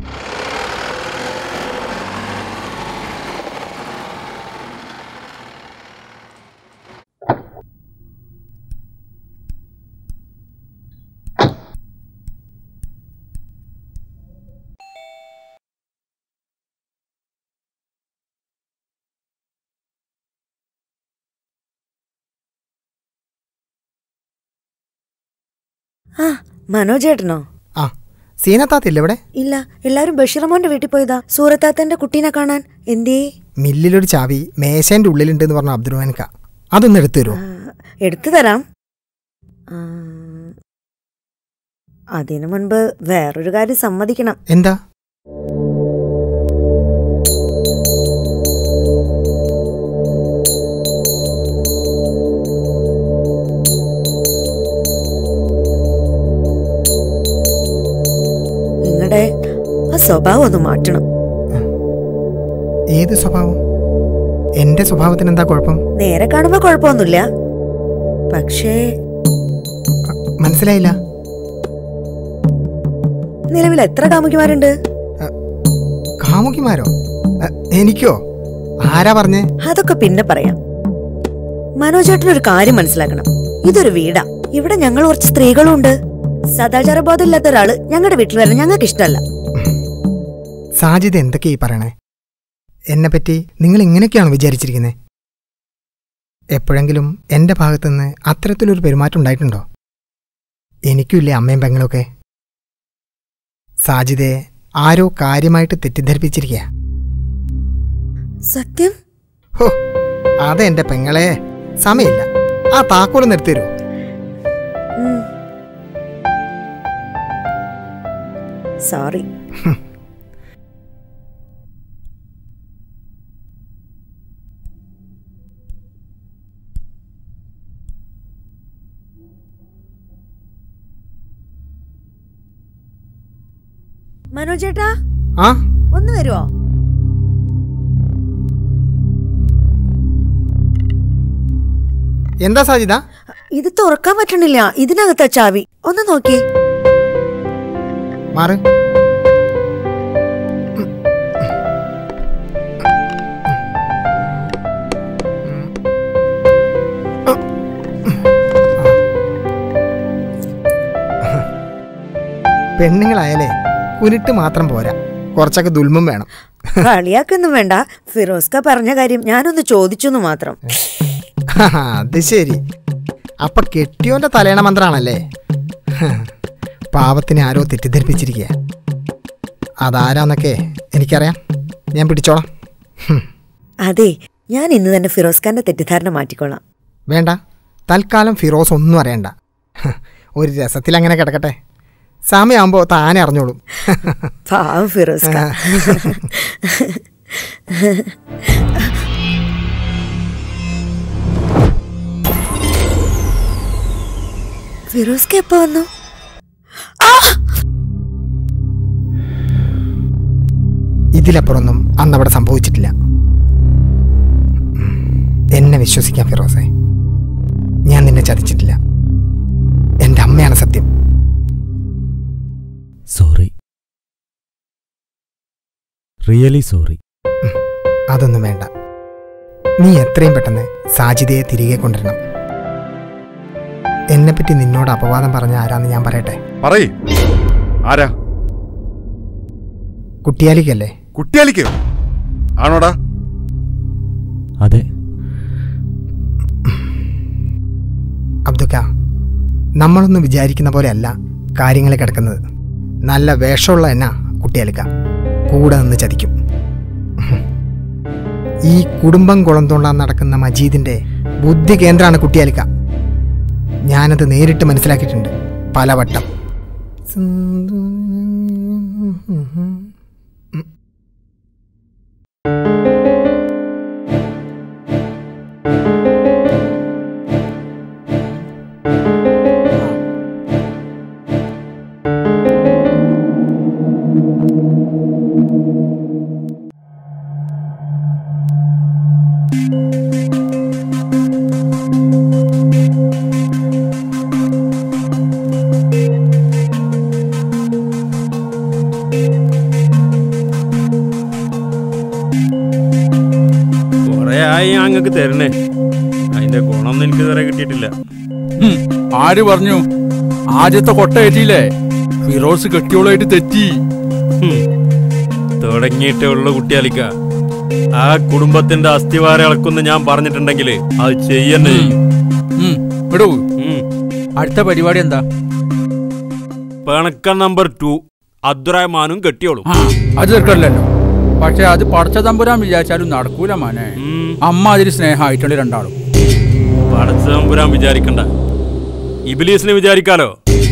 ആ മനോജേട്ടനോ ആ സീനത്താത്തില്ല ഇവിടെ ഇല്ല എല്ലാരും ബഷീറമോന്റെ വീട്ടിൽ പോയതാ സൂറത്താത്തന്റെ കുട്ടീനെ കാണാൻ എന്തേ മില്ലിലൊരു ചാവി മേശേന്റെ ഉള്ളിലുണ്ടെന്ന് പറഞ്ഞ അബ്ദുറഹ്മാൻക അതൊന്ന് എടുത്തു തരുമോ എടുത്തു തരാം ആ, അതിനു മുൻപ് വേറൊരു കാര്യം സമ്മതിക്കണം എന്താ നിങ്ങളുടെ ആ സ്വഭാവം ഒന്ന് മാറ്റണം ഏത് സ്വഭാവം എന്റെ സ്വഭാവത്തിന് എന്താ കുഴപ്പം നേരെ കാണുമ്പോ കുഴപ്പമൊന്നുമില്ല പക്ഷേ മനസ്സിലായില്ല നിലവിൽ എത്ര കാമുകിമാരുണ്ട് കാമുകിമാരോ അ, എനിക്കോ ആരാ പറഞ്ഞേ അതൊക്കെ പിന്നെ പറയാം മനോജേട്ടൻ ഒരു കാര്യം മനസ്സിലാക്കണം ഇതൊരു വീടാ ഇവിടെ ഞങ്ങൾ കുറച്ച് സ്ത്രീകളും ഉണ്ട് സദാചാര ബോധം ഇല്ലാത്ത ഒരാള് ഞങ്ങളുടെ വീട്ടിൽ വരാൻ ഞങ്ങൾക്ക് ഇഷ്ടമല്ല സാജിദ് എന്തൊക്കെയാ ഈ പറയണേ എന്നെ പറ്റി നിങ്ങൾ ഇങ്ങനെയൊക്കെയാണ് വിചാരിച്ചിരിക്കുന്നത് എപ്പോഴെങ്കിലും എൻ്റെ ഭാഗത്തുനിന്ന് അത്തരത്തിലൊരു പെരുമാറ്റം ഉണ്ടായിട്ടുണ്ടോ എനിക്കുമില്ലേ അമ്മയും പെങ്ങളൊക്കെ സാജിദെ ആരോ കാര്യമായിട്ട് തെറ്റിദ്ധരിപ്പിച്ചിരിക്കുക സത്യം ഹോ അതെന്റെ പെങ്ങളെ സമയമില്ല ആ താക്കോലൊന്ന് എടുത്തു തരൂ സോറി മനോജേട്ടാ ആ ഒന്ന് വരുവോ എന്താ സാജിദ ഇത് തുറക്കാൻ പറ്റണില്ല ഇതിനകത്താ ചാവി ഒന്ന് നോക്കി മാറ് പെണ്ണുങ്ങളായാലേ കുനിട്ട് മാത്രം പോരാ കുറച്ചൊക്കെ ദുൽമും വേണം കളിയാക്കൊന്നും വേണ്ട ഫിറോസ്ക പറഞ്ഞ കാര്യം ഞാനൊന്ന് ചോദിച്ചു മാത്രം അത് ശരി അപ്പൊ കെട്ടിയോന്റെ തലേണ മന്ത്രാണല്ലേ പാവത്തിനെ ആരോ തെറ്റിദ്ധരിപ്പിച്ചിരിക്കുക അതാരാന്നൊക്കെ എനിക്കറിയാം ഞാൻ പിടിച്ചോളാം ഹും. അതെ ഞാൻ ഇന്ന് തന്നെ ഫിറോസ്ഖാന്റെ തെറ്റിദ്ധാരണ മാറ്റിക്കോളാം വേണ്ട തൽക്കാലം ഫിറോസ് ഒന്നും അറിയണ്ട ഹ്, ഒരു രസത്തിൽ അങ്ങനെ കിടക്കട്ടെ സമയമാകുമ്പോൾ താനെ അറിഞ്ഞോളും പാവം ഫിറോസ്ക ഫിറോസ്ക എപ്പോ വന്നു ഇതിലപ്പുറമൊന്നും അന്നവിടെ സംഭവിച്ചിട്ടില്ല എന്നെ വിശ്വസിക്കാം ഫിറോസെ ഞാൻ നിന്നെ ചതിച്ചിട്ടില്ല എൻ്റെ അമ്മയാണ് സത്യം സോറി റിയലി സോറി അതൊന്നും വേണ്ട നീ എത്രയും പെട്ടെന്ന് സാജിതയെ തിരികെ കൊണ്ടുവരണം എന്നെപ്പറ്റി നിന്നോട് അപവാദം പറഞ്ഞ ആരാന്ന് ഞാൻ പറയട്ടെ പറയ് ആരാ കുട്ടിയാലിക്കല്ലേ കുട്ടിയാലിക്കോ ആണോടാ അതെ അബ്ദുക്ക നമ്മളൊന്നും വിചാരിക്കുന്ന പോലെയല്ല കാര്യങ്ങൾ കിടക്കുന്നത് നല്ല വേഷമുള്ള എന്നാ കുട്ടിയാലിക്ക കൂടെ നിന്ന് ചതിക്കും ഈ കുടുംബം കുളം തോണ്ടാൻ നടക്കുന്ന മജീദിന്റെ ബുദ്ധി കേന്ദ്രമാണ് കുട്ടിയാലിക്ക ഞാനത് നേരിട്ട് മനസ്സിലാക്കിയിട്ടുണ്ട് പലവട്ടം തരണേ അതിന്റെ ഗുണമൊന്നും എനിക്ക് ഇതുവരെ കിട്ടിയിട്ടില്ല ഉം, ആര് പറഞ്ഞു ആദ്യത്തെ കൊട്ട ഏറ്റിയില്ലേ ഫിറോസ് കെട്ടിയോളായിട്ട് തെറ്റി ഹും. തുടങ്ങിയിട്ടേ ഉള്ളു കുട്ടിയാലിക്ക ആ കുടുംബത്തിന്റെ അസ്ഥിവാരം ഇളക്കുന്ന ഞാൻ പറഞ്ഞിട്ടുണ്ടെങ്കിൽ അത് ചെയ്യന്നെ ചെയ്യും ഉം, വിടൂ അടുത്ത പരിപാടി എന്താ പിണക്കം നമ്പർ ടു അബ്ദുറഹ്മാനും കെട്ടിയോളും അത് തീർക്കല്ലോ പക്ഷെ അത് പടച്ച തമ്പുരാൻ വിചാരിച്ചാലും നടക്കൂല മാനെ അമ്മ അതിൽ സ്നേഹമായിട്ടുണ്ട് രണ്ടാളും പടച്ചതമ്പുരാൻ വിചാരിക്കണ്ട ഇബിലീസിനെ വിചാരിക്കാലോ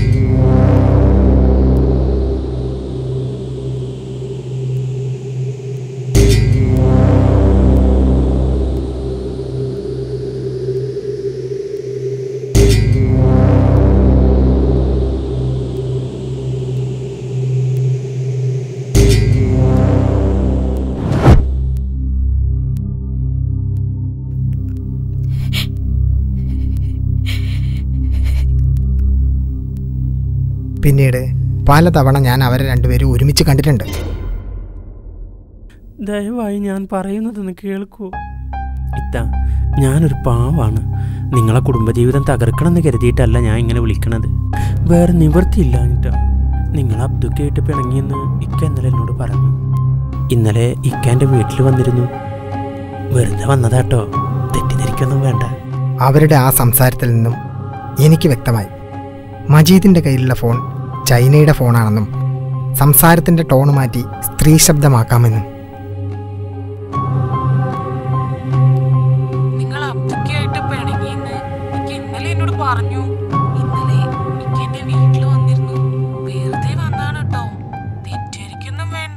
പിന്നീട് പലതവണ ഞാൻ അവരെ രണ്ടുപേരും ഒരുമിച്ച് കണ്ടിട്ടുണ്ട് ദയവായി ഞാൻ പറയുന്നതൊന്ന് കേൾക്കൂ ഇത്ത ഞാനൊരു പാവാണ് നിങ്ങളെ കുടുംബജീവിതം തകർക്കണമെന്ന് കരുതിയിട്ടല്ല ഞാൻ ഇങ്ങനെ വിളിക്കണത് വേറെ നിവൃത്തിയില്ല എന്നിട്ടാ നിങ്ങൾ അബ്ദുക്കായിട്ട് പിണങ്ങിയെന്ന് ഇക്ക ഇന്നലെ എന്നോട് പറഞ്ഞു ഇന്നലെ ഇക്ക എൻ്റെ വീട്ടിൽ വന്നിരുന്നു വെറുതെ വന്നതാട്ടോ തെറ്റിദ്ധരിക്കൊന്നും വേണ്ട അവരുടെ ആ സംസാരത്തിൽ നിന്നും എനിക്ക് വ്യക്തമായി മജീദിൻ്റെ കയ്യിലുള്ള ഫോൺ ചൈനയുടെ ഫോണാണെന്നും സംസാരത്തിൻ്റെ ടോൺ മാറ്റി സ്ത്രീ ശബ്ദമാക്കാമെന്നും നിങ്ങൾ അബ്ദുക്കായിട്ട് പിണങ്ങിയെന്ന് എനിക്ക് ഇന്നലെ എന്നോട് പറഞ്ഞു ഇന്നലെ എനിക്ക് എന്റെ വീട്ടിൽ വന്നിരുന്നു വെറുതെ വന്നാണ് കേട്ടോ തെറ്റിദ്ധരിക്കൊന്നും വേണ്ട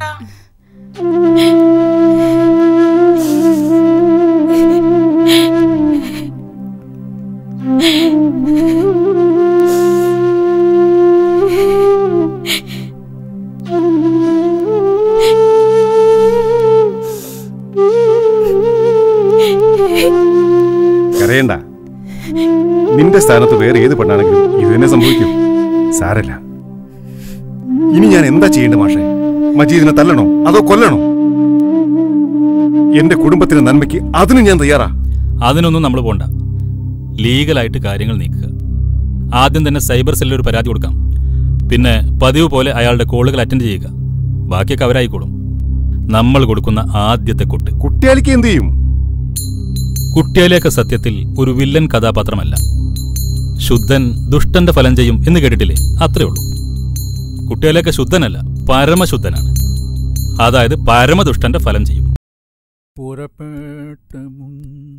കരയണ്ട നിന്റെ സ്ഥാനത്ത് വേറെ ഏത് പെണ്ണാണെങ്കിലും ഇത് തന്നെ സംഭവിക്കും സാരല്ല ഇനി ഞാൻ എന്താ ചെയ്യേണ്ട മാഷെ മജീദിനെ തല്ലണോ അതോ കൊല്ലണോ എന്റെ കുടുംബത്തിന്റെ നന്മയ്ക്ക് അതിന് ഞാൻ തയ്യാറാ അതിനൊന്നും നമ്മൾ പോണ്ട ലീഗലായിട്ട് കാര്യങ്ങൾ നീക്കുക ആദ്യം തന്നെ സൈബർ സെല്ലിൽ ഒരു പരാതി കൊടുക്കാം പിന്നെ പതിവ് പോലെ അയാളുടെ കോളുകൾ അറ്റൻഡ് ചെയ്യുക ബാക്കിയൊക്കെ അവരായിക്കോളും നമ്മൾ കൊടുക്കുന്ന ആദ്യത്തെ കൊട്ട് കുട്ടിയാലിക്ക് എന്ത് ചെയ്യും കുട്ടിയാലിയൊക്കെ സത്യത്തിൽ ഒരു വില്ലൻ കഥാപാത്രമല്ല ശുദ്ധൻ ദുഷ്ടന്റെ ഫലം ചെയ്യും എന്ന് കേട്ടിട്ടില്ലേ അത്രേ ഉള്ളൂ കുട്ടിയാലിയൊക്കെ ശുദ്ധനല്ല പരമശുദ്ധനാണ് അതായത് പരമദുഷ്ടന്റെ ഫലം ചെയ്യും പുറപ്പെട്ട മുൻ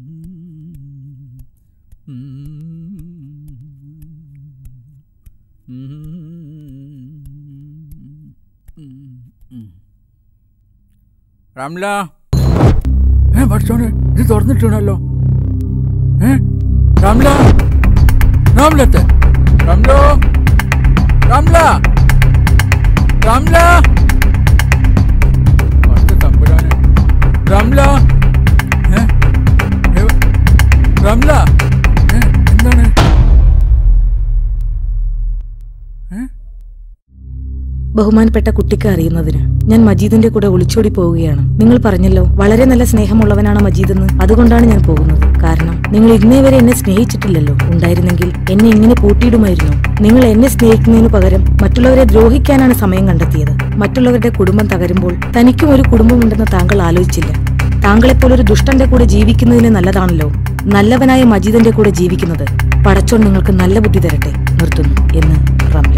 റംല ഏ പഠിച്ചോനെ ഇത് തുറന്നിട്ടാണല്ലോ ഏ റംല റംലത്തെ റംലോ റംല റംല പച്ച തമ്പുരാനെ റംല ഏ? ഏ, റംല ഏ, എന്താണ് ബഹുമാനപ്പെട്ട കുട്ടിക്ക് അറിയുന്നതിന് ഞാൻ മജീദിന്റെ കൂടെ ഒളിച്ചോടി പോവുകയാണ് നിങ്ങൾ പറഞ്ഞല്ലോ വളരെ നല്ല സ്നേഹമുള്ളവനാണ് മജീദ് എന്ന് അതുകൊണ്ടാണ് ഞാൻ പോകുന്നത് കാരണം നിങ്ങൾ ഇന്നേ വരെ എന്നെ സ്നേഹിച്ചിട്ടില്ലല്ലോ ഉണ്ടായിരുന്നെങ്കിൽ എന്നെ ഇങ്ങനെ പൂട്ടിയിടുമായിരുന്നു നിങ്ങൾ എന്നെ സ്നേഹിക്കുന്നതിന് പകരം മറ്റുള്ളവരെ ദ്രോഹിക്കാനാണ് സമയം കണ്ടെത്തിയത് മറ്റുള്ളവരുടെ കുടുംബം തകരുമ്പോൾ തനിക്കും ഒരു കുടുംബമുണ്ടെന്ന് താങ്കൾ ആലോചിച്ചില്ല താങ്കളെപ്പോലൊരു ദുഷ്ടന്റെ കൂടെ ജീവിക്കുന്നതിന് നല്ലതാണല്ലോ നല്ലവനായ മജീദിന്റെ കൂടെ ജീവിക്കുന്നത് പടച്ചോൻ നിങ്ങൾക്ക് നല്ല ബുദ്ധി തരട്ടെ നിർത്തുന്നു എന്ന് റംല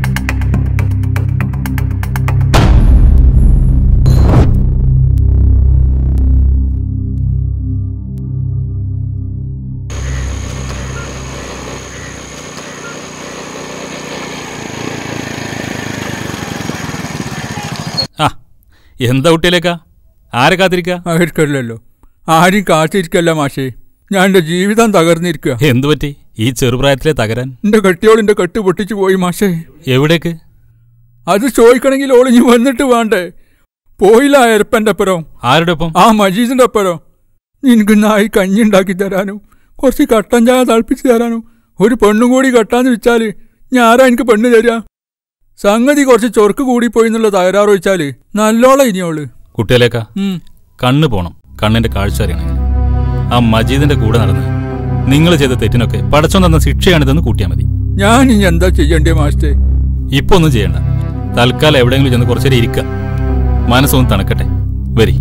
ആ എന്താ കുട്ടിയിലേക്കാ ആരെ കാത്തിരിക്ക ആയിരിക്കല്ലോ ആരും കാത്തിരിക്കല്ല മാഷേ ഞാൻ എന്റെ ജീവിതം തകർന്നിരിക്കുക എന്തു പറ്റി ഈ ചെറുപ്രായത്തിലെ തകരാൻ എന്റെ കെട്ടിയോളിന്റെ കെട്ട് പൊട്ടിച്ചു പോയി മാഷേ എവിടേക്ക് അത് ചോദിക്കണമെങ്കിൽ ഓളിഞ്ഞ് വന്നിട്ട് വേണ്ടേ പോയില്ല എരപ്പന്റെ അപ്പുറം ആരുടെ ഒപ്പം ആ മജീദിന്റെ അപ്പുറം നിനക്ക് നായി കഞ്ഞി ഉണ്ടാക്കി തരാനും കുറച്ച് കട്ടൻ ചായ തിളപ്പിച്ച് തരാനും ഒരു പെണ്ണും കൂടി കെട്ടാന്ന് വെച്ചാല് ഞാരാ എനിക്ക് പെണ്ണ് തരാ സംഗതി കുറച്ച് ചൊർക്ക് കൂടിപ്പോയി എന്നുള്ള തകരാറ് വെച്ചാല് നല്ലോളം ഇനിയോള് കുട്ടിയിലേക്കാ ഉം. കണ്ണ് പോണം കണ്ണിന്റെ കാഴ്ച അറിയണമെങ്കിൽ ആ മജീദിന്റെ കൂടെ നടന്ന് നിങ്ങൾ ചെയ്ത തെറ്റിനൊക്കെ പടച്ചോ തന്ന ശിക്ഷയാണിതെന്ന് കൂട്ടിയാൽ മതി ഞാൻ ഇനി എന്താ ചെയ്യണ്ടേ മാസ്റ്റേ ഇപ്പൊ ഒന്നും ചെയ്യണ്ട തൽക്കാലം എവിടെയെങ്കിലും ചെന്ന് കുറച്ചേരം ഇരിക്കുക മനസ്സൊന്ന് തണുക്കട്ടെ വരി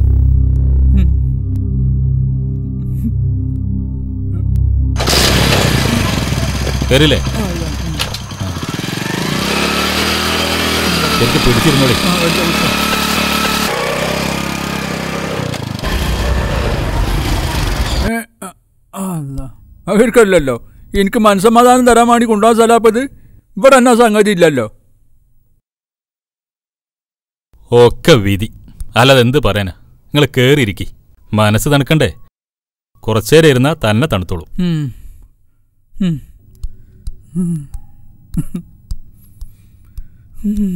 വരില്ലേ ശരിക്കും പിടിച്ചിരുന്നോളി ഏ, അ- അല്ലാ. അവർക്കല്ലല്ലോ എനിക്ക് മനസ്സമാധാനം തരാൻ വേണ്ടി കൊണ്ടുപോകാൻ സ്ഥലപ്പത് ഇവിടെ എന്നാ സംഗതി ഇല്ലല്ലോ ഒക്കെ വിധി അല്ലാതെ എന്ത് പറയാനാ നിങ്ങൾ കേറിയിരിക്കി മനസ്സ് തണുക്കണ്ടേ കുറച്ചേരം ഇരുന്നാ തന്നെ തണുത്തോളൂ ഉം. ഉം. ഉം. ഉം.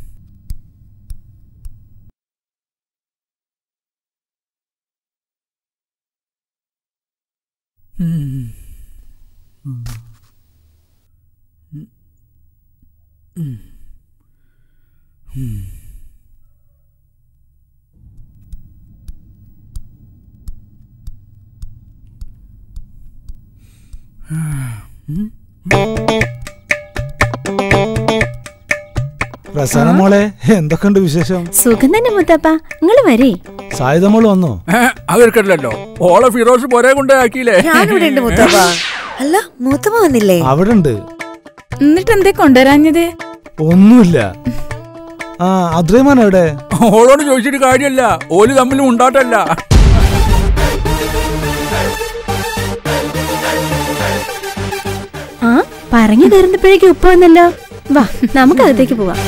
ഉം. ഉം. ഉം. ഉം. ഉം. പ്രസന്ന മോളെ എന്തൊക്കെയുണ്ട് വിശേഷം സുഖം തന്നെ മുത്തപ്പ നിങ്ങൾ വരേ സായുധമോള് വന്നോ അവർക്കല്ലല്ലോ ഓളെ ഫിറോസ് പോരെ കൊണ്ടാക്കിയില്ലേ ഞാനിവിടെ ഉണ്ട് മുത്തപ്പ അല്ല മൂത്തമ്മ വന്നില്ലേ അവിടെ ഉണ്ട് എന്നിട്ട് എന്തേ കൊണ്ടുവരാഞ്ഞത് ഒന്നുമില്ല ആ അദ്രൈമാൻ എവിടെ ഓളോട് ചോദിച്ചിട്ട് കാര്യമല്ല ഓല് തമ്മിൽ ഉണ്ടാട്ടല്ല ആ പറഞ്ഞു തീർന്നപ്പോഴേക്കും ഉപ്പ വന്നല്ലോ വാ നമുക്ക് അകത്തേക്ക് പോവാം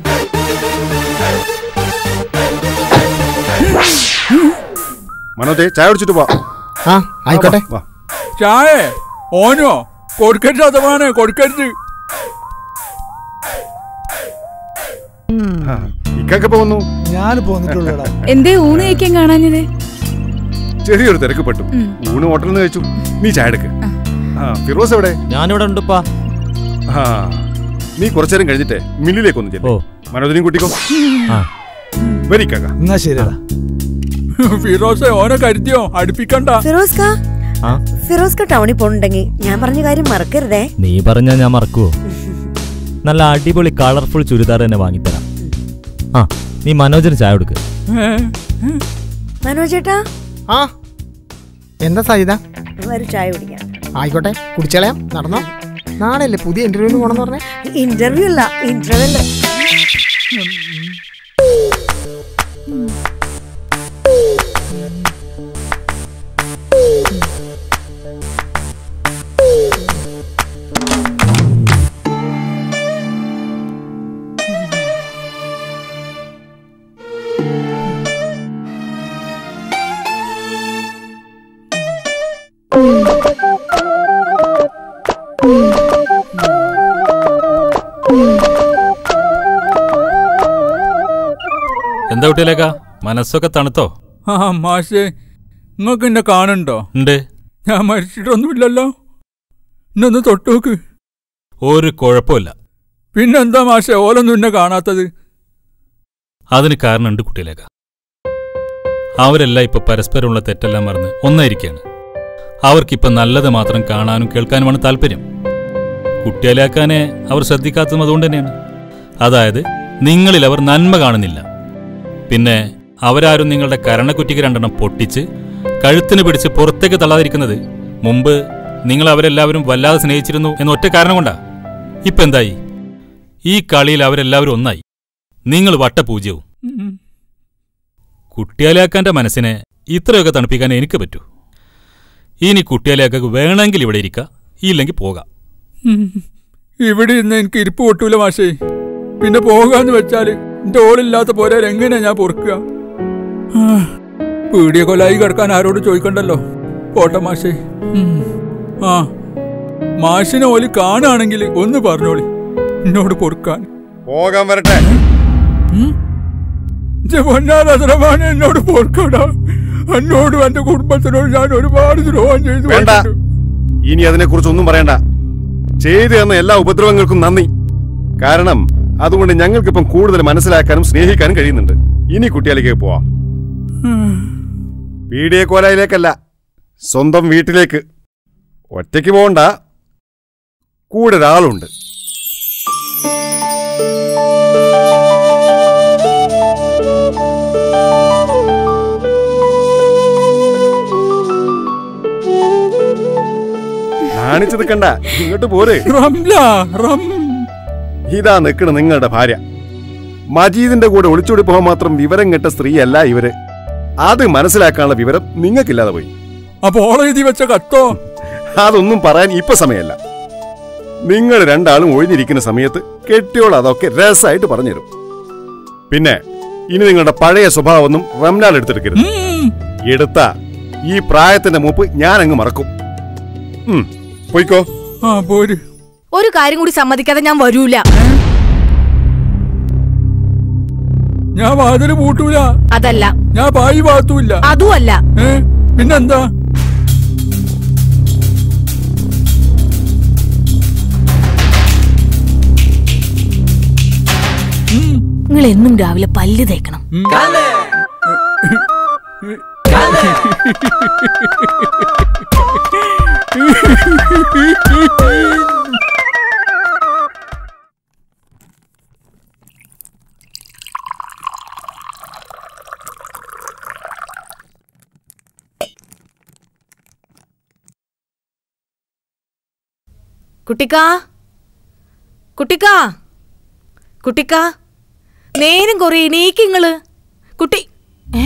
മനോജെ ചായ കുടിച്ചിട്ട് പോ ആ ആയിക്കോട്ടെ വാ ചായ ഓനോ കൊടുക്കരുത് അതമാണ് കൊടുക്കരുത് ഇക്കൊക്കെ പോന്നു ഞാൻ പോന്നിട്ടുള്ളടാ എന്തേ ഊണ് കഴിക്കാൻ കാണാഞ്ഞത് ചെറിയൊരു തിരക്ക് പെട്ടു ഊണ് ഹോട്ടലിൽ നിന്ന് കഴിച്ചു നീ ചായ എടുക്ക് ആ ഫിറോസ് എവിടെ ഞാനിവിടെ ഉണ്ടുപ്പാ ആ നീ കുറച്ചേരം കഴിഞ്ഞിട്ടേ മില്ലിലേക്ക് ഒന്ന് ചെല്ലേ മനോജിനെയും കൂട്ടിക്കോ ആ. വരി കാക്ക എന്നാ ശരിയടാ ഫിറോസെ ഓനെ കരുതിയോ അടുപ്പിക്കണ്ട ഫിറോസ് കാ ആ ഫിറോസ് കാ ടൗണിൽ പോണുണ്ടെങ്കിൽ ഞാൻ പറഞ്ഞ കാര്യം മറക്കരുതേ നീ പറഞ്ഞാ ഞാൻ മറക്കുവോ നല്ല അടിപൊളി കളർഫുൾ ചുരിദാർ തന്നെ വാങ്ങിത്തരാം ആ നീ മനോജന് ചായ കൊടുക്ക് മനോജേട്ടാ ആ എന്താ സാധ്യത ഒരു ചായ കുടിക്കാം ആയിക്കോട്ടെ കുടിച്ചളയാം നടന്നോ നാളെ അല്ലേ പുതിയ ഇന്റർവ്യൂവിന് പോണെന്ന് പറഞ്ഞേ ഇന്റർവ്യൂ അല്ല ഇന്റർവെല് എന്താ കുട്ടിയിലേക്കാ മനസ്സൊക്കെ തണുത്തോ ആ മാഷേ നിങ്ങൾക്ക് എന്നെ കാണുന്നുണ്ടോ ഉണ്ട് ഞാൻ മരിച്ചിട്ടൊന്നുമില്ലല്ലോ എന്നൊന്ന് തൊട്ടുനോക്ക് ഒരു കുഴപ്പമില്ല പിന്നെന്താ മാഷേ ഓലൊന്നും എന്നെ കാണാത്തത് അതിന് കാരണമുണ്ട് കുട്ടിയിലേക്ക അവരെല്ലാം ഇപ്പൊ പരസ്പരമുള്ള തെറ്റെല്ലാം മറന്ന് ഒന്നായിരിക്കാണ് അവർക്കിപ്പൊ നല്ലത് മാത്രം കാണാനും കേൾക്കാനുമാണ് താല്പര്യം കുട്ടിയാലാക്കാനെ അവർ ശ്രദ്ധിക്കാത്തതും അതുകൊണ്ട് തന്നെയാണ് അതായത് നിങ്ങളിൽ അവർ നന്മ കാണുന്നില്ല പിന്നെ അവരാരും നിങ്ങളുടെ കരണക്കുറ്റിക്ക് രണ്ടെണ്ണം പൊട്ടിച്ച് കഴുത്തിന് പിടിച്ച് പുറത്തേക്ക് തള്ളാതിരിക്കുന്നത് മുമ്പ് നിങ്ങൾ അവരെല്ലാവരും വല്ലാതെ സ്നേഹിച്ചിരുന്നു എന്ന ഒറ്റ കാരണം കൊണ്ടാ ഇപ്പൊ എന്തായി ഈ കളിയിൽ അവരെല്ലാവരും ഒന്നായി നിങ്ങൾ വട്ടപൂജ്യവും കുട്ടിയാലാക്കാന്റെ മനസ്സിനെ ഇത്രയൊക്കെ തണുപ്പിക്കാൻ എനിക്ക് പറ്റൂ ഇനി കുട്ടിയാലാക്കക്ക് വേണമെങ്കിൽ ഇവിടെ ഇരിക്കുക ഇല്ലെങ്കിൽ പോകാം ഉം. ഇവിടെ ഇന്ന് എനിക്ക് ഇരിപ്പ് പൊട്ടൂല മാഷേ പിന്നെ പോകാന്ന് വെച്ചാല് എന്റെ ഓളില്ലാത്ത പോരെ എങ്ങനെയാ ഞാൻ പൊറുക്കുക ആ, പീടിയ കൊലായി കിടക്കാൻ ആരോട് ചോദിക്കണ്ടല്ലോ പോട്ടെ മാഷേ ഉം. ആ മാഷിനെ ഓല് കാണുകയാണെങ്കിൽ ഒന്ന് പറഞ്ഞോളി എന്നോട് പൊറുക്കാൻ പോകാൻ വരട്ടെ പൊന്നാരസരമാണ് എന്നോട് പൊറുക്കടാ എന്നോടും എന്റെ കുടുംബത്തിനോട് ഞാൻ ഒരുപാട് ദ്രോഹം ചെയ്തു വേണ്ട ഇനി അതിനെക്കുറിച്ച് ഒന്നും പറയണ്ട ചെയ്തു തന്ന എല്ലാ ഉപദ്രവങ്ങൾക്കും നന്ദി കാരണം അതുകൊണ്ട് ഞങ്ങൾക്കിപ്പം കൂടുതൽ മനസ്സിലാക്കാനും സ്നേഹിക്കാനും കഴിയുന്നുണ്ട് ഇനി കുട്ടിയാലേക്ക് പോവാം പീഡിയ കോലായിലേക്കല്ല സ്വന്തം വീട്ടിലേക്ക് ഒറ്റയ്ക്ക് പോകണ്ട കൂടെ ഒരാളുണ്ട് കാണിച്ചു നിൽക്കണ്ട ഇങ്ങോട്ട് പോരെ ഇതാ നിൽക്കണ നിങ്ങളുടെ ഭാര്യ മജീദിന്റെ കൂടെ ഒളിച്ചോടി പോകാൻ മാത്രം വിവരം കെട്ട സ്ത്രീയല്ല ഇവര് അത് മനസ്സിലാക്കാനുള്ള വിവരം നിങ്ങൾക്കില്ലാതെ പോയി അപ്പൊ ഓളെഴുതി വെച്ച കത്തോ അതൊന്നും പറയാൻ ഇപ്പൊ സമയമല്ല നിങ്ങൾ രണ്ടാളും ഒഴിഞ്ഞിരിക്കുന്ന സമയത്ത് കെട്ടിയോൾ അതൊക്കെ രസമായിട്ട് പറഞ്ഞുതരും പിന്നെ ഇനി നിങ്ങളുടെ പഴയ സ്വഭാവമൊന്നും റംലാൽ എടുത്തെടുക്കരുത് എടുത്ത ഈ പ്രായത്തിന്റെ മൂപ്പ് ഞാൻ അങ്ങ് മറക്കും ഉം, പോയിക്കോ ആ പോര് ഒരു കാര്യം കൂടി സമ്മതിക്കാതെ ഞാൻ വരൂല ഞാൻ വാതില് പൂട്ടൂല അതല്ല ഞാൻ ബായി ഭാഗത്തുമില്ല അതുമല്ല ഏ പിന്നെന്താ നിങ്ങൾ എന്നും രാവിലെ പല്ല് തേക്കണം കുട്ടിക്കാ കുട്ടിക്കാ കുട്ടിക്കാ നേരം കൊറേ നീക്കിങ്ങള് കുട്ടി ഏ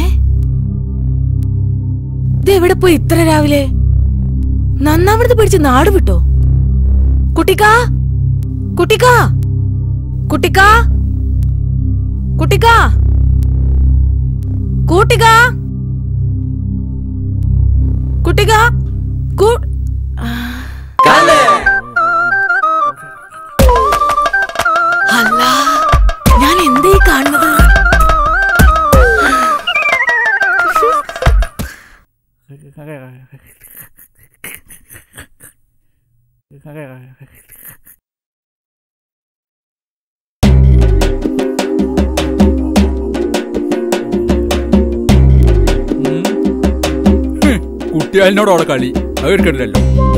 ഇതെവിടെ പോയി ഇത്ര രാവിലെ നന്നാവിടുന്ന് പിടിച്ച് നാട് വിട്ടോ കുട്ടിക്കാ കുട്ടിക്കാ കുട്ടിക്കാ കുട്ടിക്കാ കൂട്ടിക്കാ കുട്ടിക്കാ കൂ അല്ല ഞാൻ എന്തേ കാണുന്നത് കുട്ടിയാലിനോട് അവിടെ കളി അത് എടുക്കണ്ടല്ലോ